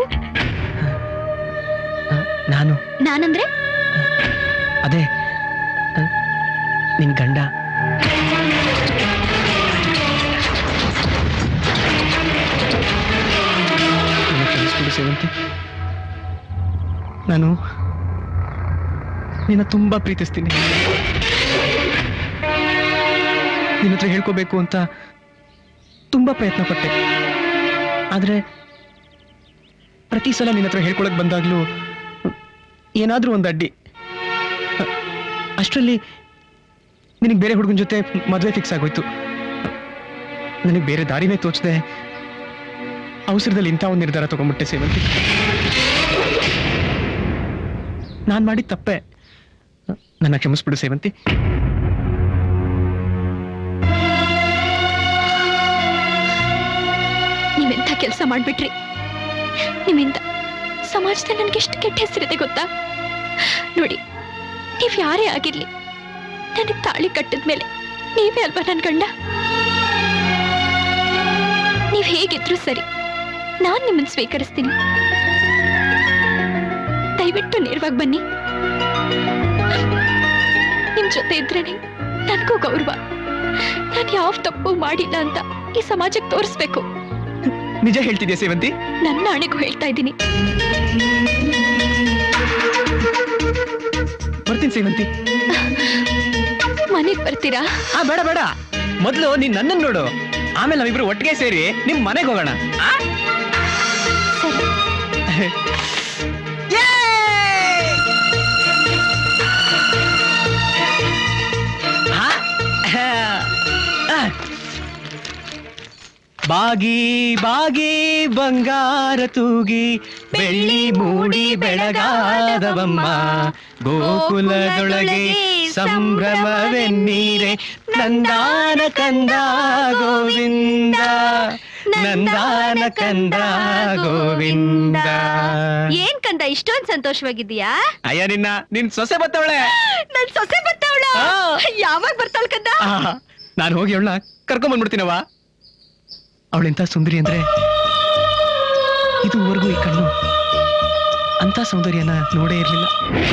ನಾನು ನಾನಂದ್ರೆ ಅದೇ ಆ, ನಿನ್ ಗಂಡ ನನ್ನ ಕ್ಷಮಿಸ್ಬಿಡು ಸೇವಂತಿ ನಾನು ನಿನ್ನ ತುಂಬಾ ಪ್ರೀತಿಸ್ತೀನಿ ನಿನ್ನ ಹತ್ರ ಹೇಳ್ಕೋಬೇಕು ಅಂತ ತುಂಬಾ ಪ್ರಯತ್ನ ಪಟ್ಟೆ ಆದ್ರೆ ಪ್ರತಿ ಸಲ ನಿನ್ನ ಹತ್ರ ಹೇಳ್ಕೊಳಕ್ ಬಂದಾಗ್ಲೂ ಏನಾದ್ರೂ ಒಂದು ಅಡ್ಡಿ ಅಷ್ಟರಲ್ಲಿ ನಿನಗೆ ಬೇರೆ ಹುಡುಗನ ಜೊತೆ ಮದುವೆ ಫಿಕ್ಸ್ ಆಗೋಯ್ತು ನನಗೆ ಬೇರೆ ದಾರಿನೇ ತೋಚದೆ ಅವಸರದಲ್ಲಿ ಇಂಥ ಒಂದು ನಿರ್ಧಾರ ತಗೊಂಡ್ಬಿಟ್ಟೆ ಸೇವಂತಿ ನಾನು ಮಾಡಿದ ತಪ್ಪೆ ನನ್ನ ಕ್ಷಮಿಸ್ಬಿಡು ಸೇವಂತಿ ನೀವೆಂಥ ಕೆಲಸ ಮಾಡ್ಬಿಟ್ರಿ ನಿಮ್ಮಿಂದ ಸಮಾಜದಲ್ಲಿ ನನಗೆ ಎಷ್ಟು ಕೆಟ್ಟ ಹೆಸರಿದೆ ಗೊತ್ತಾ ನೋಡಿ ನೀವು ಯಾರೇ ಆಗಿರ್ಲಿ ನನಗೆ ತಾಳಿ ಕಟ್ಟಿದ ಮೇಲೆ ನೀವೇ ಅಲ್ವಾ ನನ್ನ ಗಂಡ ನೀವು ಹೇಗಿದ್ರು ಸರಿ ನಾನು ನಿಮ್ಮನ್ನು ಸ್ವೀಕರಿಸ್ತೀನಿ ದಯವಿಟ್ಟು ನೇರವಾಗಿ ಬನ್ನಿ ನಿಮ್ ಜೊತೆ ಇದ್ರೇನೆ ನನಗೂ ಗೌರವ ನಾನು ಯಾವ ತಪ್ಪು ಮಾಡಿಲ್ಲ ಅಂತ ಈ ಸಮಾಜಕ್ಕೆ ತೋರಿಸ್ಬೇಕು ನಿಜ ಹೇಳ್ತಿದ್ಯಾ ಸೇವಂತಿ ನನ್ನ ಹಣೆಗೂ ಹೇಳ್ತಾ ಇದ್ದೀನಿ ಬರ್ತೀನಿ ಸೇವಂತಿ ಮನೆಗ್ ಬರ್ತೀರಾ ಆ ಬೇಡ ಬೇಡ ಮೊದಲು ನೀನ್ ನನ್ನನ್ನು ನೋಡು ಆಮೇಲೆ ನಾವಿಬ್ರು ಒಟ್ಟಿಗೆ ಸೇರಿ ನಿಮ್ ಮನೆಗೆ ಹೋಗೋಣ ಆ? ಆ? ಆ. ಬಾಗಿ ಬಾಗಿ ಬಂಗಾರ ತೂಗಿ ಬೆಳ್ಳಿ ಮೂಡಿ ಬೆಳಗಾದವಮ್ಮ ಗೋಕುಲದೊಳಗೆ ಸಂಭ್ರಮವೆನ್ನೀರೆ ನಂದಾನ ಕಂದ ಗೋವಿಂದ ನಂದಾನ ಕಂದ ಗೋವಿಂದ ಏನ್ ಕಂದ ಇಷ್ಟೊಂದ್ ಸಂತೋಷವಾಗಿದ್ದೀಯಾ ಅಯ್ಯ ನಿನ್ನ ನಿನ್ ಸೊಸೆ ಬತ್ತವಳೆ ನನ್ ಸೊಸೆ ಬರ್ತಾವಳ ಯಾವಾಗ ಬರ್ತಾಳ ಕಂದ ನಾನು ಹೋಗಿ ಅವಳನ್ನ ಕರ್ಕೊಂಡ್ ಬಂದ್ಬಿಡ್ತೀನವ ಅವಳೆಂತ ಸುಂದರಿ ಅಂದ್ರೆ ಇದುವರೆಗೂ ಈ ಕಣ್ಣು ಅಂತ ಸೌಂದರ್ಯನ ನೋಡೇ ಇರ್ಲಿಲ್ಲ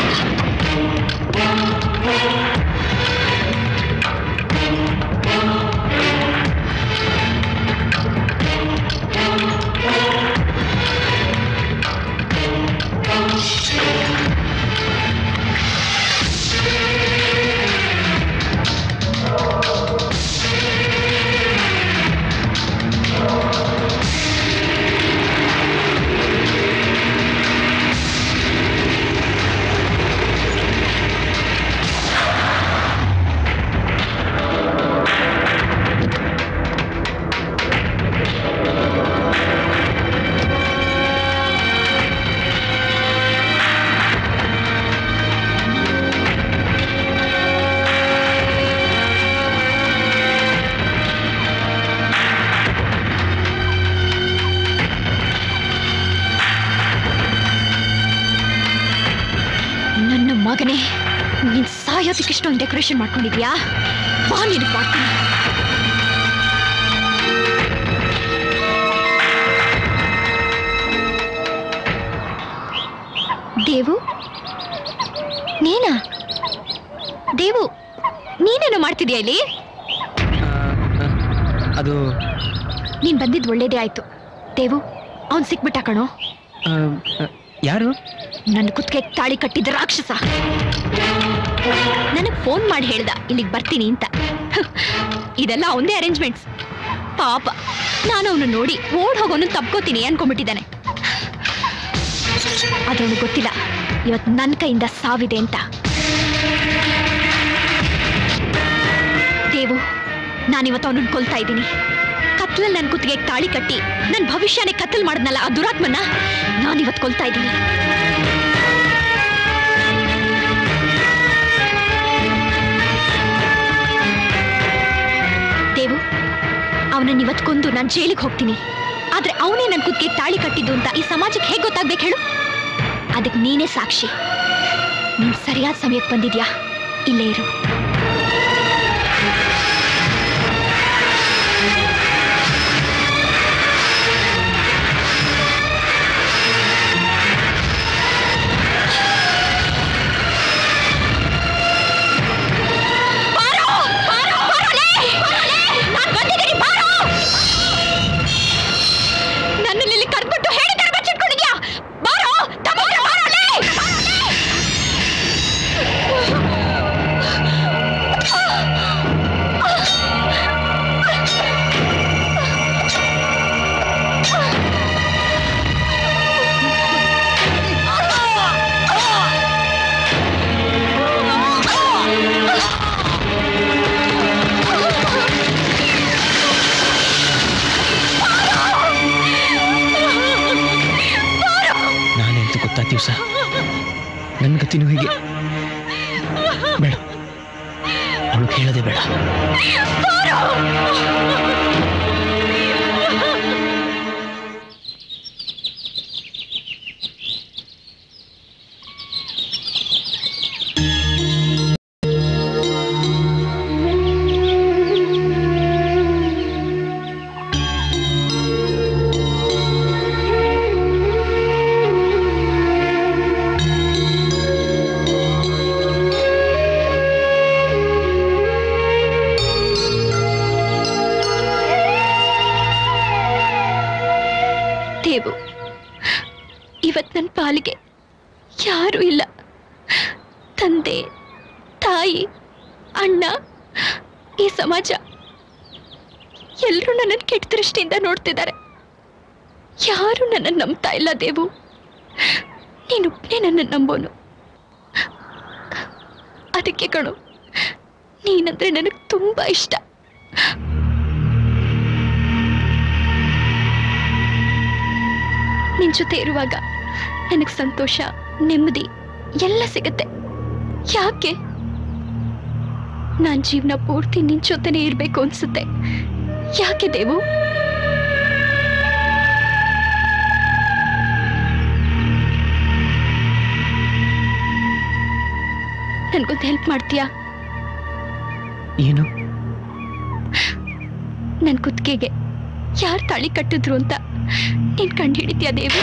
ನನ್ನ ಮಗನೇ ನೀನ್ ಸಾಯೋದಕ್ಕೆ ಇಷ್ಟೊಂದು ಡೆಕೋರೇಷನ್ ಮಾಡ್ಕೊಂಡಿದ್ಯಾ ಬಾ ನೀನು ಮಾಡ್ತೀನಿ ದೇವು ನೀನಾ ದೇವು ನೀನೇನು ಮಾಡ್ತಿದ್ಯಾ ಇಲ್ಲಿ ಅದು ನೀನ್ ಬಂದಿದ್ ಒಳ್ಳೇದೇ ಆಯ್ತು ದೇವು ಅವ್ನ್ ಸಿಕ್ಬಿಟ್ಟ ಕಣೋ ಆ, ಆ, ಯಾರು ನನ್ನ ಕುತ್ತಿಗೆ ತಾಳಿ ಕಟ್ಟಿದ ರಾಕ್ಷಸ ನನಗ್ ಫೋನ್ ಮಾಡಿ ಹೇಳ್ದ ಇಲ್ಲಿಗೆ ಬರ್ತೀನಿ ಅಂತ ಇದೆಲ್ಲ ಅವನದೇ ಅರೇಂಜ್ಮೆಂಟ್ಸ್ ಪಾಪ ನಾನು ಅವನು ನೋಡಿ ಓಡ್ ಹೋಗೋನು ತಪ್ಕೋತೀನಿ ಅನ್ಕೊಂಡ್ಬಿಟ್ಟಿದ್ದಾನೆ ಅದ್ರವನು ಗೊತ್ತಿಲ್ಲ ಇವತ್ತು ನನ್ನ ಕೈಯಿಂದ ಸಾವಿದೆ ಅಂತ ದೇವು ನಾನಿವತ್ತು ಅವನನ್ನು ಕೊಲ್ತಾ ಇದ್ದೀನಿ ಕತ್ಲಲ್ಲಿ ನನ್ನ ಕುತ್ತಿಗೆ ತಾಳಿ ಕಟ್ಟಿ ನನ್ನ ಭವಿಷ್ಯನೇ ಕತ್ತಲ್ ಮಾಡಿದ್ನಲ್ಲ ಆ ದುರಾತ್ಮನ ನಾನಿವತ್ತು ಕೊಲ್ತಾ ಇದ್ದೀನಿ ದೇವು ಅವನನ್ನ ಇವತ್ತು ಕೊಂದು ನಾನು ಜೈಲಿಗೆ ಹೋಗ್ತೀನಿ ಆದ್ರೆ ಅವನೇ ನನ್ನ ಕುತ್ತಿಗೆ ತಾಳಿ ಕಟ್ಟಿದ್ದು ಅಂತ ಈ ಸಮಾಜಕ್ಕೆ ಹೇಗೆ ಗೊತ್ತಾಗ್ಬೇಕು ಹೇಳು ಅದಕ್ಕೆ ನೀನೇ ಸಾಕ್ಷಿ ನೀನ್ ಸರಿಯಾದ ಸಮಯಕ್ಕೆ ಬಂದಿದ್ಯಾ ಇಲ್ಲೇ ಇರು ನನ್ನಲ್ಲಿ ಇಲ್ಲಿ ಕರ್ಬಿಟ್ಟು ಹೇಳಿ ಕರ್ಬಿಟ್ಟಿಟ್ಕೊಂಡಿದ್ಯಾ ಬಾರೋ ತಮ್ಮ ಬಾರೋ ಲೇ! ನಾನೇ ಅಂತ ಗೊತ್ತಾ ದಿವಸ ನನ್ನ ಗತಿನೂ ಹೀಗೆ ಬೇಡ ಅವಳು ಕೇಳದೆ ಬೇಡ ದೇವು ಇವತ್ ನನ್ನ ಪಾಲಿಗೆ ಯಾರೂ ಇಲ್ಲ ತಂದೆ ತಾಯಿ ಅಣ್ಣ ಈ ಸಮಾಜ ಎಲ್ಲರೂ ನನ್ನನ್ನು ಕೆಟ್ಟ ದೃಷ್ಟಿಯಿಂದ ನೋಡ್ತಿದ್ದಾರೆ ಯಾರು ನನ್ನನ್ನು ನಂಬ್ತಾ ಇಲ್ಲ ದೇವು ನೀನೊಬ್ಬನೇ ನನ್ನನ್ನು ನಂಬೋನು ಅದಕ್ಕೆ ಕಣು ನೀನಂದ್ರೆ ನನಗೆ ತುಂಬಾ ಇಷ್ಟ ನಿನ್ ಜೊತೆ ಇರುವಾಗ ನನಗೆ ಸಂತೋಷ ನೆಮ್ಮದಿ ಎಲ್ಲ ಸಿಗತ್ತೆ ಯಾಕೆ ನಾನ್ ಜೀವನ ಪೂರ್ತಿ ನಿನ್ ಜೊತೆನೇ ಇರ್ಬೇಕು ಅನ್ಸುತ್ತೆ ಯಾಕೆ ದೇವು ನನ್ಗೊಂದು ಹೆಲ್ಪ್ ಮಾಡ್ತೀಯಾ ಏನು ನನ್ ಕುತ್ತಿಗೆಗೆ ಯಾರು ತಾಳಿ ಕಟ್ಟಿದ್ರು ಅಂತ ನೀನ್ ಕಂಡು ಹಿಡಿತೀಯ ದೇವು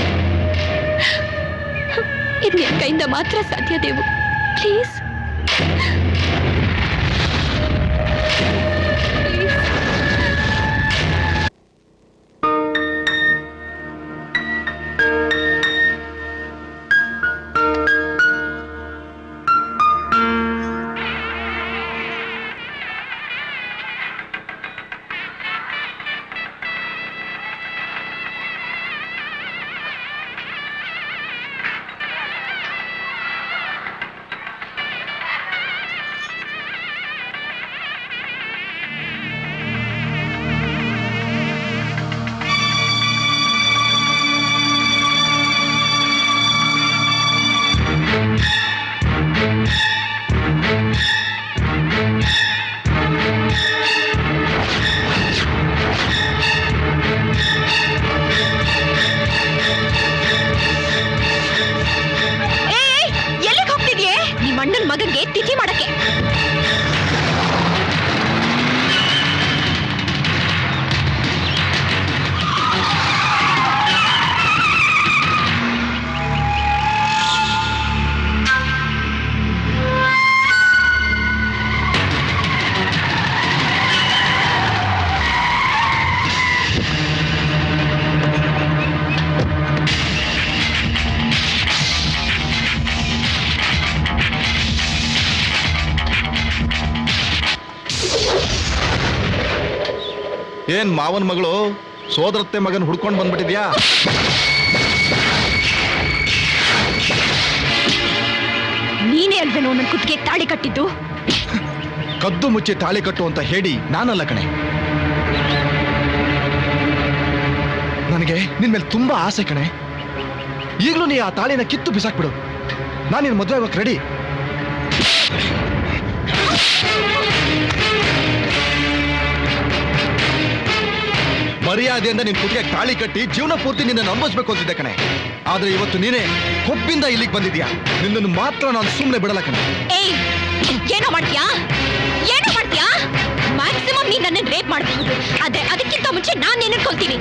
ಇದು ನಿನ್ ಕೈಯಿಂದ ಮಾತ್ರ ಸಾಧ್ಯ ದೇವು ಪ್ಲೀಸ್ ಎಲ್ಲಿಗೆ ಹೋಗ್ತಿದ್ಯೆ ನಿಮ್ಮ ಅಣ್ಣನ ಮಗನ್ಗೆ ತಿಥಿ ಮಾಡಕ್ಕೆ ಏನ್ ಮಾವನ್ ಮಗಳು ಸೋದರತ್ತೆ ಮಗನ್ ಹುಡ್ಕೊಂಡ್ ಬಂದ್ಬಿಟ್ಟಿದ್ಯಾ ನೀನೇ ಅಲ್ವೇನೋ ನನ್ನ ಕುತ್ತಿಗೆ ತಾಳಿ ಕಟ್ಟಿದ್ದು ಕದ್ದು ಮುಚ್ಚಿ ತಾಳಿ ಕಟ್ಟು ಅಂತ ಹೇಳಿ ನಾನಲ್ಲ ಕಣೆ ನನಗೆ ನಿನ್ ಮೇಲೆ ತುಂಬಾ ಆಸೆ ಕಣೆ ಈಗಲೂ ನೀ ಆ ತಾಳಿನ ಕಿತ್ತು ಬಿಸಾಕ್ಬಿಡು ನಾನು ನಿನ್ ಮದುವೆ ಆಗೋಕ್ ರೆಡಿ ಮರ್ಯಾದೆಯಿಂದ ನಿನ್ ಕುತ್ತಿಗೆ ತಾಳಿ ಕಟ್ಟಿ ಜೀವನ ಪೂರ್ತಿ ನಿನ್ನ ಅನುಭವಿಸ್ಬೇಕು ಅಂತಿದ್ದೆ ಕಣೆ ಆದ್ರೆ ಇವತ್ತು ನೀನೇ ಕೊಬ್ಬಿಂದ ಇಲ್ಲಿಗೆ ಬಂದಿದ್ಯಾ ನಿನ್ನನ್ನು ಮಾತ್ರ ನಾನು ಸುಮ್ಮನೆ ಬಿಡಲ್ಲ ಕಣೆ ಏಯ್ ಏನೋ ಮಾಡ್ತೀಯಾ ಏನೋ ಮಾಡ್ತೀಯಾ ಮ್ಯಾಕ್ಸಿಮಮ್ ನೀನ್ ನನ್ನ ರೇಪ್ ಮಾಡಬಹುದು ಆದ್ರೆ ಅದಕ್ಕಿಂತ ಮುಂಚೆ ನಾನ್ ನೆನ್ಕೊಳ್ತೀನಿ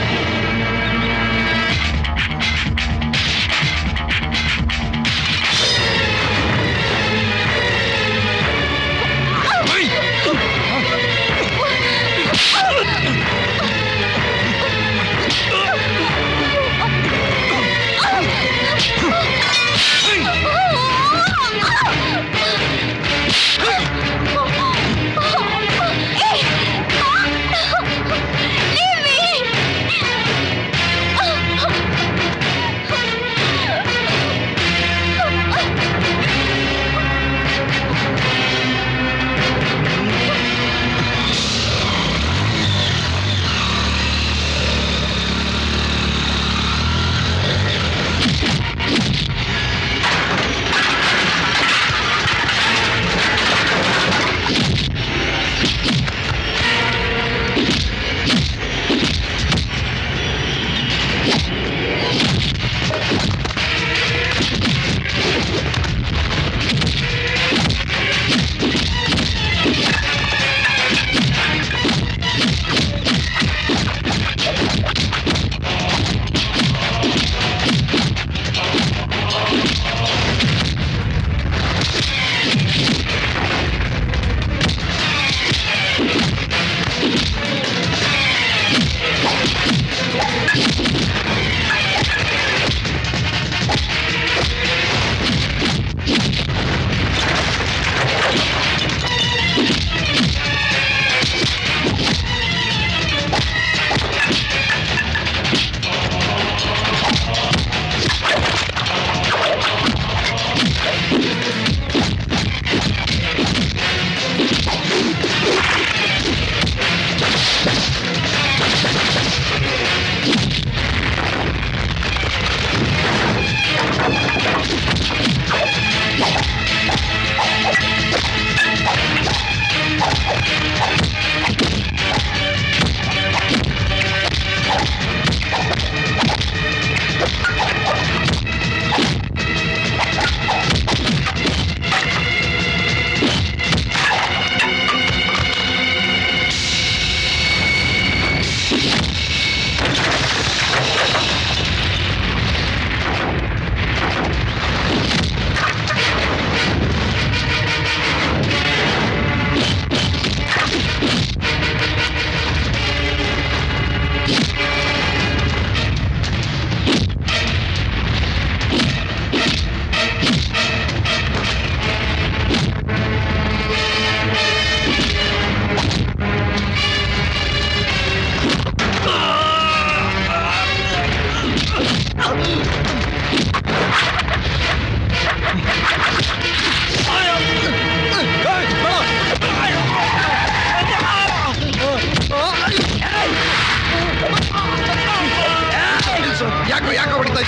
ಯಾಕೋ ಯಾಕೋ ಹೊಡಿತಾ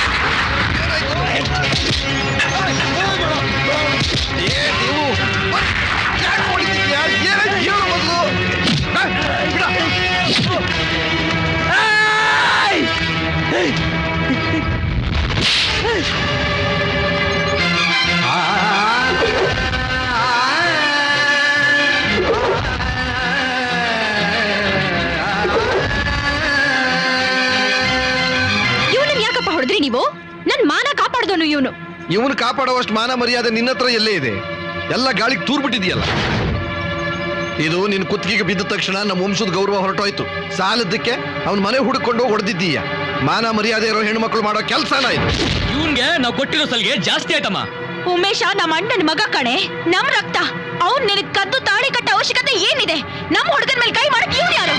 ಇವನನ್ನ ಯಾಕಪ್ಪ ಹೊಡೆದ್ರಿ ನೀವು ನನ್ ಮಾನ ಕಾಪಾಡ್ದವನು ಇವನು ಇವನು ಕಾಪಾಡುವಷ್ಟು ಮಾನ ಮರ್ಯಾದೆ ನಿನ್ನ ಹತ್ರ ಎಲ್ಲೇ ಇದೆ ಎಲ್ಲ ಗಾಳಿಗೆ ತೂರ್ಬಿಟ್ಟಿದೆಯಲ್ಲ ಇದು ನಿನ್ ಕುತ್ತಿಗೆಗೆ ಬಿದ್ದ ತಕ್ಷಣ ನಮ್ಮ ವಂಶದ ಗೌರವ ಹೊರಟೋಯ್ತು ಸಾಲದಕ್ಕೆ ಅವನ ಮನೆ ಹುಡುಕೊಂಡು ಹೊಡೆದಿದ್ದೀಯ ಮಾನ ಮರ್ಯಾದೆ ಇರೋ ಹೆಣ್ಮಕ್ಳು ಮಾಡೋ ಕೆಲಸನ ಇದು ಇವನ್ಗೆ ನಾವು ಕೊಟ್ಟಿರೋ ಸಲ್ಗೆ ಜಾಸ್ತಿ ಆಯ್ತಮ್ಮ ಉಮೇಶ ನಮ್ಮ ಅಣ್ಣನ ಮಗ ಕಣೆ ನಮ್ ರಕ್ತ ಅವ್ನ್ ನಿನಗ್ ಕದ್ದು ತಾಳಿ ಕಟ್ಟ ಅವಶ್ಯಕತೆ ಏನಿದೆ ನಮ್ ಹುಡುಗನ ಮೇಲೆ ಕೈ ಮಾಡಕ್ ಇವ್ನು ಯಾರು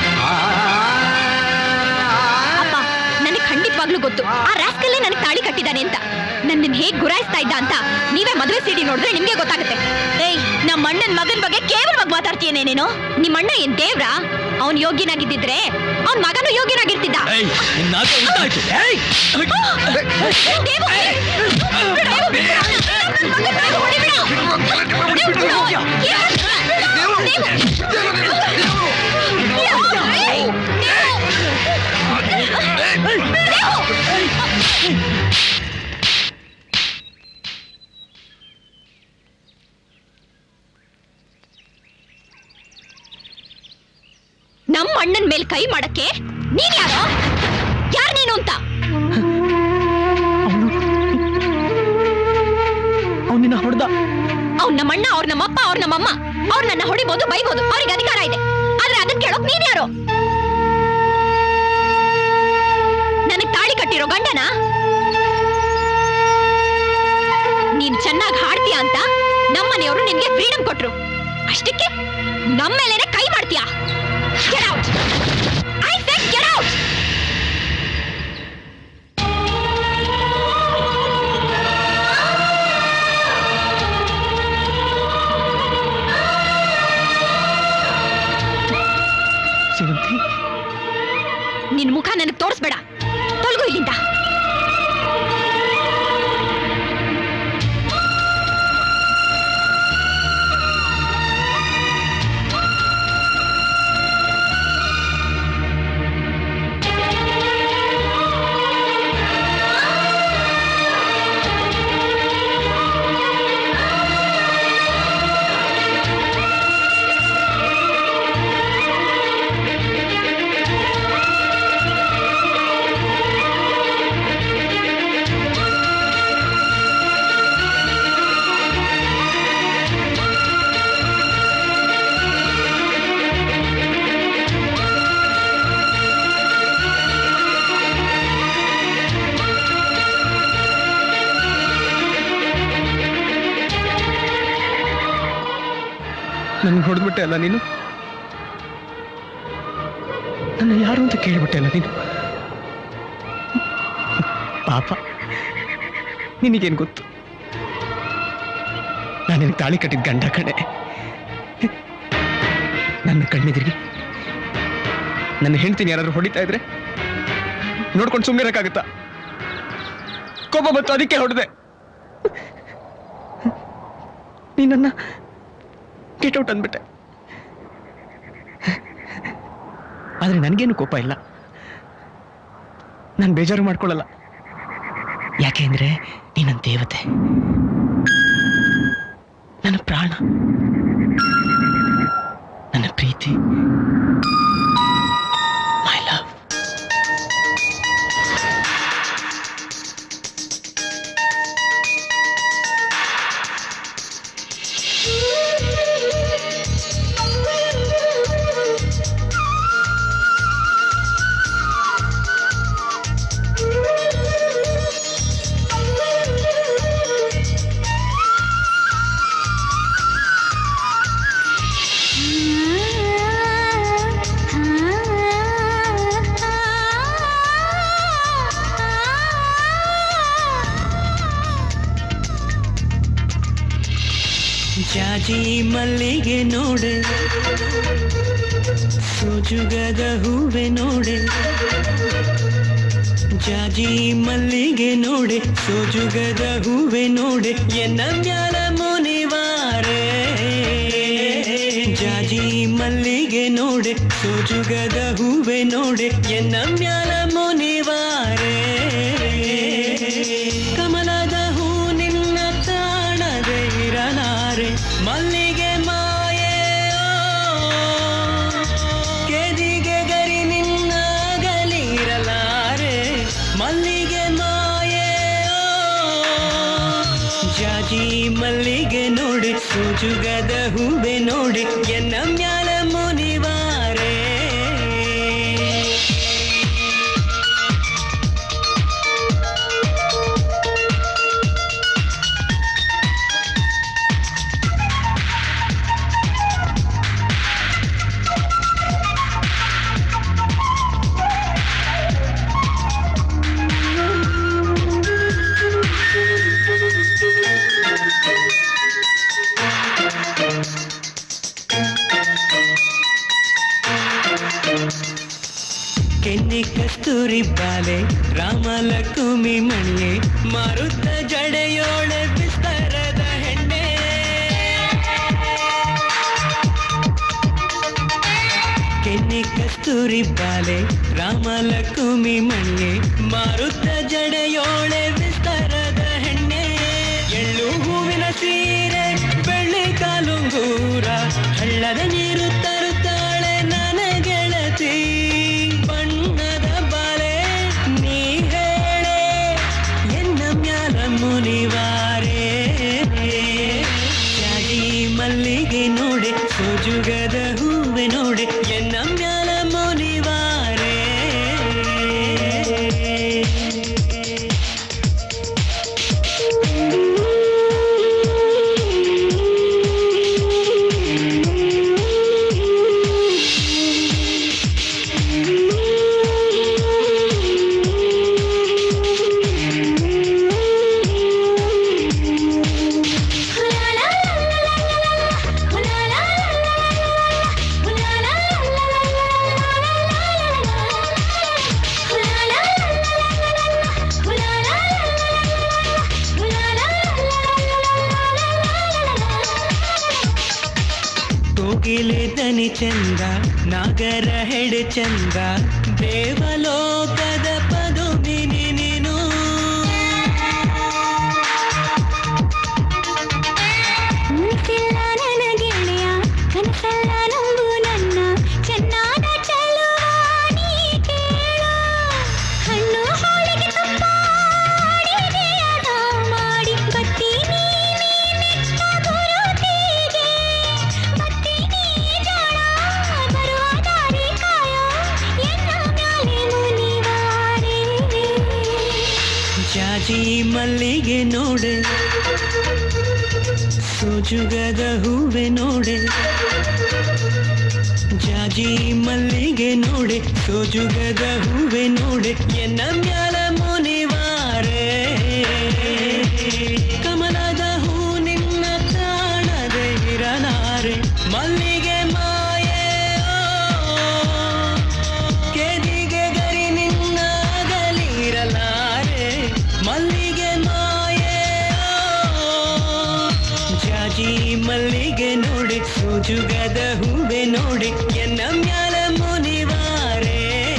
ಅಪ್ಪ ನನಗ್ ಖಂಡಿತವಾಗ್ಲೂ ಗೊತ್ತು ಆ ರಾಸ್ಕಲ್ಲೇ ನನಗ್ ತಾಳಿ ಕಟ್ಟಿದ್ದಾನೆ ಅಂತ ನನ್ನನ್ ಹೇಗ್ ಗುರಾಯಿಸ್ತಾ ಇದ್ದ ಅಂತ ನೀವೇ ಮದುವೆ ಸಿಡಿ ನೋಡಿದ್ರೆ ನಿಮ್ಗೆ ಗೊತ್ತಾಗುತ್ತೆ ಏಯ್ ನಮ್ಮ ಅಣ್ಣನ್ ಮಗನ್ ಬಗ್ಗೆ ಕೇವಲವಾಗಿ ಮಾತಾಡ್ತೀಯನೇ ನೀನು ನಿಮ್ಮ ಅಣ್ಣ ಏನ್ ದೇವ್ರ ಅವ್ನ್ ಯೋಗ್ಯನಾಗಿದ್ದಿದ್ರೆ ಅವ್ನ್ ಮಗನೂ ಯೋಗ್ಯನಾಗಿರ್ತಿದ್ದ ನಮ್ಮ ಅಣ್ಣನ್ ಮೇಲ್ ಕೈ ಮಾಡಕ್ಕೆ ನೀನ್ ಯಾರೋ ಯಾರ್ ನೀನು ಅಂತ ಅವನಿನ್ನ ಹೊಡೆದ ಅವ್ನ್ ನಮ್ಮಣ್ಣ ಅವ್ರ ನಮ್ಮಪ್ಪ ಅವ್ರ ನಮ್ಮಮ್ಮ ಅವ್ರು ನನ್ನ ಹೊಡಿಬೋದು ಬೈಬೋದು ಅವ್ರಿಗೆ ಅಧಿಕಾರ ಇದೆ ಆದ್ರೆ ಅದನ್ನ ಕೇಳೋಕ್ ನೀನ್ ಯಾರು ನನಗ್ ತಾಳಿ ಕಟ್ಟಿರೋ ಗಂಡನ ನೀನ್ ಚೆನ್ನಾಗಿ ಹಾಡ್ತೀಯ ಅಂತ ನಮ್ಮನೆಯವರು ನಿನ್ಗೆ ಫ್ರೀಡಮ್ ಕೊಟ್ರು ಅಷ್ಟಕ್ಕೆ ನಮ್ಮ ಮೇಲೇನೆ ಕೈ ಮಾಡ್ತೀಯಾ Get out! I said get out! ಸೇವಂತಿ ನಿನ್ ಮುಖ ನನಗ್ ತೋರಿಸ್ಬೇಡ ತೊಲಗು ಇಲ್ಲಿಂದ ನನ್ಗೆ ಹೊಡೆದ್ಬಿಟ್ಟೆ ಅಲ್ಲ ನೀನು ನನ್ನ ಯಾರು ಅಂತ ಕೇಳಿಬಿಟ್ಟೆ ಅಲ್ಲ ನೀನು ಪಾಪ ನಿನಗೇನು ಗೊತ್ತು ನಾನು ನಿನಗೆ ತಾಳಿ ಕಟ್ಟಿದ ಗಂಡ ಕಣೆ ನನ್ನ ಕಣ್ಣೆದಿರಿ ನನ್ನ ಹೆಂಡ್ತೀನಿ ಯಾರಾದ್ರೂ ಹೊಡಿತಾ ಇದ್ರೆ ನೋಡ್ಕೊಂಡು ಸುಮ್ಮನೆ ಇರಕ್ಕಾಗತ್ತಾ ಕೋಪ ಬಂತು ಅದಕ್ಕೆ ಹೊಡೆದೆ ನೀನನ್ನ ಗೆಟ್ ಔಟ್ ಅಂದ್ಬಿಟ್ಟೆ ಆದ್ರೆ ನನಗೇನು ಕೋಪ ಇಲ್ಲ ನಾನು ಬೇಜಾರು ಮಾಡ್ಕೊಳ್ಳಲ್ಲ ಯಾಕೆ ಅಂದ್ರೆ ನೀ ನನ್ನ ದೇವತೆ ನನ್ನ ಪ್ರಾಣ ನನ್ನ ಪ್ರೀತಿ ಮೈ ಲವ್ ಜಾಜಿ ಮಲ್ಲಿಗೆ ನೋಡೆ ಸೋಜುಗದ ಹೂವೆ ನೋಡೆ ಜಾಜಿ ಮಲ್ಲಿಗೆ ನೋಡೆ ಸೋಜುಗದ ಹೂವೆ ನೋಡೆ ಎನ್ನ ಮ್ಯಾಲ ಮುನಿವಾರೆ ಜಾಜಿ ಮಲ್ಲಿಗೆ ನೋಡೆ ಸೋಜುಗದ ಹೂವೆ ನೋಡೆ ಎನ್ನ ಮ್ಯಾಲ ಮುನಿವಾರೆ ಕಮಲದ ಹೂ ನಿನ್ನ ಕಾಣದೆ ಇರಲಾರೆ ಮಲ್ಲಿಗೆ ಮಾಯೆ ಕೆದಿಗೆ ಗರಿ ನಿನ್ನ ಗಲಿರಲಾರೆ ಮಲ್ಲಿಗೆ ಮಾಯೆ ಜಾಜಿ ಮಲ್ಲಿಗೆ ನೋಡಿ ಸೂಜುಗದ ಹೂವೆ ನೋಡಿ ಎನ್ನ ಮ್ಯಾಲ ಮುನಿವಾರೆ ಕೆನ್ನೆ ಕಸ್ತೂರಿ ಬಾಲೆ ರಾಮಲಕ್ಷ್ಮಿ ಮಣಿಯೇ ಮಾರುತ್ತ ಜಡೆಯೋಳೆ ಬಿಸ್ತರದ ಹೆಣ್ಣೆ ಕೆನ್ನೆ ಕಸ್ತೂರಿ ಕಸ್ತೂರಿ ಬಾಲೆ ರಾಮಲಕ್ಷ್ಮಿ ಮಣಿಯೇ ಮಾರುತ್ತ ಜಡೆಯೋಳೆ ವಿಸ್ತಾರದ ಹೆಣ್ಣೆ ಎಳ್ಳು ಹೂವಿನ ಸೀರೆ ಬೆಳ್ಳಿ ಕಾಲುಂಗೂರ ಹಳ್ಳದ ನೀರು ತರುತ್ತಾಳೆ ನನ್ನ ಗೆಳತಿ ಬಣ್ಣದ ಬಾಲೆ ನೀ ಹೇಳೆ ಎನ್ನ ಮ್ಯಾಲ ಮುನಿವಾರೇ ಜಾಜಿ ಮಲ್ಲಿಗೆ ನೋಡೆ ಸೋಜುಗದ ಹೂವೆ ನೋಡೆ ಎನ್ನ ಮ್ಯಾಲ ಮುನಿವಾರೇ ಕೋಗಿಲೆ ದನಿ ಚಂದ ನಾಗರ ಹೆಡೆ ಚಂದ ದೇವಲೋಕದ ಪದುಮಿನಿ ನೀನು ಮುನಿಸಿಲ್ಲ ನನ್ನ ಗೆಳೆಯ ಕನಸಲ್ಲ ನಂಬು ನನ್ನ ಚೆನ್ನಾದ ಚೆಲುವ ನೀ ಕೇಳು ಹಣ್ಣು ಹೋಳಿಗೆ ತುಪ್ಪ ಅಡಿಗೆಯದ ಮಾಡಿ ಬರ್ತೀನಿ ಮೆತ್ತ ಗುರುತಿಗೆ ಬರ್ತೀನಿ ಜಾಣ ಬರುವ ದಾರಿ ಕಾಯೋ ಎನ್ನ ಮ್ಯಾಲೆ ಮುನಿವಾರೇ ಜಾಜಿ ಮಲ್ಲಿಗೆ ನೋಡೆ ಸೋಜುಗದ ಹೂವೆ ನೋಡೆ ಜಾಜಿ ಮಲ್ಲಿಗೆ ನೋಡೆ ಸೋಜುಗದ ಹೂವೆ ನೋಡೆ ಎನ್ನ ಮ್ಯಾಲ ಮುನಿವಾರೆ ಕಮಲದ ಹೂ ನಿನ್ನ ಕಾಣದೆ ಇರಲಾರೆ ಮಲ್ಲಿಗೆ ಮಾಯೆ ಕೆದಿಗೆ ಗರಿ ನಿನ್ನ ಅಗಲಿರಲಾರೆ ಮಲ್ಲಿಗೆ ಮಾಯೆ ಜಾಜಿ ಮಲ್ಲಿಗೆ ನೋಡೆ ಸೋಜುಗದ ಹೂವೆ ನೋಡೆ ಎನ್ನ ಮ್ಯಾಲ ಮುನಿವಾರೆ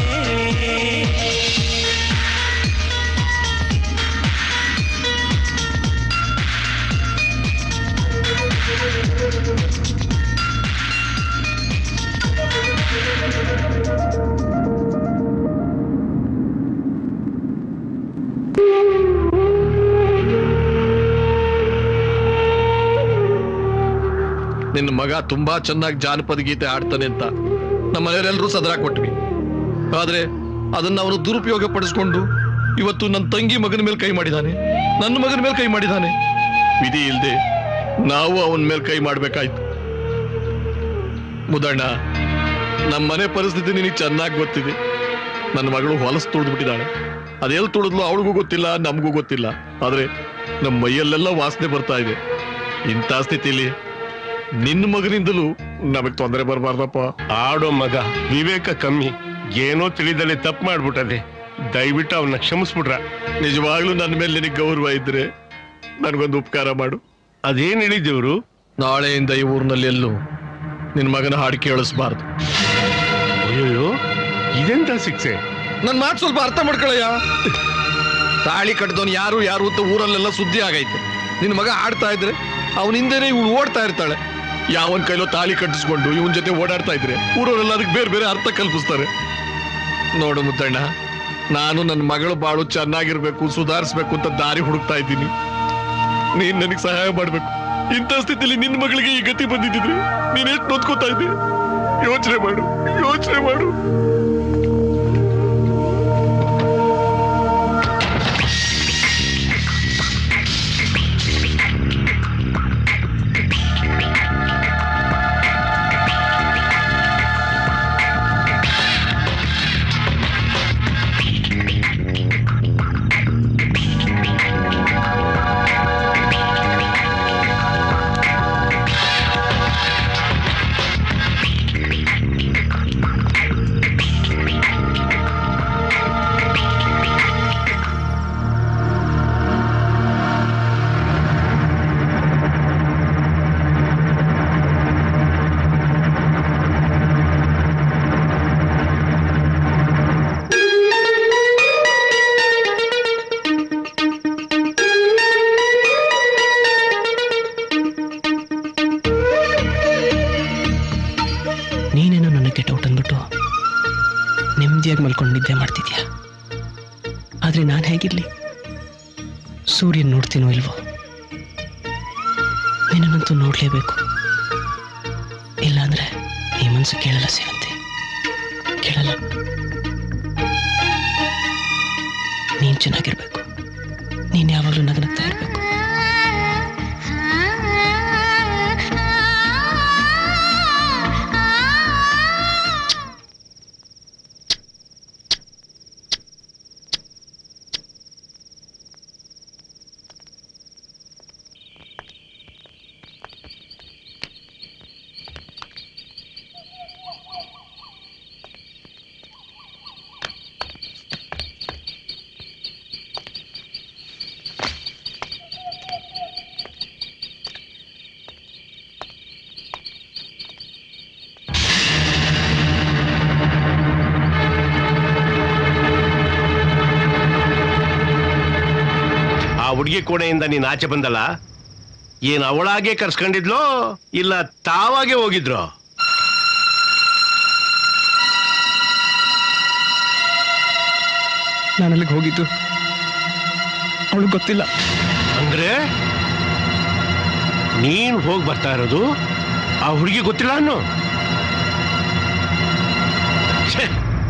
ನಿನ್ನ ಮಗ ತುಂಬಾ ಚೆನ್ನಾಗಿ ಜಾನಪದ ಗೀತೆ ಆಡ್ತಾನೆ ಅಂತ ನಮ್ಮ ಮನೆಯವರೆಲ್ಲರೂ ಸದರ ಕೊಟ್ವಿ ಆದ್ರೆ ಅದನ್ನ ಅವನು ದುರುಪಯೋಗ ಪಡಿಸ್ಕೊಂಡು ಇವತ್ತು ನನ್ನ ತಂಗಿ ಮಗನ ಮೇಲೆ ಕೈ ಮಾಡಿದಾನೆ ನನ್ನ ಮಗನ ಮೇಲೆ ಕೈ ಮಾಡಿದಾನೆ ವಿಧಿ ಇಲ್ದೆ ನಾವು ಅವನ ಮೇಲೆ ಕೈ ಮಾಡ್ಬೇಕಾಯ್ತು ಮುದಣ್ಣ ನಮ್ಮ ಮನೆ ಪರಿಸ್ಥಿತಿ ನಿನಗೆ ಚೆನ್ನಾಗಿ ಗೊತ್ತಿದೆ ನನ್ನ ಮಗಳು ಹೊಲಸು ತುಳಿದ್ಬಿಟ್ಟಿದ್ದಾಳೆ ಅದೆಲ್ಲಿ ತುಳಿದ್ಲು ಅವಳಿಗೂ ಗೊತ್ತಿಲ್ಲ ನಮಗೂ ಗೊತ್ತಿಲ್ಲ ಆದ್ರೆ ನಮ್ಮ ಮೈಯಲ್ಲೆಲ್ಲ ವಾಸನೆ ಬರ್ತಾ ಇದೆ ಇಂಥ ಸ್ಥಿತಿಲಿ ನಿನ್ನ ಮಗನಿಂದಲೂ ನಮಗ್ ತೊಂದರೆ ಬರಬಾರ್ದಪ್ಪ ಆಡೋ ಮಗ ವಿವೇಕ ಕಮ್ಮಿ ಏನೋ ತಿಳಿದಲ್ಲಿ ತಪ್ಪು ಮಾಡ್ಬಿಟ್ಟದೆ ದಯವಿಟ್ಟು ಅವನ್ನ ಕ್ಷಮಿಸ್ಬಿಟ್ರ ನಿಜವಾಗ್ಲೂ ನನ್ನ ಮೇಲೆ ನಿನಗೆ ಗೌರವ ಇದ್ರೆ ನನಗೊಂದು ಉಪಕಾರ ಮಾಡು ಅದೇನ್ ಹೇಳಿದ್ದೇವ್ರು ನಾಳೆಯಿಂದ ಈ ಊರಿನಲ್ಲಿ ಎಲ್ಲೂ ನಿನ್ನ ಮಗನ ಹಾಡು ಕೇಳಿಸ್ಬಾರ್ದು ಅಯ್ಯೋ ಇದೆಂತ ಶಿಕ್ಷೆ ನನ್ನ ಮಾತು ಸ್ವಲ್ಪ ಅರ್ಥ ಮಾಡ್ಕೊಳಯ್ಯ ತಾಳಿ ಕಟ್ಟಿದವನು ಯಾರು ಯಾರು ಅಂತ ಊರಲ್ಲೆಲ್ಲ ಸುದ್ದಿ ಆಗೈತೆ ನಿನ್ನ ಮಗ ಆಡ್ತಾ ಇದ್ರೆ ಅವನ ಹಿಂದೆನೆ ಇವಳು ಓಡ್ತಾ ಇರ್ತಾಳೆ ಯಾವನ್ ಕೈಲೋ ತಾಳಿ ಕಟ್ಟಿಸ್ಕೊಂಡು ಇವನ್ ಜೊತೆ ಓಡಾಡ್ತಾ ಇದ್ರೆ ಊರವರೆಲ್ಲ ಅದಕ್ಕೆ ಬೇರೆ ಬೇರೆ ಅರ್ಥ ಕಲ್ಪಿಸ್ತಾರೆ ನೋಡು ಮುದ್ದಣ್ಣ ನಾನು ನನ್ನ ಮಗಳು ಬಾಳು ಚೆನ್ನಾಗಿರ್ಬೇಕು ಸುಧಾರಿಸ್ಬೇಕು ಅಂತ ದಾರಿ ಹುಡುಕ್ತಾ ಇದ್ದೀನಿ ನೀನ್ ನನಗೆ ಸಹಾಯ ಮಾಡ್ಬೇಕು ಇಂಥ ಸ್ಥಿತಿಲಿ ನಿನ್ನ ಮಗಳಿಗೆ ಈ ಗತಿ ಬಂದಿದ್ದಿದ್ರೆ ನೀನ್ ಎಷ್ಟು ನೋದ್ಕೋತಾ ಇದ್ದೆ ಯೋಚನೆ ಮಾಡು ಯೋಚನೆ ಮಾಡು ಹಾಕೊಂಡು ನಿದ್ದೆ ಮಾಡ್ತಿದ್ಯಾ ಆದ್ರೆ ನಾನು ಹೇಗಿರ್ಲಿ ಸೂರ್ಯನ್ ನೋಡ್ತೀನೋ ಇಲ್ವೋ ನಿನ್ನನ್ನಂತೂ ನೋಡ್ಲೇಬೇಕು ಇಲ್ಲಾಂದ್ರೆ ಈ ಮನಸ್ಸು ಕೇಳಲ್ಲ ಸೇವಂತಿ ಕೇಳಲ್ಲ ನೀನ್ ಚೆನ್ನಾಗಿರ್ಬೇಕು ನೀನ್ ಯಾವಾಗಲೂ ನಗನಗ್ತಾ ಇರ್ಬೇಕು ಆ ಹುಡುಗಿ ಕೋಣೆಯಿಂದ ನೀನ್ ಆಚೆ ಬಂದಲ್ಲ ಏನ್ ಅವಳಾಗೆ ಕರ್ಸ್ಕೊಂಡಿದ್ಲೋ ಇಲ್ಲ ತಾವಾಗೆ ಹೋಗಿದ್ರೋ ನಾನು ಅಲ್ಲಿಗೆ ಹೋಗಿದ್ದು ಅವಳು ಗೊತ್ತಿಲ್ಲ ಅಂದ್ರೆ ನೀನ್ ಹೋಗಿ ಬರ್ತಾ ಇರೋದು ಆ ಹುಡುಗಿ ಗೊತ್ತಿಲ್ಲ ಅನ್ನು ಛೆ!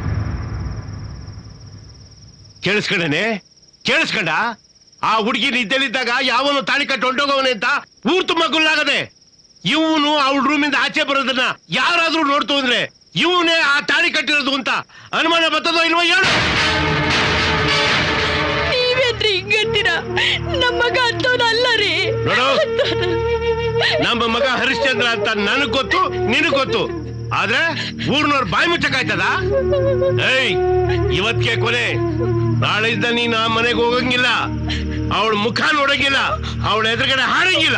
ಕೇಳಿಸ್ಕೊಂಡೇನೆ ಕೇಳಿಸ್ಕೊಂಡ ಆ ಹುಡುಗಿ ನಿದ್ದೆಲಿದ್ದಾಗ ಯಾವನು ತಾಳಿ ಕಟ್ಟು ಹೊಂಟೋಗವನೆ ಅಂತ ಊರ್ ತುಂಬಾ ಗುಲ್ಲಾಗದೆ ಇವನು ಅವಳ ರೂಮಿಂದ ಆಚೆ ಬರೋದನ್ನ ಯಾರಾದ್ರೂ ನೋಡ್ತು ಅಂದ್ರೆ ಇವನೇ ಆ ತಾಳಿ ಕಟ್ಟಿರೋದು ಅಂತ ಅನುಮಾನ ಬರ್ತದೋ ಇಲ್ವೋ ಹೇಳು ನೀವೇನ್ರಿ ಹಿಂಗಂತೀರಾ ನಮ್ಮ ಮಗ ಅಂತವನಲ್ಲ ರೀ ನೋಡು ನಮ್ಮ ಮಗ ಹರಿಶ್ಚಂದ್ರ ಅಂತ ನನಗ್ ಗೊತ್ತು ನಿನಗ್ ಗೊತ್ತು ಆದ್ರೆ ಊರ್ನವ್ರ ಬಾಯಿ ಮುಚ್ಚಕ್ಕಾಯ್ತದ ಏಯ್ ಇವತ್ಗೆ ಕೊನೆ ನಾಳೆಯಿಂದ ನೀನ್ ಆ ಮನೆಗೆ ಹೋಗಂಗಿಲ್ಲ ಅವಳ ಮುಖ ನೋಡಂಗಿಲ್ಲ ಅವಳ ಎದುರುಗಡೆ ಹಾಡಂಗಿಲ್ಲ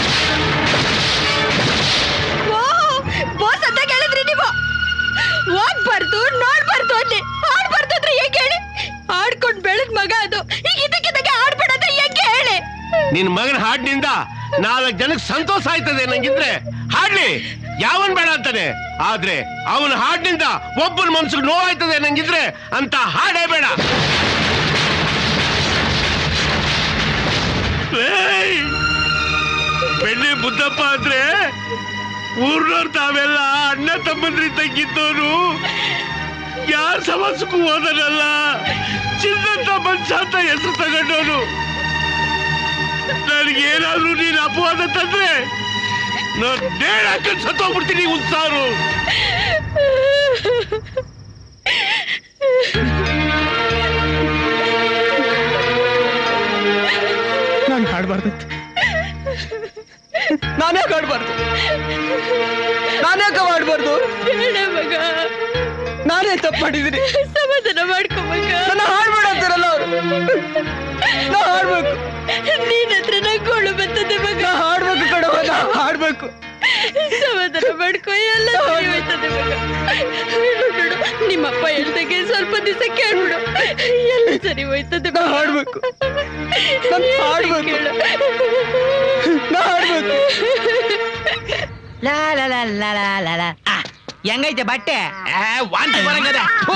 ಬೋಸ್ ಅಂತ ಕೇಳಿದ್ರಿ ನೀವು ಓದ್ಬಾರ್ದು ನೋಡ್ಬಾರ್ದು ಅಂದೆ ಆಡ್ಬಾರ್ದು ಅಂದ್ರೆ ಹೆಂಗೆ ಹೇಳಿ ಆಡ್ಕೊಂಡ್ ಬೆಳೆದ್ ಮಗ ಅದು ಈಗ ಇದಕ್ಕಿದ್ದಾಗೆ ಆಡ್ಬೇಡ ಅಂತ ಹೆಂಗೆ ಹೇಳಿ ನಿನ್ ಮಗನ ಹಾಡಿನಿಂದ ನಾಲ್ಕು ಜನಕ್ಕೆ ಸಂತೋಷ ಆಯ್ತದೆ ನಂಗಿದ್ರೆ ಹಾಡ್ಲಿ ಯಾವನ್ ಬೇಡ ಅಂತಾನೆ ಆದ್ರೆ ಅವನ ಹಾಡಿನಿಂದ ಒಬ್ಬನ ಮನ್ಸಿಗೆ ನೋವಾಯ್ತದೆ ನಂಗಿದ್ರೆ ಅಂತ ಹಾಡೇ ಬೇಡ ಏಯ್! ಬೆಳ್ಳಿ ಬುದ್ಧಪ್ಪ ಅಂದ್ರೆ ಊರ್ನವ್ರು ತಾವೆಲ್ಲ ಅಣ್ಣ ತಮ್ಮಂದ್ರಿ ತಂಗಿದ್ದವನು ಯಾರ ಸಮಸ್ಯಕ್ಕೂ ಹೋದನಲ್ಲ ಚಿನ್ನಂತ ಮನುಷ್ಯ ಅಂತ ಹೆಸರು ತಗೊಂಡವನು ನನಗೇನಾದ್ರೂ ನೀನು ಅಪವಾದ ತಂದ್ರೆ ನಾನು ನೇಣ ಹಾಕೊಂಡು ಸತ್ತೋಗ್ಬಿಡ್ತೀನಿ ಉತ್ಸಾರು ನಾನು ಹಾಡ್ಬಾರ್ದತ್ತೆ ನಾನೇ ಹಾಡ್ಬಾರ್ದು ನಾನೇ ಹಾಡ್ಬಾರ್ದು ಬೇಡ ಮಗ ನಾನೇ ತಪ್ಪು ಮಾಡಿದ್ದೀನಿ ಸಮಾಧಾನ ಮಾಡ್ಕೊ ಮಗ ನನ್ನ ಹಾಡ್ಬೇಡ ಅಂತಾರಲ್ಲ ಅವ್ರು ನಾ ಹಾಡ್ಬೇಕು ನೀನ್ ಹತ್ರ ನಂಗೋಳು ಬರ್ತದೆ ಮಗ ಹಾಡ್ಬೇಕು ಕಣವ ನಾ ಹಾಡ್ಬೇಕು ಸಮಾಧಾನ ಮಾಡ್ಕೊ ಎಲ್ಲ ಸರಿ ಹೋಯ್ತದೆ ಮಗ ನೋಡು, ನೋಡು, ನಿಮ್ಮಪ್ಪ ಹೇಳ್ದಾಗೆ ಸ್ವಲ್ಪ ದಿವಸ ಕೇಳ್ಬಿಡು ಎಲ್ಲ ಸರಿ ಹೋಯ್ತದೆ ನಾ ಹಾಡ್ಬೇಕು ನಾನ್ ಹಾಡ್ಬೇಕು ನಾ ಹಾಡ್ಬೇಕು ಲಾ ಲಾ ಲಾ ಲಾ ಲಾ ಲಾ ಲಾ. ಆ, ಹೆಂಗೈತೆ ಬಟ್ಟೆ ಆ, ವಾಂತಿ ಬರಂಗದ ಥು.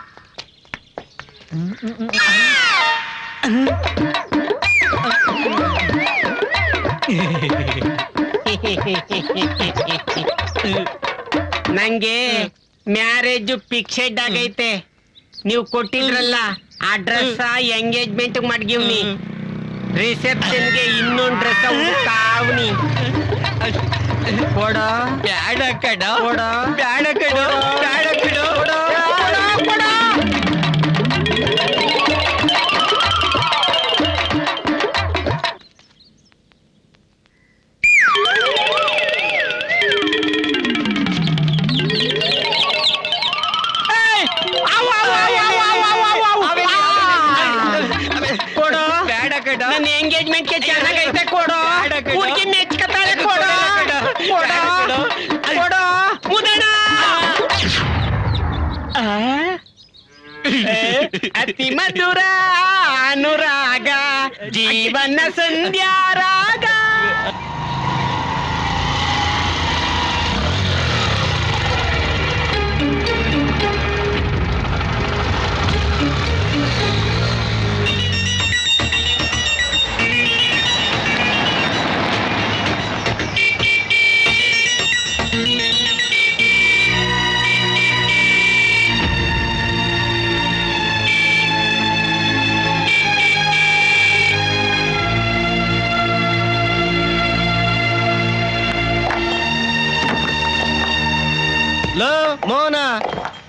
ನಂಗೆ ಮ್ಯಾರೇಜ್ ಫಿಕ್ಸೆಡ್ ಆಗೈತೆ ನೀವು ಕೊಟ್ಟಿದ್ರಲ್ಲ ಆ ಡ್ರೆಸ್ ಎಂಗೇಜ್ಮೆಂಟ್ ಮಡ್ಗಿವ್ನಿ ರಿಸೆಪ್ಷನ್ಗೆ ಇನ್ನೊಂದ್ ಡ್ರೆಸ್ ಹುಡುಕಾವ್ನಿ ಕೊಡ ಬ್ಯಾಡ ಕಡ ಕೊಡ ಬ್ಯಾಡ ಕಡ ಬ್ಯಾಡ ಕಡ ಕೊಡು ಬ್ಯಾಡ ಕಡ ನನ್ನ ಎಂಗೇಜ್ಮೆಂಟ್ ಗೆ ಚೆನ್ನಾಗೈತೆ ಕೊಡು ಬ್ಯಾಡ ಕಣೋ. ಹುಡುಗಿ ಮೆಚ್ಕತಾಳೆ ಕೊಡು ಬ್ಯಾಡ ಕಣೋ. ಕೊಡು ಬ್ಯಾಡ ಕಣೋ. ಕೊಡು ಮುದಣ ಅತಿ ಮಧುರ ಅನುರಾಗ ಜೀವನ ಸಂಧ್ಯಾರಾಗ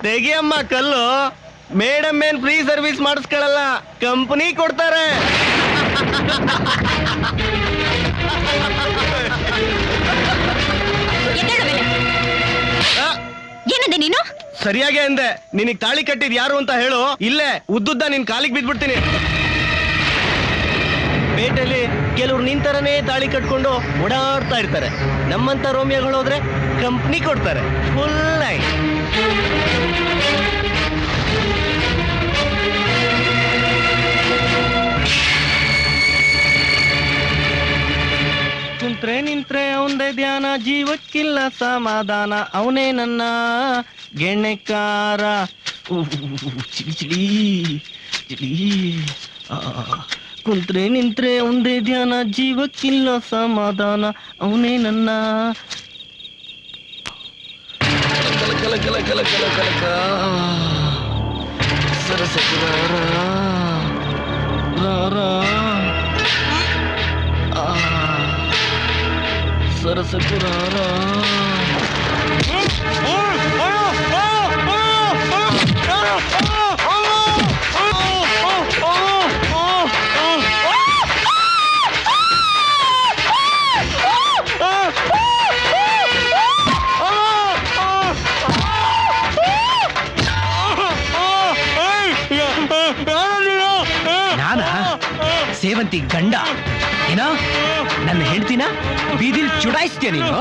ತೆಗಿಯಮ್ಮ ಕಲ್ಲು ಮೇಡಮ್ ಏನ್ ಫ್ರೀ ಸರ್ವಿಸ್ ಮಾಡಿಸ್ಕೊಳಲ್ಲ ಕಂಪನಿ ಕೊಡ್ತಾರೆ ಏನಂದೆ ನೀನು ಸರಿಯಾಗಿ ಅಂದೆ ನಿನಗ್ ತಾಳಿ ಕಟ್ಟಿದ್ ಯಾರು ಅಂತ ಹೇಳು ಇಲ್ಲೇ ಉದ್ದುದ್ದ ನಿನ್ ಕಾಲಿಗೆ ಬಿದ್ಬಿಡ್ತೀನಿ ಪೇಟೆಯಲ್ಲಿ ಕೆಲವ್ರು ನಿಂತರನೇ ತಾಳಿ ಕಟ್ಕೊಂಡು ಓಡಾಡ್ತಾ ಇರ್ತಾರೆ ನಮ್ಮಂತ ರೋಮಿಯೋಗಳು ಹೋದ್ರೆ ಕಂಪ್ನಿ ಕೊಡ್ತಾರೆ ಫುಲ್ ಆಗಿ ಕುಂತ್ರೆ ನಿಂತ್ರೆ ಅವಂದೇ ಧ್ಯಾನ ಜೀವಕ್ಕಿಲ್ಲ ಸಮಾಧಾನ ಅವನೇ ನನ್ನ ಗೆಣೆಕಾರ ಉಹ್, ಚಿಲಿ ಚಿಲಿ ಚಿಲಿ ಆ, ಕುಂತ್ರೆ ನಿಂತ್ರೆ ಒಂದೇ ಧ್ಯಾನ ಜೀವಕ್ಕಿಲ್ಲ ಸಮಾಧಾನ ಅವನೇ ನನ್ನ ಕಲ ಕಲ ಕಲ ಕಲ ಕಲ ಕಲ ಸರಸಕುರಾರ ರಾರ ಆ ಸರಸಕುರಾರ ನಾನಾ ಸೇವಂತಿ ಗಂಡ ಏನ ನನ್ನ ಹೆಂಡ್ತಿನ ಬೀದಿಲ್ ಚುಡಾಯಿಸ್ತೀಯ ನೀನು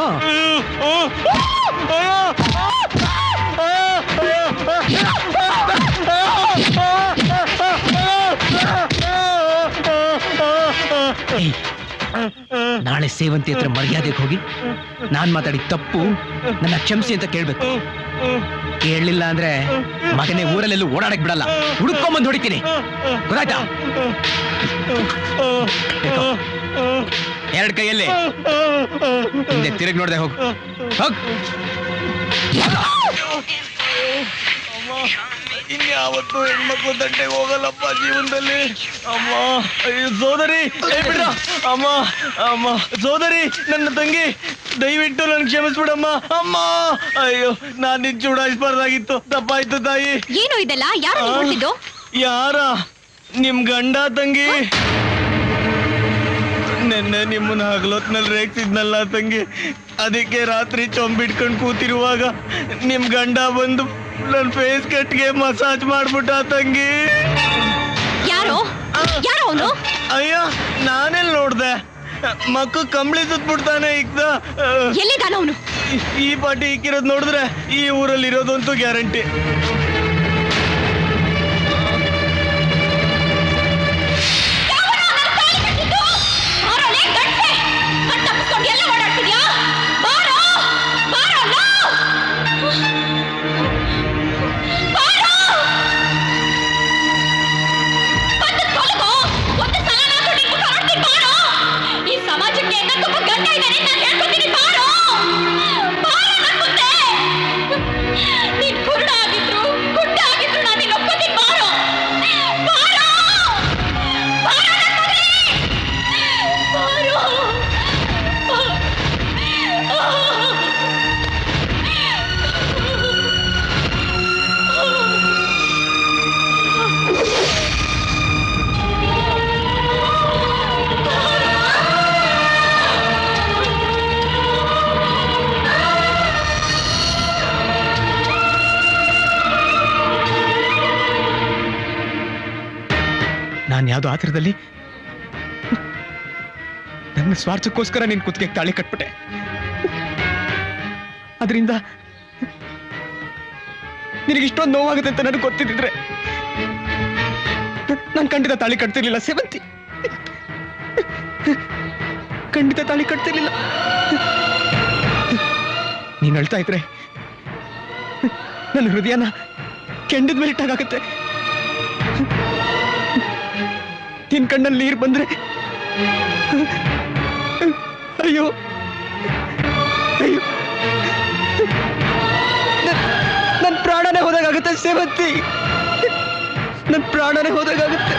ಏಯ್, ನಾಳೆ ಸೇವಂತಿ ಹತ್ರ ಮರ್ಯಾದೆಗೆ ಹೋಗಿ ನಾನ್ ಮಾತಾಡಿದ ತಪ್ಪು ನನ್ನ ಕ್ಷಮಿಸಿ ಅಂತ ಕೇಳ್ಬೇಕು ಕೇಳಲಿಲ್ಲ ಅಂದ್ರೆ ಮಗನೇ ಊರಲ್ಲೆಲ್ಲೂ ಓಡಾಡಕ್ ಬಿಡಲ್ಲ ಹುಡುಕೊಂಬಂದು ಹೊಡಿತೀನಿ ಗೊತ್ತಾಯ್ತಾ ಬೇಕೋ? ಎರಡ್ ಕೈಯಲ್ಲಿ ಹಿಂದೆ ತಿರುಗಿ ನೋಡ್ದೆ ಹೋಗು ಹೋಗ್ ಇನ್ಯಾವತ್ತು ಹೆಣ್ಮಕ್ಳು ದಂಡೆಗೆ ಹೋಗಲ್ಲಪ್ಪ ಜೀವನದಲ್ಲಿ ಅಮ್ಮ ಅಯ್ಯೋ ಸೋದರಿ ಏ ಬಿಡ್ರ ಅಮ್ಮ ಅಮ್ಮ ಸೋದರಿ ನನ್ನ ತಂಗಿ ದಯವಿಟ್ಟು ನನ್ ಕ್ಷಮಿಸ್ಬಿಡಮ್ಮ ಅಮ್ಮ ಅಯ್ಯೋ ನಾನ್ ನಿನ್ ಚೂಡಾಯಿಸ್ಬಾರ್ದಾಗಿತ್ತು ತಪ್ಪಾಯ್ತು ತಾಯಿ ಏನು ಇದೆಲ್ಲ ಯಾರು ಆ? ಹೊರಟಿದ್ದು ಯಾರ ನಿಮ್ ಗಂಡ ತಂಗಿ ನೆನ್ನೆ ನಿಮ್ಮನ್ನ ಹಗಲೊತ್ನಲ್ಲಿ ರೇಗ್ತಿದ್ನಲ್ಲ ತಂಗಿ ಅದಕ್ಕೆ ರಾತ್ರಿ ಚೊಂಬಿಟ್ಕೊಂಡು ಕೂತಿರುವಾಗ ನಿಮ್ ಗಂಡ ಬಂದು ನನ್ ಫೇಸ್ ಕಟ್ಗೆ ಮಸಾಜ್ ಮಾಡ್ಬಿಟ್ಟ ತಂಗಿ ಯಾರು ಯಾರು ಅವನು ಅಯ್ಯ ನಾನೆಲ್ ನೋಡ್ದೆ ಮಕ್ಕ ಕಂಬಳಿ ಸುತ್ಬಿಡ್ತಾನೆ ಈಗ ಎಲ್ಲಿದ್ದಾನ ಅವನು ಈ ಪಾಟಿ ಇಕ್ಕಿರೋದ್ ನೋಡಿದ್ರೆ ಈ ಊರಲ್ಲಿ ಇರೋದಂತೂ ಗ್ಯಾರಂಟಿ ಎಲ್ಲ ಓಡಾಡ್ತಿದ್ಯಾ ಬಾರೋ ಬಾರೋ ಲೋ! ಬಾರೋ! ಬಂದು ತೊಲಗು! ಒಂದು ಸಲ ನಾನು ನಿನ್ನ ಹೊರಡ್ತೀನಿ ಬಾರೋ! ಈ ಸಮಾಜಕ್ಕೆ ನನ್ನೊಬ್ಬ ಗಂಡ ಇದ್ದಾನೆ ನಾನು ಹೇಳ್ಕೊತೀನಿ ಬಾರೋ ಬಾರೋ ನನ್ ಮುಂದೆ ನೀನ್ ಕುರುಡ ಆಗಿದ್ರು ಗುಡ್ಡ ಆಗಿದ್ರು ನಾನು ನಿನ್ನ ಒಪ್ಕೋತೀನಿ ಬಾರೋ ಬಾರೋ ಬಾರೋ ನನ್ ಮಗನೇ! ಬಾರೋ ನಾನು ಯಾವ್ದೋ ಆತರದಲ್ಲಿ ನನ್ನ ಸ್ವಾರ್ಥಕ್ಕೋಸ್ಕರ ನಿನ್ ಕುತ್ತಿಗೆ ತಾಳಿ ಕಟ್ಬಿಟ್ಟೆ ಅದರಿಂದ ನಿನಗೆ ಇಷ್ಟೊಂದು ನೋವಾಗುತ್ತೆ ಅಂತ ನನಗೆ ಗೊತ್ತಿದ್ದಿದ್ರೆ ನಾನು ಖಂಡಿತ ತಾಳಿ ಕಟ್ತಿರ್ಲಿಲ್ಲ ಸೇವಂತಿ ಖಂಡಿತ ತಾಳಿ ಕಟ್ತಿರ್ಲಿಲ್ಲ ನೀನ್ ಅಳ್ತಾ ಇದ್ರೆ ನನ್ನ ಹೃದಯನ ಕೆಂಡದ ಮೇಲೆ ಇಟ್ಟಾಗತ್ತೆ ನಿನ್ ಕಣ್ಣಲ್ಲಿ ನೀರು ಬಂದ್ರೆ ಅಯ್ಯೋ ಅಯ್ಯೋ ನನ್- ನನ್ ಪ್ರಾಣನೇ ಹೋದಾಗತ್ತೆ ಸೇವಂತಿ ನನ್ ಪ್ರಾಣನೇ ಹೋದಾಗತ್ತೆ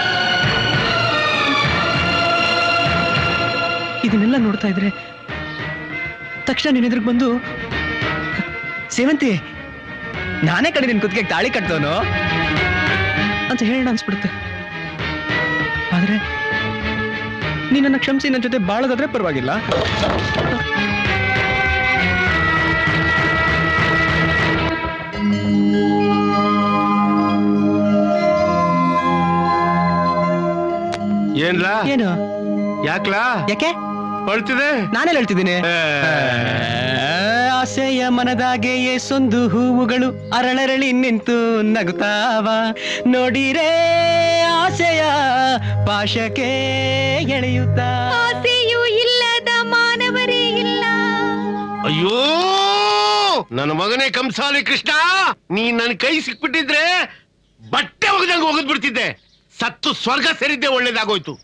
ಇದನ್ನೆಲ್ಲ ನೋಡ್ತಾ ಇದ್ರೆ ತಕ್ಷಣ ನಿನ್ನ ಎದುರಿಗೆ ಬಂದು ಸೇವಂತಿ ನಾನೇ ಕಡೆ ನಿನ್ ಕುತ್ತಿಗೆ ತಾಳಿ ಕಟ್ಟೋನು ಅಂತ ಹೇಳೋಣ ಅನ್ಸ್ಬಿಡುತ್ತೆ ಆದ್ರೆ ನೀನನ್ನ ಕ್ಷಮಿಸಿ ನನ್ನ ಜೊತೆ ಬಾಳೋದಾದ್ರೆ ಪರವಾಗಿಲ್ಲ ಏನ್ಲಾ ಏನು ಯಾಕ್ಲಾ ಯಾಕೆ ಹೊಳ್ತಿದೆ ನಾನೇ ಹೇಳ್ತಿದ್ದೀನಿ ಆಸೆಯ ಮನದಾಗೆ ಸೊಂದು ಹೂವುಗಳು ಅರಳರಳಿ ನಿಂತು ನಗುತ್ತಾವ ನೋಡಿರೇ ಆಸೆಯ ಪಾಶಕ್ಕೆ ಎಳೆಯುತ್ತಾ ಆಸೆಯೂ ಇಲ್ಲದ ಮಾನವರೇ ಇಲ್ಲ ಅಯ್ಯೋ ನನ್ನ ಮಗನೇ ಕಂಸಾಲಿ ಕೃಷ್ಣ ನೀ ನನ್ನ ಕೈ ಸಿಕ್ಬಿಟ್ಟಿದ್ರೆ ಬಟ್ಟೆ ಒಗದಂಗ ಒಗದ್ ಬಿಡ್ತಿದ್ದೆ ಸತ್ತು ಸ್ವರ್ಗ ಸೇರಿದ್ದೆ ಒಳ್ಳೇದಾಗೋಯ್ತು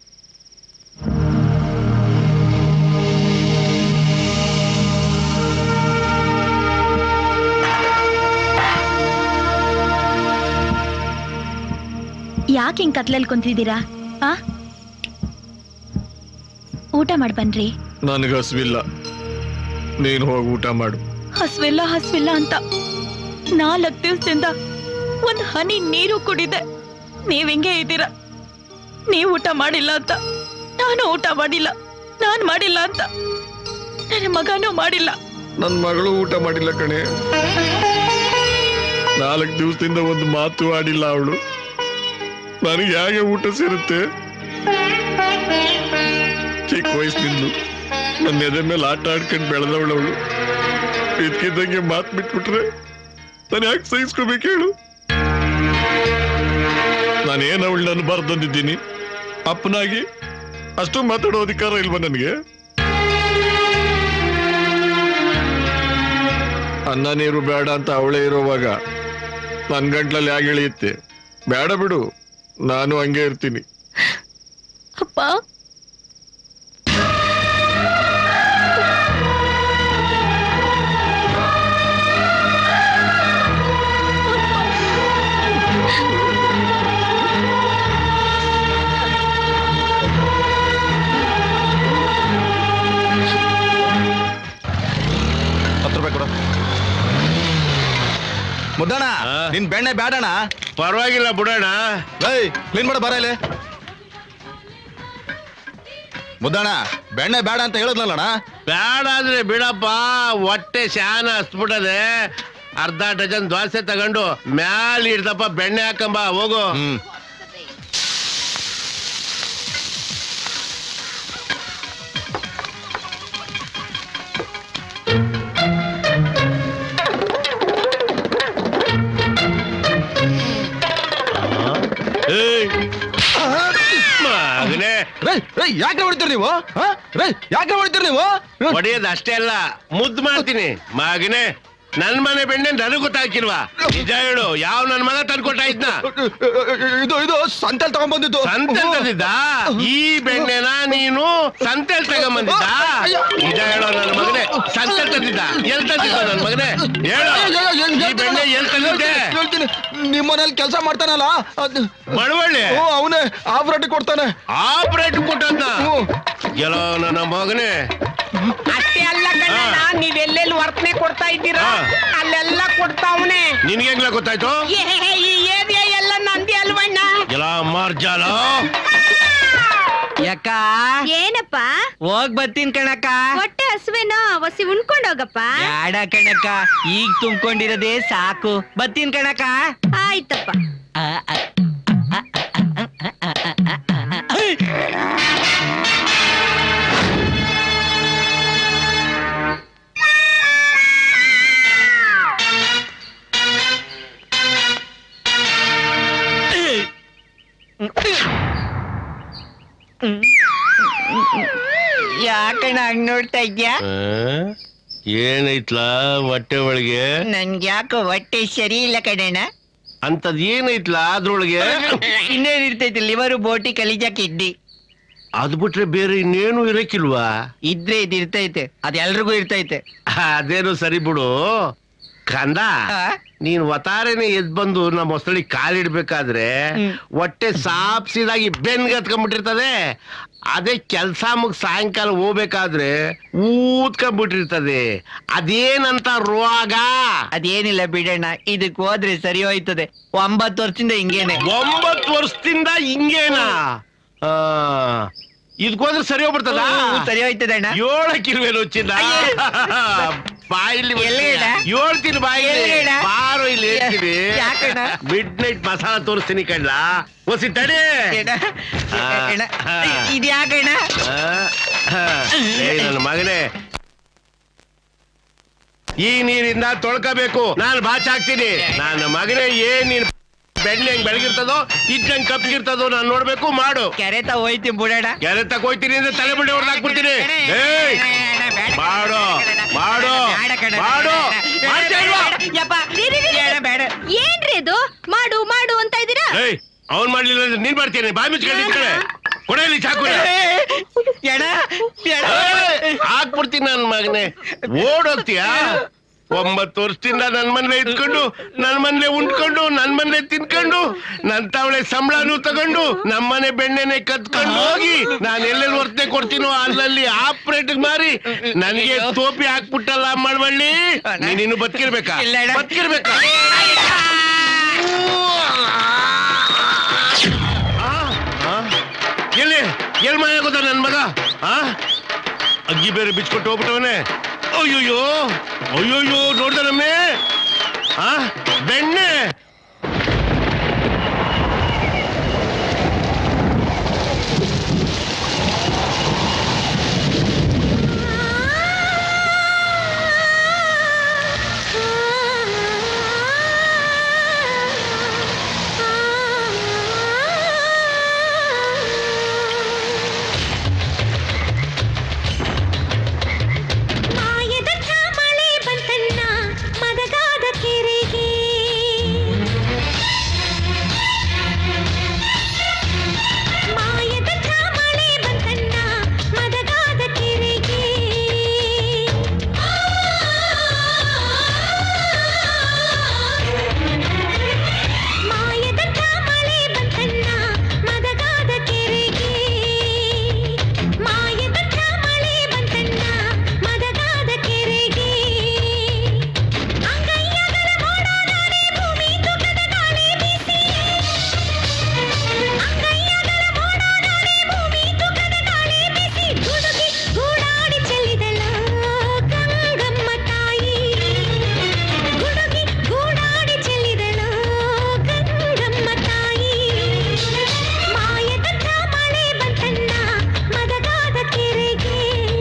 ಯಾಕೆ ಹಿಂಗ್ ಕತ್ಲಲ್ಲಿ ಕುಂತಿದ್ದೀರಾ ಆ ಊಟ ಮಾಡಿ ಬನ್ರಿ ನನಗೆ ಹಸ್ವಿಲ್ಲ ನೀನು ಹೋಗಿ ಊಟ ಮಾಡು ಹಸ್ವಿಲ್ಲ ಹಸ್ವಿಲ್ಲ ಅಂತ ನಾಲ್ಕು ದಿವಸದಿಂದ ಒಂದ್ ಹನಿ ನೀರು ಕುಡಿದೆ ನೀವ್ ಹಿಂಗೆ ಇದ್ದೀರಾ ನೀವ್ ಊಟ ಮಾಡಿಲ್ಲ ಅಂತ ನಾನು ಊಟ ಮಾಡಿಲ್ಲ ನಾನ್ ಮಾಡಿಲ್ಲ ಅಂತ ನನ್ನ ಮಗನೂ ಮಾಡಿಲ್ಲ ನನ್ನ ಮಗಳು ಊಟ ಮಾಡಿಲ್ಲ ಕಣೆ ನಾಲ್ಕು ದಿವಸದಿಂದ ಒಂದು ಮಾತು ಆಡಿಲ್ಲ ಅವಳು ನನಗೆ ಹೇಗೆ ಊಟ ಸೇರುತ್ತೆ ಚಿಕ್ಕ ವಯಸ್ಸಿನಿಂದ ನನ್ನ ಎದೆ ಮೇಲೆ ಆಟ ಆಡ್ಕೊಂಡು ಬೆಳೆದವಳು ಅವಳು ಇದ್ಕಿದ್ದಂಗೆ ಮಾತು ಬಿಟ್ಬಿಟ್ರೆ ನಾನು ಯಾಕೆ ಸಹಿಸ್ಕೋಬೇಕು ಹೇಳು ನಾನೇನು ಅವಳು ನಾನು ಬರ್ದಂದಿದ್ದೀನಿ ಅಪ್ಪನಾಗಿ ಅಷ್ಟು ಮಾತಾಡೋ ಅಧಿಕಾರ ಇಲ್ವಾ ನನಗೆ ಅನ್ನ ನೀರು ಬೇಡ ಅಂತ ಅವಳೇ ಇರೋವಾಗ ನನ್ನ ಗಂಟ್ಲಲ್ಲಿ ಹೇಗೆ ಇಳಿಯುತ್ತೆ ಬೇಡ ಬಿಡು ನಾನು ಹಂಗೆ ಇರ್ತೀನಿ ಅಪ್ಪ ಹತ್ತು ರೂಪಾಯಿ ಕೊಡು ಮುದ್ದಣ್ಣ ನಿನ್ ಬೆಣ್ಣೆ ಬೇಡಣ ಪರವಾಗಿಲ್ಲ ಬಿಡೋಣ ಏಯ್ ಕ್ಲೀನ್ ಮಾಡ ಬರ ಇಲ್ಲಿ ಮುದ್ದಣ್ಣ ಬೆಣ್ಣೆ ಬೇಡ ಅಂತ ಹೇಳಿದ್ನಲ್ಲಣ್ಣ ಬೇಡ ಅಂದ್ರೆ ಬಿಡಪ್ಪ ಹೊಟ್ಟೆ ಶಾನ ಹಸ್ಬಿಟ್ಟದೆ ಅರ್ಧ ಡಜನ್ ದೋಸೆ ತಗೊಂಡು ಮ್ಯಾಲ ಇಡ್ದಪ್ಪ ಬೆಣ್ಣೆ ಹಾಕಂಬ ಹೋಗು ಏಯ್. ಮಗನೇ ಯಾಕೆ ಹೊಡಿತೀರಿ ನೀವು ಹ? ರೇ ಯಾಕೆ ಹೊಡಿತೀರಿ ನೀವು ಹೊಡೆಯೋದು ಅಷ್ಟೇ ಅಲ್ಲ ಮುದ್ದು ಮಾಡ್ತೀನಿ ಮಗನೇ ನನ್ ಮನೆ ಬೆಣ್ಣೆ ನನಗ್ ಗೊತ್ತಾಗಿಲ್ವಾ ನಿಜ ಹೇಳು ಯಾವ ನನ್ ಮಗ ತಂದ್ಕೊಟ್ಟ ಇದ್ನ ಇದು ಇದು ಸಂತೆಲ್ ತಗೊಂಡ್ಬಂದಿದ್ದು ಸಂತೆಲ್ ತಂದಿದ್ದ ಈ ಬೆಣ್ಣೆನ ನೀನು ಸಂತೆಲ್ ತಗೊಂಬಂದಿದ್ದ ನಿಜ ಹೇಳೋ ನನ್ನ ಮಗನೇ ಸಂತೆಲ್ ತಂದಿದ್ದ ಎಲ್ ತಂದಿದ್ದ ನನ್ ಮಗನೇ ಹೇಳು ಈ ಬೆಣ್ಣೆ ಎಲ್ ತಂದಿದ್ದೆ ಹೇಳ್ತೀನಿ ನಿಮ್ಮ ಮನೇಲಿ ಕೆಲಸ ಮಾಡ್ತಾನಲ್ಲ ಅದ್- ಮಳವಳ್ಳಿ ಓ ಅವನೇ ಆಫ್ ಕೊಡ್ತಾನೆ ಆಪರೇಟ್ ಕೊಟ್ಟದ್ನ ಎಲ್ಲೋ ನನ್ನ ಮಗನೇ ಅಷ್ಟೇ ಅಲ್ಲ ಕಣ್ಣ ನೀವೆಲ್ಲೆಲ್ಲಿ ವರ್ತನೆ ಕೊಡ್ತಾ ಇದ್ದೀರಾ ಅಲ್ಲೆಲ್ಲ ಕೊಡ್ತಾವನೆ ನಿನ್ಗೆ ಗೊತ್ತಾಯ್ತು ಈ ಏರಿಯಾ ಎಲ್ಲ ನಂದಿ ಅಲ್ವಣ್ಣ ಎಲ್ಲ ಮಾರ್ಜಾಲ ಯಾಕ ಏನಪ್ಪ ಹೋಗ್ ಬರ್ತೀನಿ ಕಣಕ್ಕ ಹೊಟ್ಟೆ ಹಸುವೇನೋ ಒಸಿ ಉಣ್ಕೊಂಡ್ ಹೋಗಪ್ಪ ಬ್ಯಾಡ ಕಣಕ್ಕ ಈಗ ತುಂಬ್ಕೊಂಡಿರೋದೇ ಸಾಕು ಬರ್ತೀನಿ ಕಣಕ್ಕ ಆಯ್ತಪ್ಪ ಆ, ಆ, ಯಾಕಣ್ಣ ಹಂಗ್ ನೋಡ್ತಾ ಇದ್ಯಾ ಆ? ಏನೈತ್ಲಾ ಹೊಟ್ಟೆ ಒಳಗೆ ನನ್ಗೆ ಯಾಕೋ ಹೊಟ್ಟೆ ಸರಿ ಇಲ್ಲ ಕಣಣ್ಣ ಅಂತದ್ ಏನೈತ್ಲಾ ಅದ್ರೊಳಗೆ ಇನ್ನೇನಿರ್ತೈತೆ ಲಿವರು ಬೋಟಿ ಕಲಿಜ ಕಿಡ್ಡಿ ಅದ್ ಬಿಟ್ರೆ ಬೇರೆ ಇನ್ನೇನು ಇರಕ್ಕಿಲ್ವಾ ಇದ್ರೆ ಇದು ಇರ್ತೈತೆ ಅದ್ ಎಲ್ರಿಗೂ ಇರ್ತೈತೆ ಅದೇನು ಸರಿ ಬಿಡು ಕಂದ ನೀನ್ ಒತಾರೆನೆ ಎದ್ ಬಂದು ನಮ್ಮ ಹೊಸಳಿ ಕಾಲಿಡ್ಬೇಕಾದ್ರೆ ಹೊಟ್ಟೆ ಸಾಪ್ಸಿದಾಗಿ ಬೆನ್ಗೆ ಹತ್ಕೊಂಡ್ಬಿಟ್ಟಿರ್ತದೆ ಅದೇ ಕೆಲ್ಸ ಮುಗ್ ಸಾಯಂಕಾಲ ಹೋಗ್ಬೇಕಾದ್ರೆ ಊದ್ಕೊಂಡ್ಬಿಟ್ಟಿರ್ತದೆ ಅದೇನಂತ ರೋಗ ಅದೇನಿಲ್ಲ ಬಿಡಣ್ಣ ಇದಕ್ ಹೋದ್ರೆ ಸರಿ ಹೋಯ್ತದೆ ಒಂಬತ್ತು ವರ್ಷದಿಂದ ಹಿಂಗೇನೆ ಒಂಬತ್ತು ವರ್ಷದಿಂದ ಹಿಂಗೇನಾ ಆ, ಇದ್ಕೋದ್ರೆ ಸರಿ ಹೋಗ್ಬಿಡ್ತದ ಹ್ಮ್, ಸರಿ ಹೋಯ್ತದೆ ಅಣ್ಣ ಏಳಕ್ಕಿಲ್ವೇನು ಚಿನ್ನ ಬಾಯಿಲಿ ಎಲ್ಲಿಗಣ್ಣ? ಹೇಳ್ತೀನಿ ಬಾಯಿಲಿ ಎಲ್ಲಿಗಣ್ಣ? ಬಾರೋ ಇಲ್ಲಿ ಹೇಳ್ತೀನಿ ಯಾಕಣ್ಣ? ಮಿಡ್ ನೈಟ್ ಮಸಾಲ ತೋರಿಸ್ತೀನಿ ಕಣ್ಣ ಒಸಿ ತಡಿ ಆ, ಆ. ಇದ್ಯಾಕಣ್ಣ ಆ, ಆ. ಏ, ನನ್ನ ಮಗನೇ ಈ ನೀರಿಂದ ತೊಳ್ಕೋಬೇಕು ನಾನು ಬಾಚ್ ಹಾಕ್ತೀನಿ ನನ್ನ ಮಗನೇ ಏನ್ ನೀನ್ ಬೆಣ್ಣೆ ಹೆಂಗ್ ಬೆಳಗಿರ್ತದೋ ಇದ್ದಂಗ್ ಕಪ್ಪಿಗಿರ್ತದೋ ನಾನು ನೋಡ್ಬೇಕು ಮಾಡು ಕೆರೆ ತ ಹೋಯ್ತಿ ಬಿಡಣ ಕೆರೆ ತಕ ಹೋಯ್ತೀನಿ ಅಂದ್ರೆ ತಲೆ ಬುಡ್ಡೆ ಹೊಡೆದಾಕ್ಬಿಡ್ತೀನಿ ಏಯ್ ಮಾಡು ಮಾಡು ಮಾಡು ಮಾಡ್ತೀಯ ಇಲ್ವಾ? ಏನ್ರಿ ಅದು ಮಾಡು ಮಾಡು ಅಂತ ಇದ್ದೀರಾ ಏಯ್ ಅವ್ನ್ ಮಾಡ್ಲಿಲ್ಲ ಅಂದ್ರೆ ನೀನ್ ಮಾಡ್ತೀನಿ ಬಾಯಿ ಮುಚ್ಕೊಂಡು ನಿಂತ್ಕೊಳ್ಳೆ ಕೊಡಲಿ ಚಾಕು ಹಾಕ್ಬಿಡ್ತೀನಿ ನನ್ ಮಗನೇ ಓಡೋಗ್ತೀಯಾ ಒಂಬತ್ತು ವರ್ಷದಿಂದ ನನ್ ಮನೇಲೆ ಇದ್ಕೊಂಡು ನನ್ ಮನೇಲೆ ಉಂಡ್ಕೊಂಡು ನನ್ ಮನೇಲೆ ತಿನ್ಕೊಂಡು ನನ್ ತಾವಳೆ ಸಂಬಳನೂ ತಗೊಂಡು ನಮ್ಮನೆ ಬೆಣ್ಣೆನೆ ಕತ್ಕೊಂಡು ಹೋಗಿ ನಾನು ಎಲ್ಲೆಲ್ಲಿ ವರ್ತನೆ ಕೊಡ್ತೀನೋ ಅಲ್ಲಲ್ಲಿ ಆಪರೇಟ್ ಮಾರಿ ನನಗೆ ಟೋಪಿ ಹಾಕ್ಬಿಟ್ಟಲ್ಲ ಮಾಡ್ಬಳ್ಳಿ ನೀನ್ ಇನ್ನು ಬದುಕಿರ್ಬೇಕಾ ಬದುಕಿರ್ಬೇಕಾ ಎಲ್ಲಿ ಎಲ್ಲಿ ಮನೆ ಗೊತ್ತಾ ನನ್ ಮಗ ಆ ಅಗ್ಗಿ ಬೇರೆ ಬಿಚ್ಕೊಟ್ಟು ಹೋಗ್ಬಿಟ್ಟವನೆ ಅಯ್ಯೋಯ್ಯೋ ಅಯ್ಯೋಯ್ಯೋ ನೋಡ್ದನಮ್ಮೆ ಆ ಬೆಣ್ಣೆ ಮಾಯದ ಮಳೆ ಬಂತನ್ನ ಮದಗಾದ ಕೆರೆಗೆ ಮಾಯದ ಮಳೆ ಬಂತನ್ನ ಮದಗಾದ ಕೆರೆಗೆ ಮಾಯದ ಮಳೆ ಬಂತನ್ನ ಮದಗಾದ ಕೆರೆಗೆ ಮಾಯದ ಮಳೆ ಬಂತನ್ನ ಮದಗಾದ ಕೆರೆಗೆ ಅಂಗೈಯಗಳ ಮೋಡನಾಡಿ ಭೂಮಿ ತುಟದ ಗಾಳಿ ಬೀಸಿ ಅಂಗೈಯಗಳ ಮೋಡನಾಡಿ ಭೂಮಿ ತುಟದ ಗಾಳಿ ಬೀಸಿ ಗುಡುಗಿ ಗೂಡಾಡಿ ಚೆಲ್ಲಿದಳ ಗಂಗಮ್ಮ ತಾಯಿ ಗುಡುಗಿ ಗೂಡಾಡಿ ಚೆಲ್ಲಿದಳ ಗಂಗಮ್ಮ ತಾಯಿ ಮಾಯದ ಮಳೆ ಬಂತನ್ನ ಮದಗಾದ ಕೆರೆಗೆ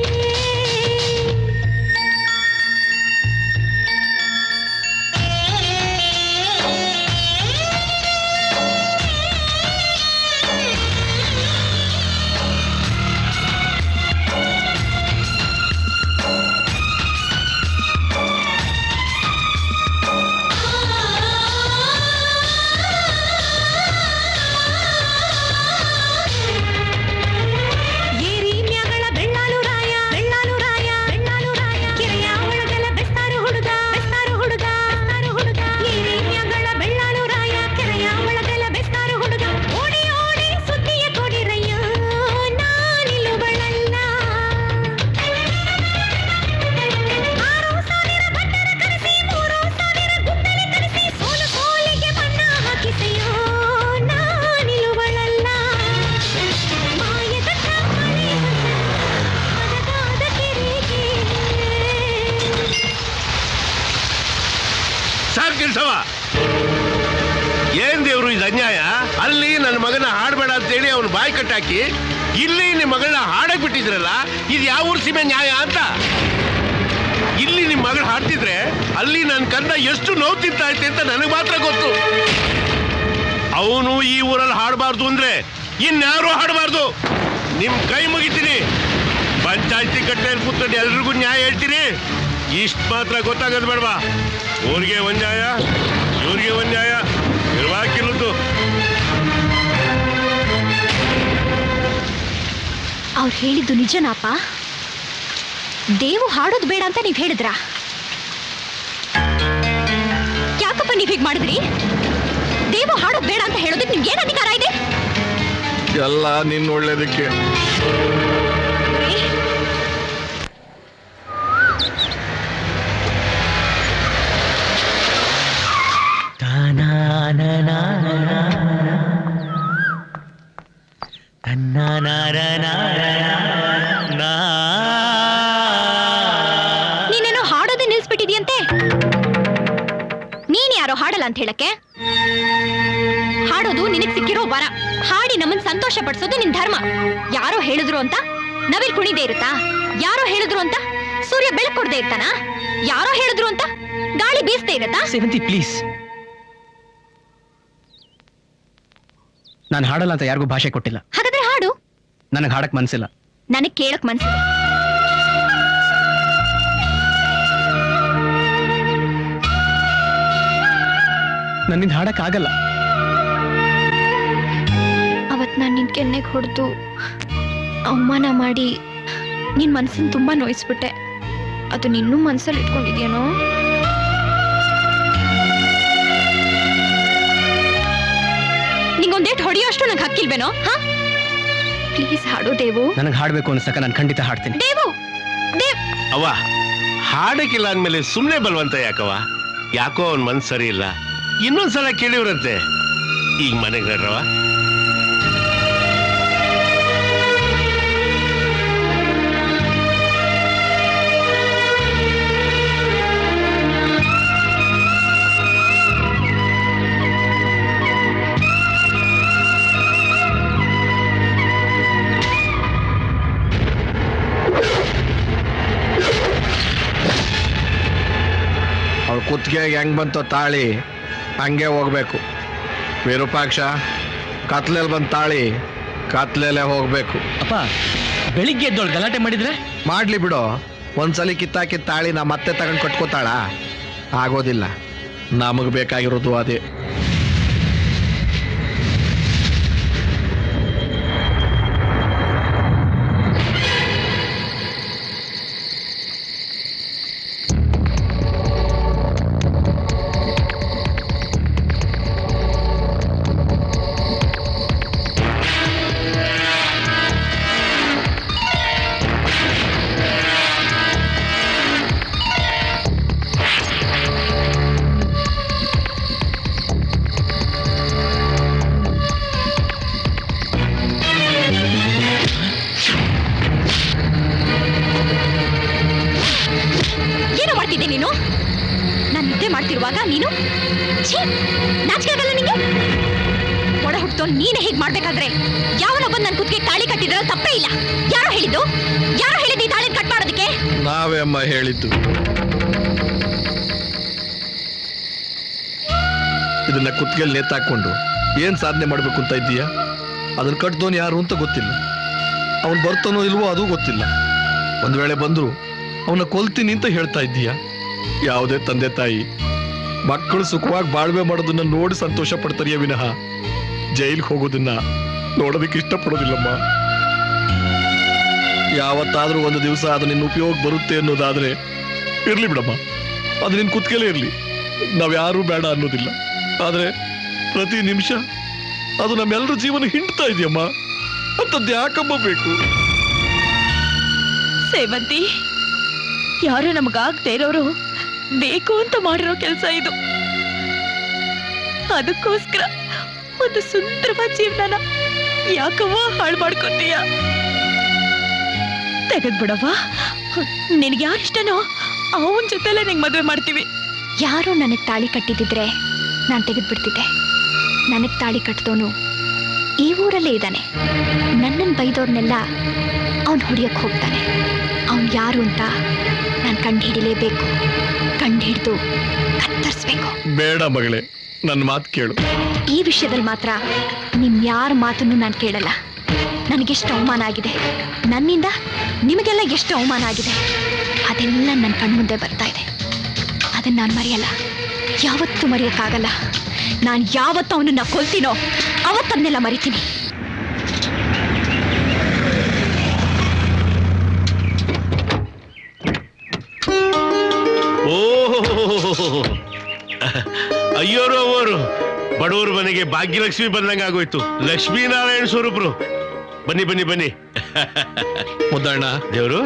ಏರಿ ಮ್ಯಾಗಳ ಬೆಳ್ಳಾಲು ರಾಯ ಬೆಳ್ಳಾಲು ರಾಯ ಬೆಳ್ಳಾಲು ರಾಯ ಕೆರೆಯ ಒಳಗಲ ಬೆಸ್ತಾರು ಹುಡುಗ ಬೆಸ್ತಾರು ಹುಡುಗ ಬೆಸ್ತಾರು ಹುಡುಗ ಏರಿ ಮ್ಯಾಗಳ ಬೆಳ್ಳಾಲು ರಾಯ ಕೆರೆಯ ಒಳಗಲ ಬೆಸ್ತಾರು ಹುಡುಗ ಓಡಿ ಓಡಿ ಸುದ್ದಿಯ ಕೊಡಿರಯ್ಯ ನಾನಿಲ್ಲುಗಳಲ್ಲ ಆರು ಸಾವಿರ ಭಟ್ಟರ ಕರೆಸಿ ಮೂರು ಸಾವಿರ ಗುದ್ದಲಿ ಕರೆಸಿ ಸೋಲು ಸೋಲಿಗೆ ಬಣ್ಣ ಹಾಕಿಸೆಯೋ ನಾನಿಲ್ಲುಗಳಲ್ಲ ಮಾಯದ ಮಳೆ ಮದಗಾದ ಕೆರೆಗೆ ಸಾಕ್ ಕೆಲ್ಸವ ಏನ್ ದೇವ್ರು ಇದು ಅನ್ಯಾಯ ಅಲ್ಲಿ ನನ್ನ ಮಗನ ಹಾಡ್ಬೇಡ ಅಂತೇಳಿ ಅವನು ಬಾಯಿ ಕಟ್ಟಾಕಿ ಇಲ್ಲಿ ನಿಮ್ಮ ಮಗಳನ್ನ ಹಾಡಕ್ ಬಿಟ್ಟಿದ್ರಲ್ಲ ಇದು ಯಾವ ಊರ್ ಸೀಮೆ ನ್ಯಾಯ ಅಂತ ಇಲ್ಲಿ ನಿಮ್ಮ ಮಗಳು ಹಾಡ್ತಿದ್ರೆ ಅಲ್ಲಿ ನನ್ನ ಕಂದ ಎಷ್ಟು ನೋವು ತಿಂತಾ ಐತೆ ಅಂತ ನನಗೆ ಮಾತ್ರ ಗೊತ್ತು ಅವನು ಈ ಊರಲ್ಲಿ ಹಾಡಬಾರ್ದು ಅಂದ್ರೆ ಇನ್ಯಾರು ಹಾಡಬಾರ್ದು ನಿಮ್ ಕೈ ಮುಗಿತೀನಿ ಪಂಚಾಯತಿ ಕಟ್ಟೆಯಲ್ಲಿ ಕೂತ್ಕೊಂಡು ಎಲ್ರಿಗೂ ನ್ಯಾಯ ಹೇಳ್ತೀನಿ ಇಷ್ಟ ಮಾತ್ರ ಗೊತ್ತಾಗೋದು ಬೇಡವಾ ಊರಿಗೆ ಒಂದ್ ನ್ಯಾಯ ಇವ್ರಿಗೆ ಒಂದ್ ನ್ಯಾಯ ಇರುವಾಗಿಲ್ಲದ್ದು ಅವ್ರು ಹೇಳಿದ್ದು ನಿಜನಾಪ ದೇವು ಹಾಡೋದು ಬೇಡ ಅಂತ ನೀವ್ ಹೇಳಿದ್ರಾ ಯಾಕಪ್ಪ ನೀವ್ ಹೀಗ್ ಮಾಡಿದ್ರಿ ದೇವು ಹಾಡೋದು ಬೇಡ ಅಂತ ಹೇಳೋದಕ್ಕೆ ನಿಮ್ಗೆ ಏನ್ ಅಧಿಕಾರ ಇದೆ ಎಲ್ಲ ನಿನ್ನ ಒಳ್ಳೇದಕ್ಕೆ ನೀನೇನೋ ಹಾಡೋದೇ ನಿಲ್ಸ್ಬಿಟ್ಟಿದ್ಯಂತೆ ನೀನ್ ಯಾರೋ ಹಾಡಲ್ಲ ಅಂತ ಹೇಳಕ್ಕೆ ಹಾಡೋದು ನಿನಗ್ ಸಿಕ್ಕಿರೋ ವರ ಹಾಡಿ ನಮ್ಮನ್ ಸಂತೋಷ ಪಡಿಸೋದು ನಿನ್ ಧರ್ಮ ಯಾರೋ ಹೇಳಿದ್ರು ಅಂತ ನವಿಲ್ ಕುಣಿದೇ ಇರುತ್ತಾ ಯಾರೋ ಹೇಳಿದ್ರು ಅಂತ ಸೂರ್ಯ ಬೆಳಕು ಕೊಡದೆ ಇರ್ತಾನ ಯಾರೋ ಹೇಳಿದ್ರು ಅಂತ ಗಾಳಿ ಬೀಸ್ದೇ ಇರತ್ತಾ ಸೇವಂತಿ ಪ್ಲೀಸ್ ನಾನು ಹಾಡಲ್ಲ ಅಂತ ಯಾರಿಗೂ ಭಾಷೆ ಕೊಟ್ಟಿಲ್ಲ ಹಾಗಾದ್ರೆ ಹಾಡು ನನಗೆ ಹಾಡಕ್ ಮನ್ಸಿಲ್ಲ ನನಗ್ ಕೇಳಕ್ ಮನ್ಸಿದೆ ನನ್ನಿಂದ ಹಾಡಕ್ ಆಗಲ್ಲ ಅವತ್ ನಾನ್ ನಿನ್ ಕೆನ್ನೆಗ್ ಹೊಡೆದು ಅವಮಾನ ಮಾಡಿ ನಿನ್ ಮನ್ಸನ್ ತುಂಬಾ ನೋಯಿಸ್ಬಿಟ್ಟೆ ಅದು ನಿನ್ನೂ ಮನ್ಸಲ್ಲಿ ಇಟ್ಕೊಂಡಿದ್ಯೇನೋ ನಿಂಗೊಂದೇಟ್ ಹೊಡೆಯೋಷ್ಟು ನಂಗೆ ಹಕ್ಕಿಲ್ವೇನೋ ಹಾ ಪ್ಲೀಸ್ ಹಾಡು ದೇವು ನನಗೆ ಹಾಡ್ಬೇಕು ಅನ್ಸಕ್ಕ ನಾನು ಖಂಡಿತ ಹಾಡ್ತೀನಿ ದೇವು ದೇವ್ ಅವ ಹಾಡಕ್ಕಿಲ್ಲ ಅಂದ್ಮೇಲೆ ಸುಮ್ನೆ ಬಲ್ವಂತ ಯಾಕವ ಯಾಕೋ ಅವನ್ ಮನ್ಸ್ ಸರಿ ಇಲ್ಲ ಇನ್ನೊಂದ್ಸಲ ಕೇಳಿವ್ರಂತೆ ಈಗ ಮನೆಗೆ ನಡ್ರವ ಅವಳು ಕುತ್ತಿಗೆಗೆ ಹೆಂಗ್ ಬಂತೋ ತಾಳಿ ಹಂಗೆ ಹೋಗ್ಬೇಕು ವಿರೂಪಾಕ್ಷ ಕತ್ಲೆಲ್ ಬಂದ್ ತಾಳಿ ಕತ್ಲೆಲೆ ಹೋಗ್ಬೇಕು ಅಪ್ಪ ಬೆಳಿಗ್ಗೆ ಎದ್ದೋಳು ಗಲಾಟೆ ಮಾಡಿದ್ರೆ ಮಾಡ್ಲಿ ಬಿಡು ಒಂದ್ಸಲಿ ಕಿತ್ತಾಕಿದ ತಾಳಿ ನಾ ಮತ್ತೆ ತಗೊಂಡ್ ಕಟ್ಕೋತಾಳ ಆಗೋದಿಲ್ಲ ನಮಗ್ ಬೇಕಾಗಿರೋದು ಅದೇ ಏನೋ ಮಾಡ್ತಿದ್ದೆ ನೀನು ನಾನು ನಿದ್ದೆ ಮಾಡ್ತಿರುವಾಗ ನೀನು ಛೀ ನಾಚಿಕೆ ಆಗಲ್ಲ ನಿಂಗೆ ಒಡ ಹುಟ್ಟು ನೀನೇ ಹೀಗ್ ಮಾಡ್ಬೇಕಾದ್ರೆ ಯಾವನೋ ಬಂದು ನನ್ನ ಕುತ್ತಿಗೆ ತಾಳಿ ಕಟ್ಟಿದ್ರೆ ತಪ್ಪೇ ಇಲ್ಲ ಯಾರೋ ಹೇಳಿದ್ದು ಯಾರೋ ಹೇಳಿದ್ದು ಈ ತಾಳಿ ಕಟ್ ಮಾಡೋದಕ್ಕೆ ನಾವೇ ಅಮ್ಮ ಹೇಳಿದ್ದು ಇದನ್ನ ಕುತ್ತಿಗೆಲ್ ನೇತಾಕೊಂಡು ಏನ್ ಸಾಧನೆ ಮಾಡ್ಬೇಕು ಅಂತ ಇದ್ದೀಯಾ ಅದನ್ನ ಕಟ್ದೋನ್ ಯಾರು ಅಂತ ಗೊತ್ತಿಲ್ಲ ಅವನ್ ಬರ್ತಾನೋ ಇಲ್ವೋ ಅದು ಗೊತ್ತಿಲ್ಲ ಒಂದ್ ವೇಳೆ ಬಂದ್ರು ಅವನ ಕೊಲ್ತೀನಿ ಅಂತ ಹೇಳ್ತಾ ಇದ್ದೀಯಾ ಯಾವುದೇ ತಂದೆ ತಾಯಿ ಮಕ್ಕಳು ಸುಖವಾಗಿ ಬಾಳ್ವೆ ಮಾಡೋದನ್ನ ನೋಡಿ ಸಂತೋಷ ಪಡ್ತಾರಿಯ ವಿನಃ ಜೈಲ್ಗೆ ಹೋಗೋದನ್ನ ನೋಡೋದಕ್ಕೆ ಇಷ್ಟಪಡೋದಿಲ್ಲಮ್ಮ ಯಾವತ್ತಾದ್ರೂ ಒಂದು ದಿವಸ ಅದು ನಿನ್ನ ಉಪಯೋಗ ಬರುತ್ತೆ ಅನ್ನೋದಾದ್ರೆ ಇರ್ಲಿ ಬಿಡಮ್ಮ ಅದು ನಿನ್ ಕುತ್ಕೆಲೇ ಇರ್ಲಿ ನಾವ್ಯಾರೂ ಬೇಡ ಅನ್ನೋದಿಲ್ಲ ಆದ್ರೆ ಪ್ರತಿ ನಿಮಿಷ ಅದು ನಮ್ಮೆಲ್ಲರ ಜೀವನ ಹಿಂಡ್ತಾ ಇದೆಯಮ್ಮ ಅಂತದ್ದು ಯಾಕಮ್ಮ ಬೇಕು ಸೇವಂತಿ ಯಾರು ನಮಗಾಗದೇ ಇರೋರು ಬೇಕು ಅಂತ ಮಾಡಿರೋ ಕೆಲಸ ಇದು ಅದಕ್ಕೋಸ್ಕರ ಒಂದು ಸುಂದರವಾದ ಜೀವನನ ಯಾಕವ್ವ ಹಾಳು ಮಾಡ್ಕೊತೀಯ ತೆಗೆದ್ಬಿಡವ್ವ ನಿನ್ಗೆ ಯಾರು ಇಷ್ಟನೋ ಅವನ ಜೊತೆಲೆ ನಿಂಗೆ ಮದುವೆ ಮಾಡ್ತೀವಿ ಯಾರೋ ನನಗ್ ತಾಳಿ ಕಟ್ಟಿದಿದ್ರೆ ನಾನು ತೆಗೆದ್ಬಿಡ್ತಿದ್ದೆ ನನಗ್ ತಾಳಿ ಕಟ್ಟಿದವನು ಈ ಊರಲ್ಲೇ ಇದ್ದಾನೆ ನನ್ನನ್ನು ಬೈದವ್ರನ್ನೆಲ್ಲ ಅವನು ಹೊಡಿಯಕ್ಕೆ ಹೋಗ್ತಾನೆ ಅವನು ಯಾರು ಅಂತ ನಾನು ಕಂಡು ಹಿಡಿಲೇಬೇಕು ಕಂಡು ಹಿಡಿದು ಕತ್ತರಿಸ್ಬೇಕು ಬೇಡ ಮಗಳೇ ನನ್ನ ಮಾತು ಕೇಳು ಈ ವಿಷಯದಲ್ಲಿ ಮಾತ್ರ ನಿಮ್ ಯಾರ ಮಾತನ್ನು ನಾನು ಕೇಳಲ್ಲ ನನಗೆಷ್ಟು ಅವಮಾನ ಆಗಿದೆ ನನ್ನಿಂದ ನಿಮಗೆಲ್ಲ ಎಷ್ಟು ಅವಮಾನ ಆಗಿದೆ ಅದೆಲ್ಲ ನನ್ನ ಕಣ್ಮುಂದೆ ಬರ್ತಾ ಇದೆ ಅದನ್ನ ನಾನು ಮರೆಯಲ್ಲ ಯಾವತ್ತೂ ಮರೆಯೋಕ್ಕಾಗಲ್ಲ ನಾನು ಯಾವತ್ತು ಅವನನ್ನ ಕೊಲ್ತೀನೋ ಅವತ್ತನ್ನೆಲ್ಲ ಮರಿತೀನಿ ಓ ಅಯ್ಯೋರು ಅವರು ಬಡವ್ರ ಮನೆಗೆ ಭಾಗ್ಯಲಕ್ಷ್ಮಿ ಬಂದಂಗ ಆಗೋಯ್ತು ಲಕ್ಷ್ಮೀನಾರಾಯಣ ಸ್ವರೂಪರು ಬನ್ನಿ ಬನ್ನಿ ಬನ್ನಿ ಮುದ್ದಣ್ಣ ದೇವರು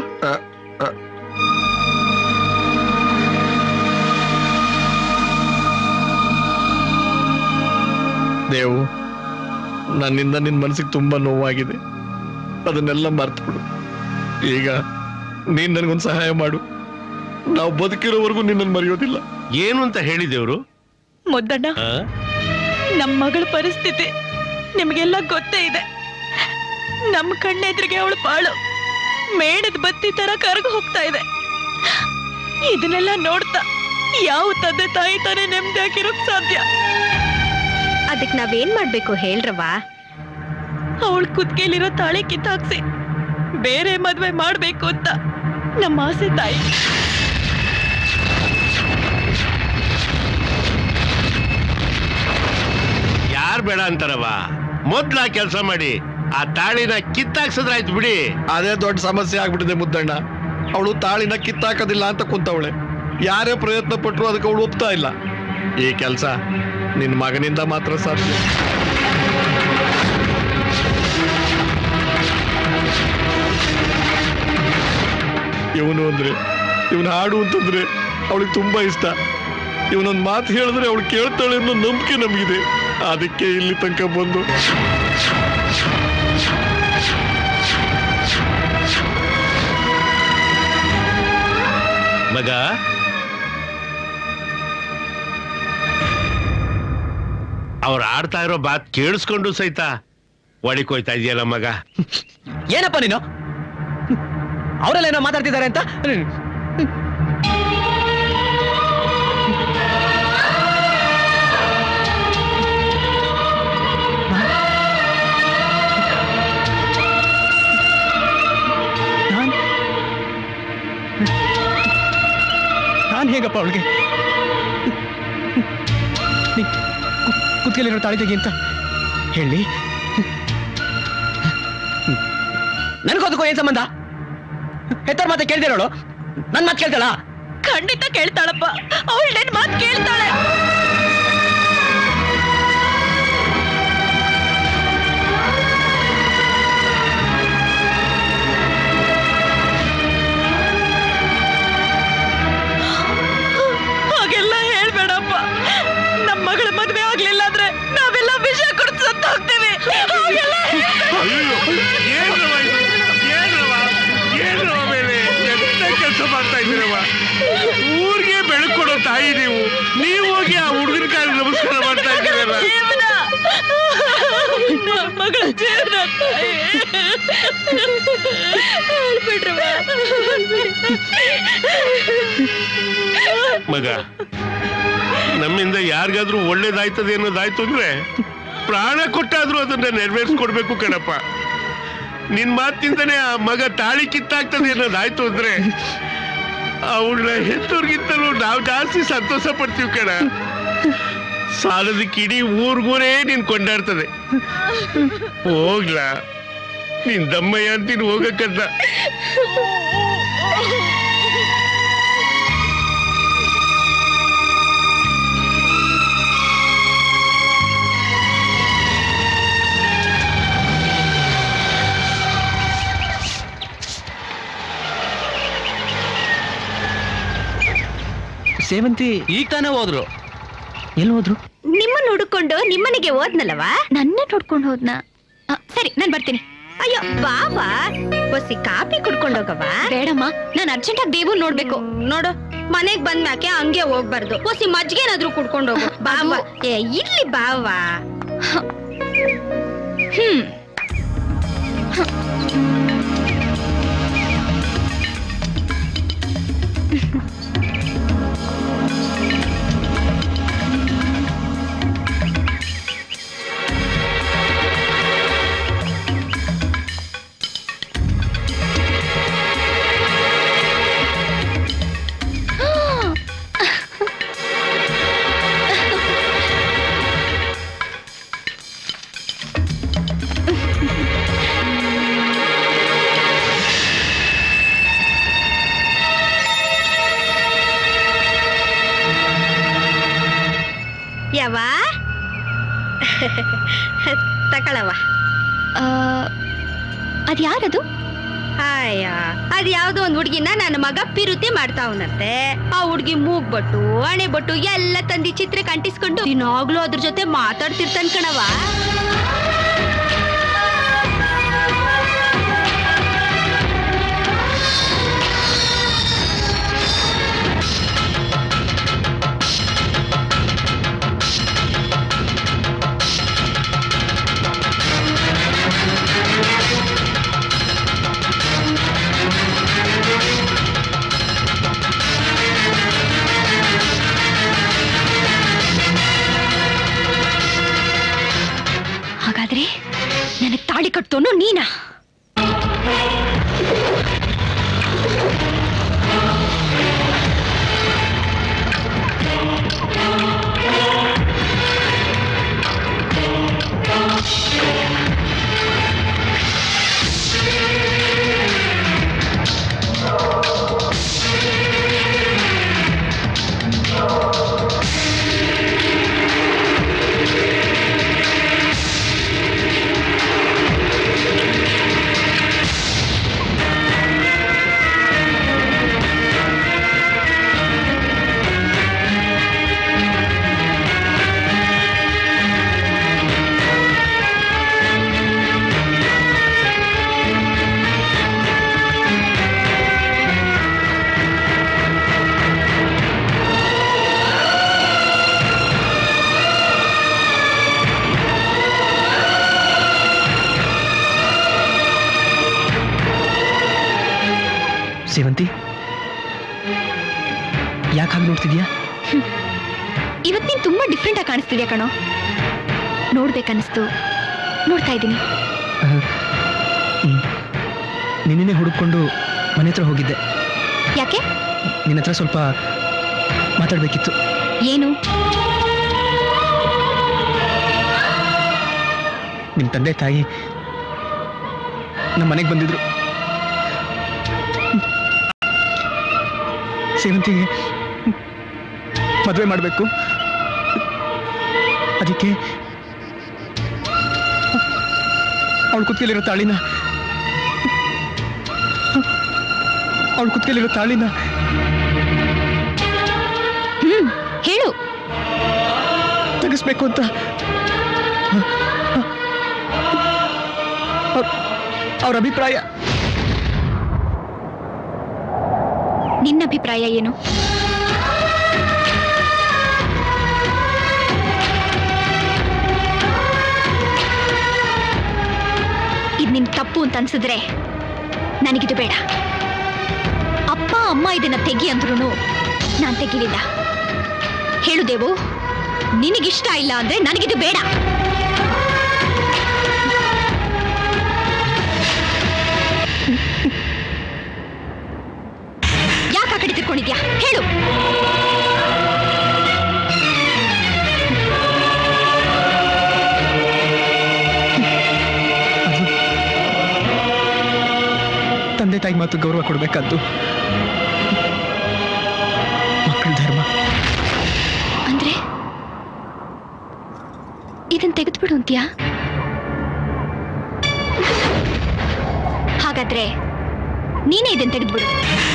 ದೇವು ನನ್ನಿಂದ ನಿನ್ ಮನಸ್ಸಿಗೆ ತುಂಬಾ ನೋವಾಗಿದೆ ಅದನ್ನೆಲ್ಲ ಮರ್ತ್ಬಿಡು ಈಗ ನೀನ್ ನನ್ಗೊಂದು ಸಹಾಯ ಮಾಡು ನಾವು ಬದುಕಿರೋವರೆಗೂ ನಿನ್ನನ್ನು ಮರೆಯೋದಿಲ್ಲ ಏನು ಅಂತ ಹೇಳಿದೇವ್ರು ಮುದ್ದಣ್ಣ ನಮ್ಮ ಮಗಳ ಪರಿಸ್ಥಿತಿ ನಿಮಗೆಲ್ಲ ಗೊತ್ತೇ ಇದೆ ನಮ್ಮ ಕಣ್ಣೆದ್ರಿಗೆ ಅವಳು ಬಾಳು ಮೇಣದ ಬತ್ತಿ ತರ ಕರಗ ಹೋಗ್ತಾ ಇದೆ ಇದನ್ನೆಲ್ಲ ನೋಡ್ತಾ ಯಾವ ತಂದೆ ತಾಯಿ ತಾನೇ ನೆಮ್ಮದಿಯಾಗಿರೋಕ್ ಸಾಧ್ಯ ಅದಕ್ ನಾವೇನ್ ಮಾಡ್ಬೇಕು ಹೇಳ್ರವಾ ಅವಳ ಕುತ್ಕೆಲಿರೋ ತಾಳೆ ಕಿತ್ತಾಕ್ಸಿ ಬೇರೆ ಮದ್ವೆ ಮಾಡ್ಬೇಕು ಅಂತ ನಮ್ಮ ಆಸೆ ತಾಯಿ ಯಾರ್ ಬೇಡ ಅಂತಾರವ ಮೊದ್ಲ ಕೆಲಸ ಮಾಡಿ ಆ ತಾಳಿನ ಕಿತ್ತಾಕ್ಸದ್ರಾಯ್ತು ಬಿಡಿ ಅದೇ ದೊಡ್ಡ ಸಮಸ್ಯೆ ಆಗ್ಬಿಟ್ಟಿದೆ ಮುದ್ದಣ್ಣ ಅವಳು ತಾಳಿನ ಕಿತ್ತಾಕೋದಿಲ್ಲ ಅಂತ ಕುಂತವಳೆ ಯಾರೇ ಪ್ರಯತ್ನ ಪಟ್ರು ಅದಕ್ಕೆ ಅವಳು ಒಪ್ತಾ ಇಲ್ಲ ಈ ಕೆಲಸ ನಿನ್ನ ಮಗನಿಂದ ಮಾತ್ರ ಸಾಧ್ಯ ಇವನು ಅಂದ್ರೆ ಇವನ ಹಾಡು ಅಂತಂದ್ರೆ ಅವಳಿಗೆ ತುಂಬಾ ಇಷ್ಟ ಇವನೊಂದು ಮಾತು ಹೇಳಿದ್ರೆ ಅವಳು ಕೇಳ್ತಾಳೆ ಅನ್ನೋ ನಂಬಿಕೆ ನಮಗಿದೆ ಅದಕ್ಕೆ ಇಲ್ಲಿ ತನಕ ಬಂದು ಮಗ ಅವ್ರು ಆಡ್ತಾ ಇರೋ ಬಾತ್ ಕೇಳಿಸ್ಕೊಂಡು ಸಹಿತ ಒಡಿಕೋಯ್ತಾ ಇದೆಯಲ್ಲ ಮಗ ಏನಪ್ಪ ನೀನು ಅವರೆಲ್ಲ ಏನೋ ಮಾತಾಡ್ತಿದ್ದಾರೆ ಅಂತ ನಾನು ಹೇಗಪ್ಪ ಅವಳಿಗೆ ಕುತ್ತಿಗೆಲಿರೋ ತಾಳಿ ತೆಗಿ ಅಂತ ಹೇಳಿ ನನಗೋದಕ್ಕೂ ಏನ್ ಸಂಬಂಧ ಹೆತ್ತರ್ ಮಾತೆ ಕೇಳ್ದಿರೋಳು ನನ್ ಮಾತು ಕೇಳ್ತಾಳ ಖಂಡಿತ ಕೇಳ್ತಾಳಪ್ಪ ಅವಳು ನನ್ ಮಾತು ಕೇಳ್ತಾಳೆ ಹಾಗೆಲ್ಲ ಹೇಳ್ಬೇಡಪ್ಪ ನಮ್ಮ ಮಗಳ ಮದ್ವೆ ಆಗ್ಲಿಲ್ಲ ಅಂದ್ರೆ ನಾವೆಲ್ಲ ವಿಷ ಕೊಡ್ತು ಸತ್ತು ಹೋಗ್ತೀವಿ ಹಾಗೆಲ್ಲ ಅಯ್ಯೋ ಏನ್ರವ ಇದು? ಏನ್ರವ ಏನ್ರವ ಮೇಲೆ ಎಂತ ಕೆಲಸ ಮಾಡ್ತಾ ಇದ್ದೀರವ ಊರಿಗೆ ಬೆಳಕು ಕೊಡೋ ತಾಯಿ ನೀವು ನೀವು ಹೋಗಿ ಆ ಹುಡುಗನ ಕಾಲಿಗೆ ನಮಸ್ಕಾರ ಮಾಡ್ತಾ ಇದ್ದೀರಲ್ಲ ಜೀವನ ನಮ್ಮ ಮಗಳ ಜೀವನ ತಾಯಿ ಹೇಳ್ಬಿಡ್ರವ್ವ. ಮಗ ನಮ್ಮಿಂದ ಯಾರಿಗಾದ್ರೂ ಒಳ್ಳೇದಾಯ್ತದೆ ಅನ್ನೋದಾಯ್ತು ಅಂದ್ರೆ ಪ್ರಾಣ ಕೊಟ್ಟಾದ್ರೂ ಅದನ್ನ ನೆರವೇರಿಸ್ಕೊಡ್ಬೇಕು ಕಣಪ್ಪ ನಿನ್ ಮಾತಿಂದನೇ ಆ ಮಗ ತಾಳಿ ಕಿತ್ತಾಗ್ತದೆ ಅನ್ನೋದಾಯ್ತು ಅಂದ್ರೆ ಅವಳ ಹೆತ್ತೋರ್ಗಿಂತಲೂ ನಾವು ಜಾಸ್ತಿ ಸಂತೋಷ ಪಡ್ತೀವಿ ಕಣ ಸಾಲದಕ್ಕೆ ಇಡೀ ಊರ್ಗೂರೇ ನೀನ್ ಕೊಂಡಾಡ್ತದೆ ಹೋಗ್ಲಾ ನಿನ್ ದಮ್ಮಯ್ಯ ಅಂತೀನಿ ಹೋಗಕ್ಕಂತ ಸೇವಂತಿ ಈಗ ತಾನೇ ಹೋದ್ರು ಎಲ್ಲಿ ಹೋದ್ರು ನಿಮ್ಮನ್ನ ಹುಡುಕೊಂಡು ನಿಮ್ಮನೆಗೆ ಹೋದ್ನಲ್ಲವಾ ನನ್ನ ನೋಡ್ಕೊಂಡು ಹೋದ್ನ ಆ, ಸರಿ ನಾನ್ ಬರ್ತೀನಿ ಅಯ್ಯೋ ಬಾಬಾ ಬಸ್ಸಿ ಕಾಪಿ ಕುಡ್ಕೊಂಡು ಹೋಗವಾ ಬೇಡಮ್ಮ ನಾನು ಅರ್ಜೆಂಟ್ ಆಗಿ ದೇವು ನೋಡ್ಬೇಕು ನೋಡು ಮನೆಗ್ ಬಂದ್ಮ್ಯಾಕೆ ಹಂಗೆ ಹೋಗ್ಬಾರ್ದು ಹೊಸಿ ಮಜ್ಜಿಗೆನಾದ್ರೂ ಕುಡ್ಕೊಂಡು ಹೋಗು ಬಾವಾ ಏ ಇಲ್ಲಿ ಬಾವಾ ಹ್ಮ್ ತಕೊಳವ ಅದ್ ಯಾರದು ಅಯ್ಯ ಅದ್ ಯಾವ್ದೋ ಒಂದ್ ಹುಡ್ಗಿನ ನನ್ನ ಮಗ ಪಿರುತಿ ಮಾಡ್ತಾವನಂತೆ ಆ ಹುಡ್ಗಿ ಮೂಗ್ ಬಟ್ಟು ಹಣೆ ಬಟ್ಟು ಎಲ್ಲ ತಂದಿ ಚಿತ್ರಕ್ಕೆ ಅಂಟಿಸ್ಕೊಂಡು ದಿನಾಗ್ಲೂ ಅದ್ರ ಜೊತೆ ಮಾತಾಡ್ತಿರ್ತಾನ ಕಣವ ಹಾಗಾದ್ರೆ ನನಗ್ ತಾಳಿ ಕಟ್ತೋನು ನೀನಾ ಸೇವಂತಿ ಯಾಕೆ ಹಾಗೆ ನೋಡ್ತಿದ್ಯಾ ಇವತ್ ನೀನ್ ತುಂಬಾ ಡಿಫ್ರೆಂಟ್ ಆಗಿ ಕಾಣಿಸ್ತಿದ್ಯಾ ಕಣೋ ನೋಡ್ಬೇಕನ್ನಿಸ್ತು ನೋಡ್ತಾ ಇದ್ದೀನಿ ನಿನ್ನೆ ಹುಡುಕೊಂಡು ಮನೆ ಹತ್ರ ಹೋಗಿದ್ದೆ ಯಾಕೆ ನಿನ್ನ ಹತ್ರ ಸ್ವಲ್ಪ ಮಾತಾಡಬೇಕಿತ್ತು ಏನು ನಿಮ್ಮ ತಂದೆ ತಾಯಿ ನಮ್ಮ ಮನೆಗೆ ಬಂದಿದ್ರು ಸೇವಂತಿಗೆ ಮದುವೆ ಮಾಡಬೇಕು ಅದಕ್ಕೆ ಅವಳು ಕುತ್ಕೆಲಿರೋ ತಾಳಿನ ಅವಳು ಕುತ್ಕೆಲಿರೋ ತಾಳಿನ ಹ್ಮ್ ಹೇಳು ತೆಗಿಸ್ಬೇಕು ಅಂತ ಅವ್ರ್- ಅವ್ರ ಅಭಿಪ್ರಾಯ ನಿನ್ನ ಅಭಿಪ್ರಾಯ ಏನು ಇದು ನಿನ್ ತಪ್ಪು ಅಂತ ಅನ್ಸಿದ್ರೆ ನನಗಿದು ಬೇಡ ಅಪ್ಪ ಅಮ್ಮ ಇದನ್ನ ತೆಗಿ ಅಂದ್ರೂ ನಾನು ತೆಗಿಲಿಲ್ಲ ಹೇಳು ದೇವು ನಿನಗಿಷ್ಟ ಇಲ್ಲ ಅಂದ್ರೆ ನನಗಿದು ಬೇಡ ಯಾಕೆ ಆ ಕಡೆ ತಿರ್ಕೊಂಡಿದ್ಯಾ ಹೇಳು ತಂದೆ ತಾಯಿ ಮಾತು ಗೌರವ ಕೊಡಬೇಕಾದ್ದು ಮಕ್ಕಳ ಧರ್ಮ ಅಂದ್ರೆ ಇದನ್ ತೆಗೆದ್ಬಿಡು ಅಂತ್ಯಾ ಹಾಗಾದ್ರೆ ನೀನೇ ಇದನ್ ತೆಗೆದ್ಬಿಡು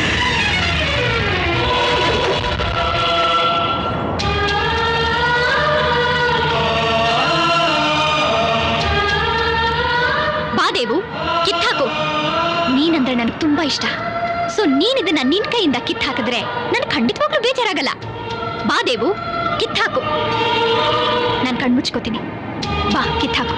ಬಾ ದೇವು ಕಿತ್ತಾಕು ನೀನಂದ್ರೆ ನನಗೆ ತುಂಬಾ ಇಷ್ಟ ಸೊ ನೀನ್ ಇದನ್ನ ನಿನ್ ಕೈಯಿಂದ ಕಿತ್ ಹಾಕಿದ್ರೆ ನನ್ ಖಂಡಿತವಾಗ್ಲೂ ಬೇಜಾರಾಗಲ್ಲ ಬಾ ದೇವು ಕಿತ್ತಾಕು ನಾನು ಕಣ್ಮುಚ್ಕೋತೀನಿ ಬಾ ಕಿತ್ತಾಕು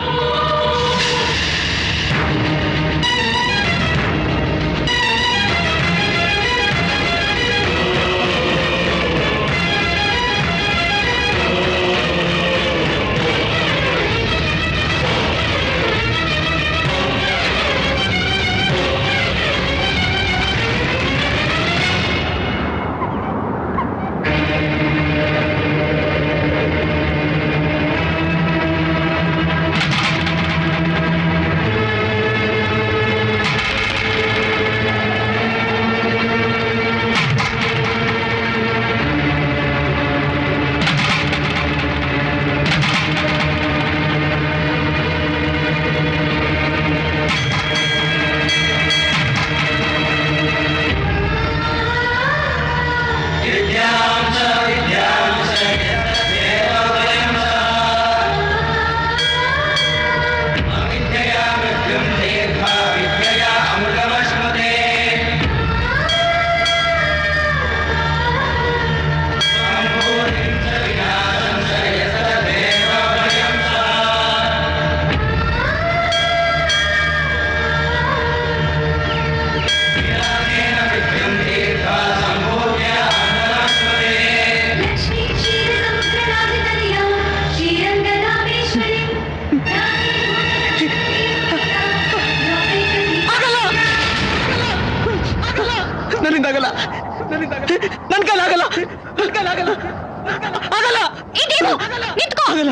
ನನ್ನಿಂದಾಗಲ್ಲ ನನ್ ಕೈಲಾಗಲ್ಲ ನನ್ ಕೈಲಾಗಲ್ಲ ಆಗಲ್ಲ ನಿಂತ್ಕೋ ಆಗಲ್ಲ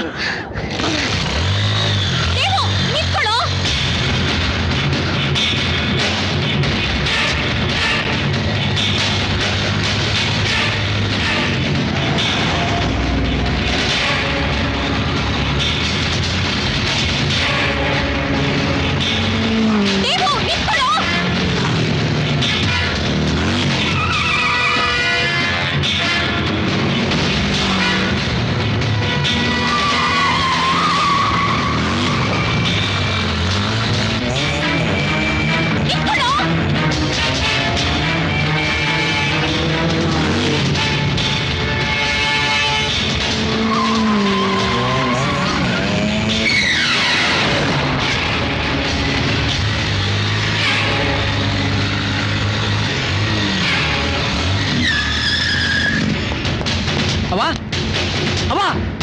ದೇವು ನಿಂತ್ಕೊಳ್ಳೋ ದೇವು ನಿಂತ್ಕೊಳ್ಳೋ ನಿಂತ್ಕೊಳ್ಳೋ ಅವ ಅವ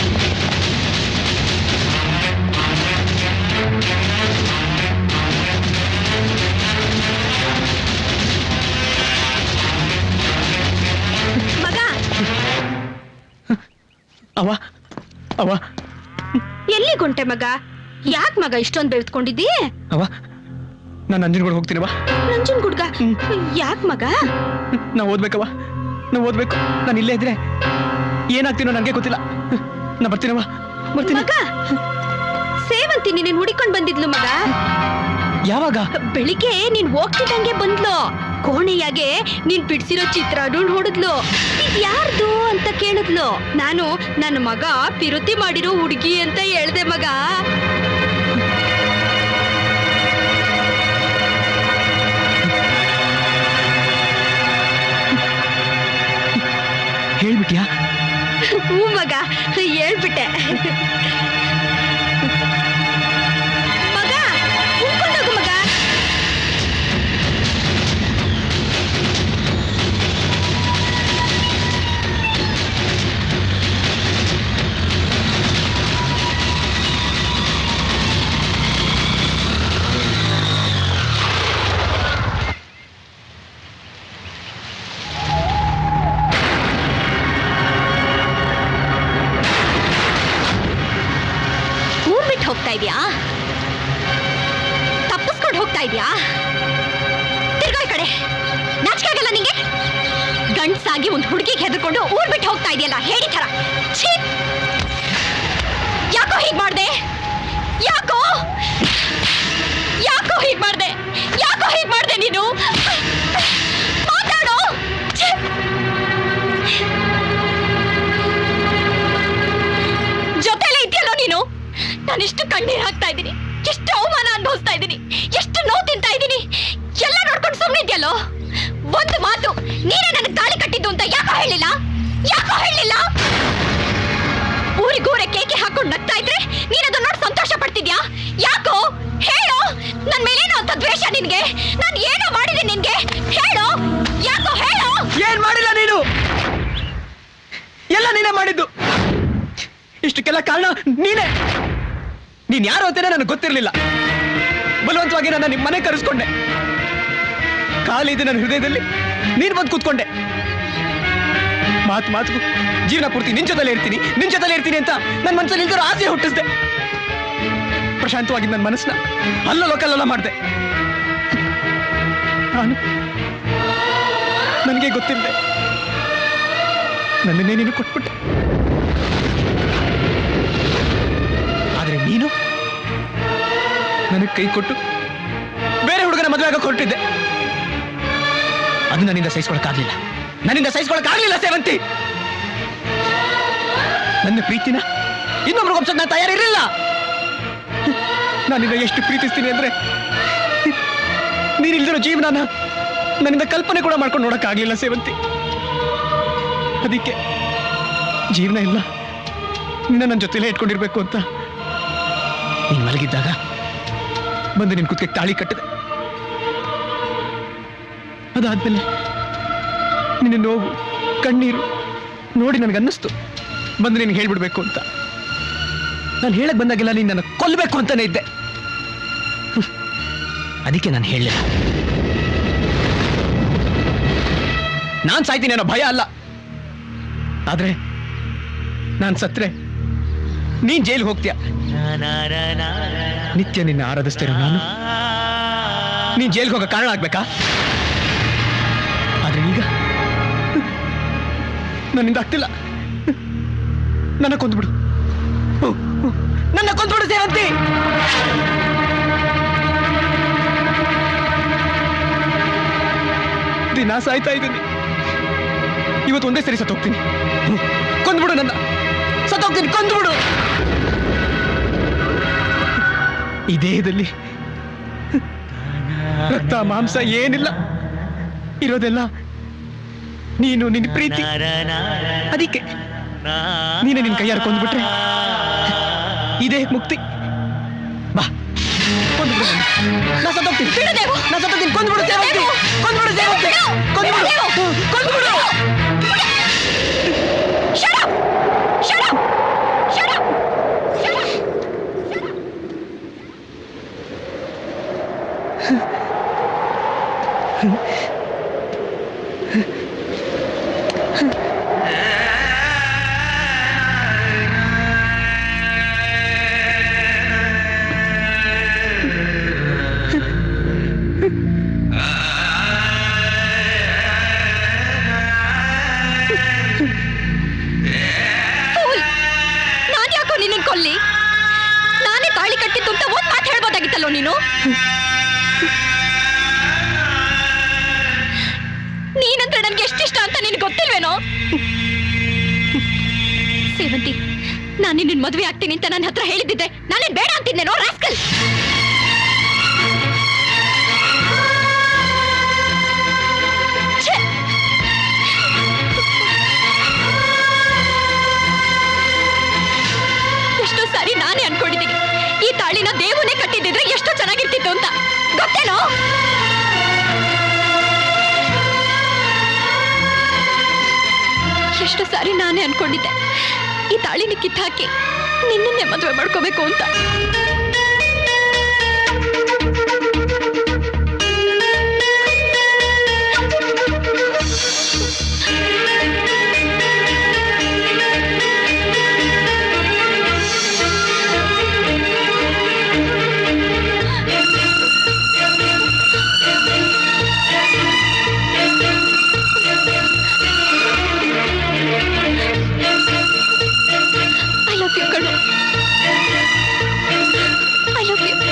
ಮಗ ಅವ ಅವ ಎಲ್ಲಿ ಗುಂಟೆ ಮಗ ಯಾಕ್ ಮಗ ಇಷ್ಟೊಂದ್ ಬೆಳೆದ್ಕೊಂಡಿದ್ದಿ ಅವ ನಾನು ನಂಜನಗೂಡು ಹೋಗ್ತೀನವ ನಂಜನ್ ಗುಡ್ಗ ಯಾಕ್ ಮಗ ನಾ ಓದ್ಬೇಕವ ನಾ ಓದ್ಬೇಕು ನಾನು ಇಲ್ಲೇ ಇದ್ರೆ ಏನಾಗ್ತೀನೋ ನನಗೆ ಗೊತ್ತಿಲ್ಲ ನಾ ಬರ್ತೀನವ ಬರ್ತೀನಿ ಮಗ ಸೇವಂತಿ ನೀನ್ ಹುಡಿಕೊಂಡ್ ಬಂದಿದ್ಲು ಮಗ ಯಾವಾಗ ಬೆಳಿಗ್ಗೆ ನೀನ್ ಹೋಗ್ತಿದ್ದಂಗೆ ಬಂದ್ಲು ಕೋಣೆಯಾಗೆ ನೀನ್ ಬಿಡ್ಸಿರೋ ಚಿತ್ರಾನು ಹೊಡೆದ್ಲು ಇದ್ ಯಾರ್ದು ಅಂತ ಕೇಳಿದ್ಲು ನಾನು ನನ್ನ ಮಗ ಪಿರುತಿ ಮಾಡಿರೋ ಹುಡುಗಿ ಅಂತ ಹೇಳ್ದೆ ಮಗ ಹೇಳ್ಬಿಟ್ಯಾ ಹ್ಞೂ ಮಗ ಹೇಳ್ಬಿಟ್ಟೆ ಮಗ ಉಳ್ಕೊಂಡೋಗು ಮಗ ಊರ್ ಬಿಟ್ಟು ಹೋಗ್ತಾ ಇದ್ಯಾ ತಪ್ಪಿಸ್ಕೊಂಡು ಹೋಗ್ತಾ ಇದ್ಯಾ ತಿರ್ಗೋ ಈ ಕಡೆ ನಾಚಿಕೆ ಆಗಲ್ಲ ನಿಂಗೆ ಗಂಡ್ಸಾಗಿ ಒಂದು ಹುಡುಗಿಗೆ ಹೆದರ್ಕೊಂಡು ಊರ್ ಬಿಟ್ಟು ಹೋಗ್ತಾ ಇದೆಯಲ್ಲ ಹೇಳಿ ಥರ ಛೀ! ಯಾಕೋ ಹೀಗ್ ಮಾಡ್ದೆ ಯಾಕೋ ಯಾಕೋ ಹೀಗ್ ಮಾಡ್ದೆ ಯಾಕೋ ಹೀಗ್ ಮಾಡ್ದೆ ನೀನು ಮಾತಾಡೋ ಛೀ! ಜೊತೆಲೇ ಇದೆಯಲ್ಲೋ ನೀನು ನಾನಿಷ್ಟು ಕಣ್ಣೀರ್ ಹಾಕ್ತಾ ಇದ್ದೀನಿ ಎಷ್ಟು ಅವಮಾನ ಅನುಭವಿಸ್ತಾ ಇದ್ದೀನಿ ಎಷ್ಟು ನೋವು ತಿಂತಾ ಇದ್ದೀನಿ ಎಲ್ಲ ನೋಡ್ಕೊಂಡು ಸುಮ್ಮನೆ ಇದೆಯಲ್ಲೋ ಒಂದು ಮಾತು ನೀನೇ ನನಗೆ ತಾಳಿ ಕಟ್ಟಿದ್ದು ಅಂತ ಯಾಕೋ ಹೇಳಿಲ್ಲ ಯಾಕೋ ಹೇಳಿಲ್ಲ ಊರಿಗೂರೆ ಕೇಕೆ ಹಾಕೊಂಡು ನಗ್ತಾ ಇದ್ರೆ ನೀನ್ ಅದನ್ನ ನೋಡಿ ಸಂತೋಷ ಪಡ್ತಿದ್ಯಾ ಯಾಕೋ ಹೇಳು ನನ್ ಮೇಲೇನೋ ಅಂತ ದ್ವೇಷ ನಿನ್ಗೆ ನಾನು ಏನೋ ಮಾಡಿದೆ ನಿನ್ಗೆ ಹೇಳು ಯಾಕೋ ಹೇಳು ಏನ್ ಮಾಡಿಲ್ಲ ನೀನು ಎಲ್ಲ ನೀನೇ ಮಾಡಿದ್ದು ಇಷ್ಟಕ್ಕೆಲ್ಲ ಕಾರಣ ನೀನೇ ನೀನ್ ಯಾರು ಅಂತಾನೆ ನನಗೆ ಗೊತ್ತಿರ್ಲಿಲ್ಲ ಬಲವಂತವಾಗಿ ನನ್ನ ನಿಮ್ಮ ಮನೆ ಕರೆಸ್ಕೊಂಡೆ ಕಾಲಿದೆ ನನ್ನ ಹೃದಯದಲ್ಲಿ ನೀನ್ ಬಂದು ಕೂತ್ಕೊಂಡೆ ಮಾತು ಮಾತು ಜೀವನ ಪೂರ್ತಿ ನಿನ್ ಜೊತೆಲೇ ಇರ್ತೀನಿ ನಿನ್ ಜೊತೆಲೇ ಇರ್ತೀನಿ ಅಂತ ನನ್ನ ಮನಸ್ಸಲ್ಲಿ ಇಲ್ದಿರೋ ಆಸೆ ಹುಟ್ಟಿಸ್ದೆ ಪ್ರಶಾಂತವಾಗಿ ನನ್ನ ಮನಸ್ಸನ್ನ ಅಲ್ಲಲ್ಲೋ ಕಲ್ಲಲ್ಲ ಮಾಡಿದೆ ನಾನು ನನಗೆ ಗೊತ್ತಿಲ್ಲದೆ ನನ್ನನ್ನೇ ನೀನು ಕೊಟ್ಬಿಟ್ಟೆ ಆದ್ರೆ ನೀನು ನನಗೆ ಕೈ ಕೊಟ್ಟು ಬೇರೆ ಹುಡುಗನ ಮದುವೆ ಆಗಕ್ಕೆ ಹೊರಟಿದ್ದೆ ಅದು ನನ್ನಿಂದ ಸಹಿಸ್ಕೊಳಕ್ಕಾಗ್ಲಿಲ್ಲ ನನ್ನಿಂದ ಸಹಿಸ್ಕೊಳಕ್ಕಾಗ್ಲಿಲ್ಲ ಸೇವಂತಿ ನನ್ನ ಪ್ರೀತಿನ ಇನ್ನೊಬ್ರಿಗೆ ಒಪ್ಸಕ್ ನಾನು ತಯಾರಿರಲಿಲ್ಲ ನಾನಿನ್ನ ಎಷ್ಟು ಪ್ರೀತಿಸ್ತೀನಿ ಅಂದ್ರೆ ನೀನಿಲ್ದಿರೋ ಜೀವನನ ನನ್ನಿಂದ ಕಲ್ಪನೆ ಕೂಡ ಮಾಡ್ಕೊಂಡು ನೋಡಕ್ಕಾಗ್ಲಿಲ್ಲ ಸೇವಂತಿ ಅದಕ್ಕೆ ಜೀವನ ಇಲ್ಲ ನಿನ್ನ ನನ್ನ ಜೊತೆಲೇ ಇಟ್ಕೊಂಡಿರ್ಬೇಕು ಅಂತ ನೀನ್ ಮಲಗಿದ್ದಾಗ ಬಂದು ನಿನ್ ಕುತ್ತಿಗೆ ತಾಳಿ ಕಟ್ಟಿದೆ ಅದಾದ್ಮೇಲೆ ನಿನ್ನ ನೋವು ಕಣ್ಣೀರು ನೋಡಿ ನನಗೆ ಅನ್ನಿಸ್ತು ಬಂದು ನಿನ್ಗೆ ಹೇಳ್ಬಿಡ್ಬೇಕು ಅಂತ ನಾನು ಹೇಳಕ್ ಬಂದಾಗೆಲ್ಲ ನೀನ್ ನನ್ನ ಕೊಲ್ಲಬೇಕು ಅಂತಾನೆ ಇದ್ದೆ ಹ್ಮ್. ಅದಕ್ಕೆ ನಾನು ಹೇಳಲಿಲ್ಲ ನಾನ್ ಸಾಯ್ತೀನಿ ಅನ್ನೋ ಭಯ ಅಲ್ಲ ಆದ್ರೆ ನಾನ್ ಸತ್ರೆ ನೀನ್ ಜೈಲ್ಗೆ ಹೋಗ್ತೀಯ ನಿತ್ಯ ನಿನ್ನ ಆರಾಧಿಸ್ತಿರೋ ನಾನು ನೀನ್ ಜೈಲ್ಗೆ ಹೋಗೋ ಕಾರಣ ಆಗ್ಬೇಕಾ ಆದ್ರೆ ಈಗ ನನ್ನಿಂದ ಆಗ್ತಿಲ್ಲ ನನ್ನ ಕೊಂದ್ಬಿಡು ಹ್ಮ್, ಹ್ಮ್. ನನ್ನ ಕೊಂದ್ಬಿಡು ಸೇವಂತಿ ದಿನ ಸಾಯ್ತಾ ಇದ್ದೀನಿ ಇವತ್ತು ಒಂದೇ ಸರಿ ಸತ್ತೋಗ್ತೀನಿ ಹ್ಮ್. ಕೊಂದ್ಬಿಡು ನನ್ನ ಸತ್ತೋಗ್ತೀನಿ ಕೊಂದ್ಬಿಡು ಈ ದೇಹದಲ್ಲಿ ರಕ್ತ ಮಾಂಸ ಏನಿಲ್ಲ ಇರೋದೆಲ್ಲ ನೀನು ನಿನ್ನ ಪ್ರೀತಿ ಅದಕ್ಕೆ ನೀನೆ ನಿನ್ ಕೈಯಾರ ಕೊಂದ್ಬಿಟ್ರೆ ಇದೇ ಮುಕ್ತಿ ಬಾ ಕೊಂದ್ಬಿಡು ನನ್ನ. ನಾ ಸತ್ತೋಗ್ತೀನಿ ನಾ ಸತ್ತೋಗ್ತೀನಿ ಕೊಂದ್ಬಿಡು ಸೇವಂತಿ ಕೊಂದ್ಬಿಡು ಸೇವಂತಿ ಕೊಂದ್ಬಿಡು ಹ್ಮ್, ಕೊಂದ್ಬಿಡು ನಾನ್ ಯಾಕೋ ನಿನ್ನ ಕೊಲ್ಲಿ ನಾನೇ ತಾಳಿ ಕಟ್ಟಿದ್ದು ಅಂತ ಒಂದ್ ಮಾತು ಹೇಳ್ಬೋದಾಗಿತ್ತಲ್ಲೋ ನೀನು ನೀನಂದ್ರೆ ನನ್ಗೆ ಎಷ್ಟಿಷ್ಟ ಅಂತ ನಿನ್ಗೆ ಗೊತ್ತಿಲ್ವೇನೋ ಸೇವಂತಿ ನಾನು ನಿನ್ನ ಮದುವೆ ಆಗ್ತೀನಿ ಅಂತ ನನ್ನ ಹತ್ರ ಹೇಳಿದ್ದಿದ್ದೆ ನಾನೇನ್ ಬೇಡ ಅಂತಿದ್ದೇನೋ ರಾಸ್ಕಲ್ ಛೆ! ಎಷ್ಟೋ ಸಾರಿ ನಾನೇ ಅನ್ಕೊಂಡಿದ್ದೀನಿ ಈ ತಾಳಿನ ದೇವನೇ ಕಟ್ಟಿದ್ದಿದ್ರೆ ಎಷ್ಟೋ ಚೆನ್ನಾಗಿರ್ತಿತ್ತು ಅಂತ ಗೊತ್ತೇನೋ ಎಷ್ಟೋ ಸಾರಿ ನಾನೇ ಅನ್ಕೊಂಡಿದ್ದೆ ಈ ತಾಳಿನ ಕಿತ್ತಾಕಿ ನಿನ್ನನ್ನೇ ಮದುವೆ ಮಾಡ್ಕೋಬೇಕು ಅಂತ ಐ ಲವ್ ಯು ಕಣು ಐ ಲವ್ ಯು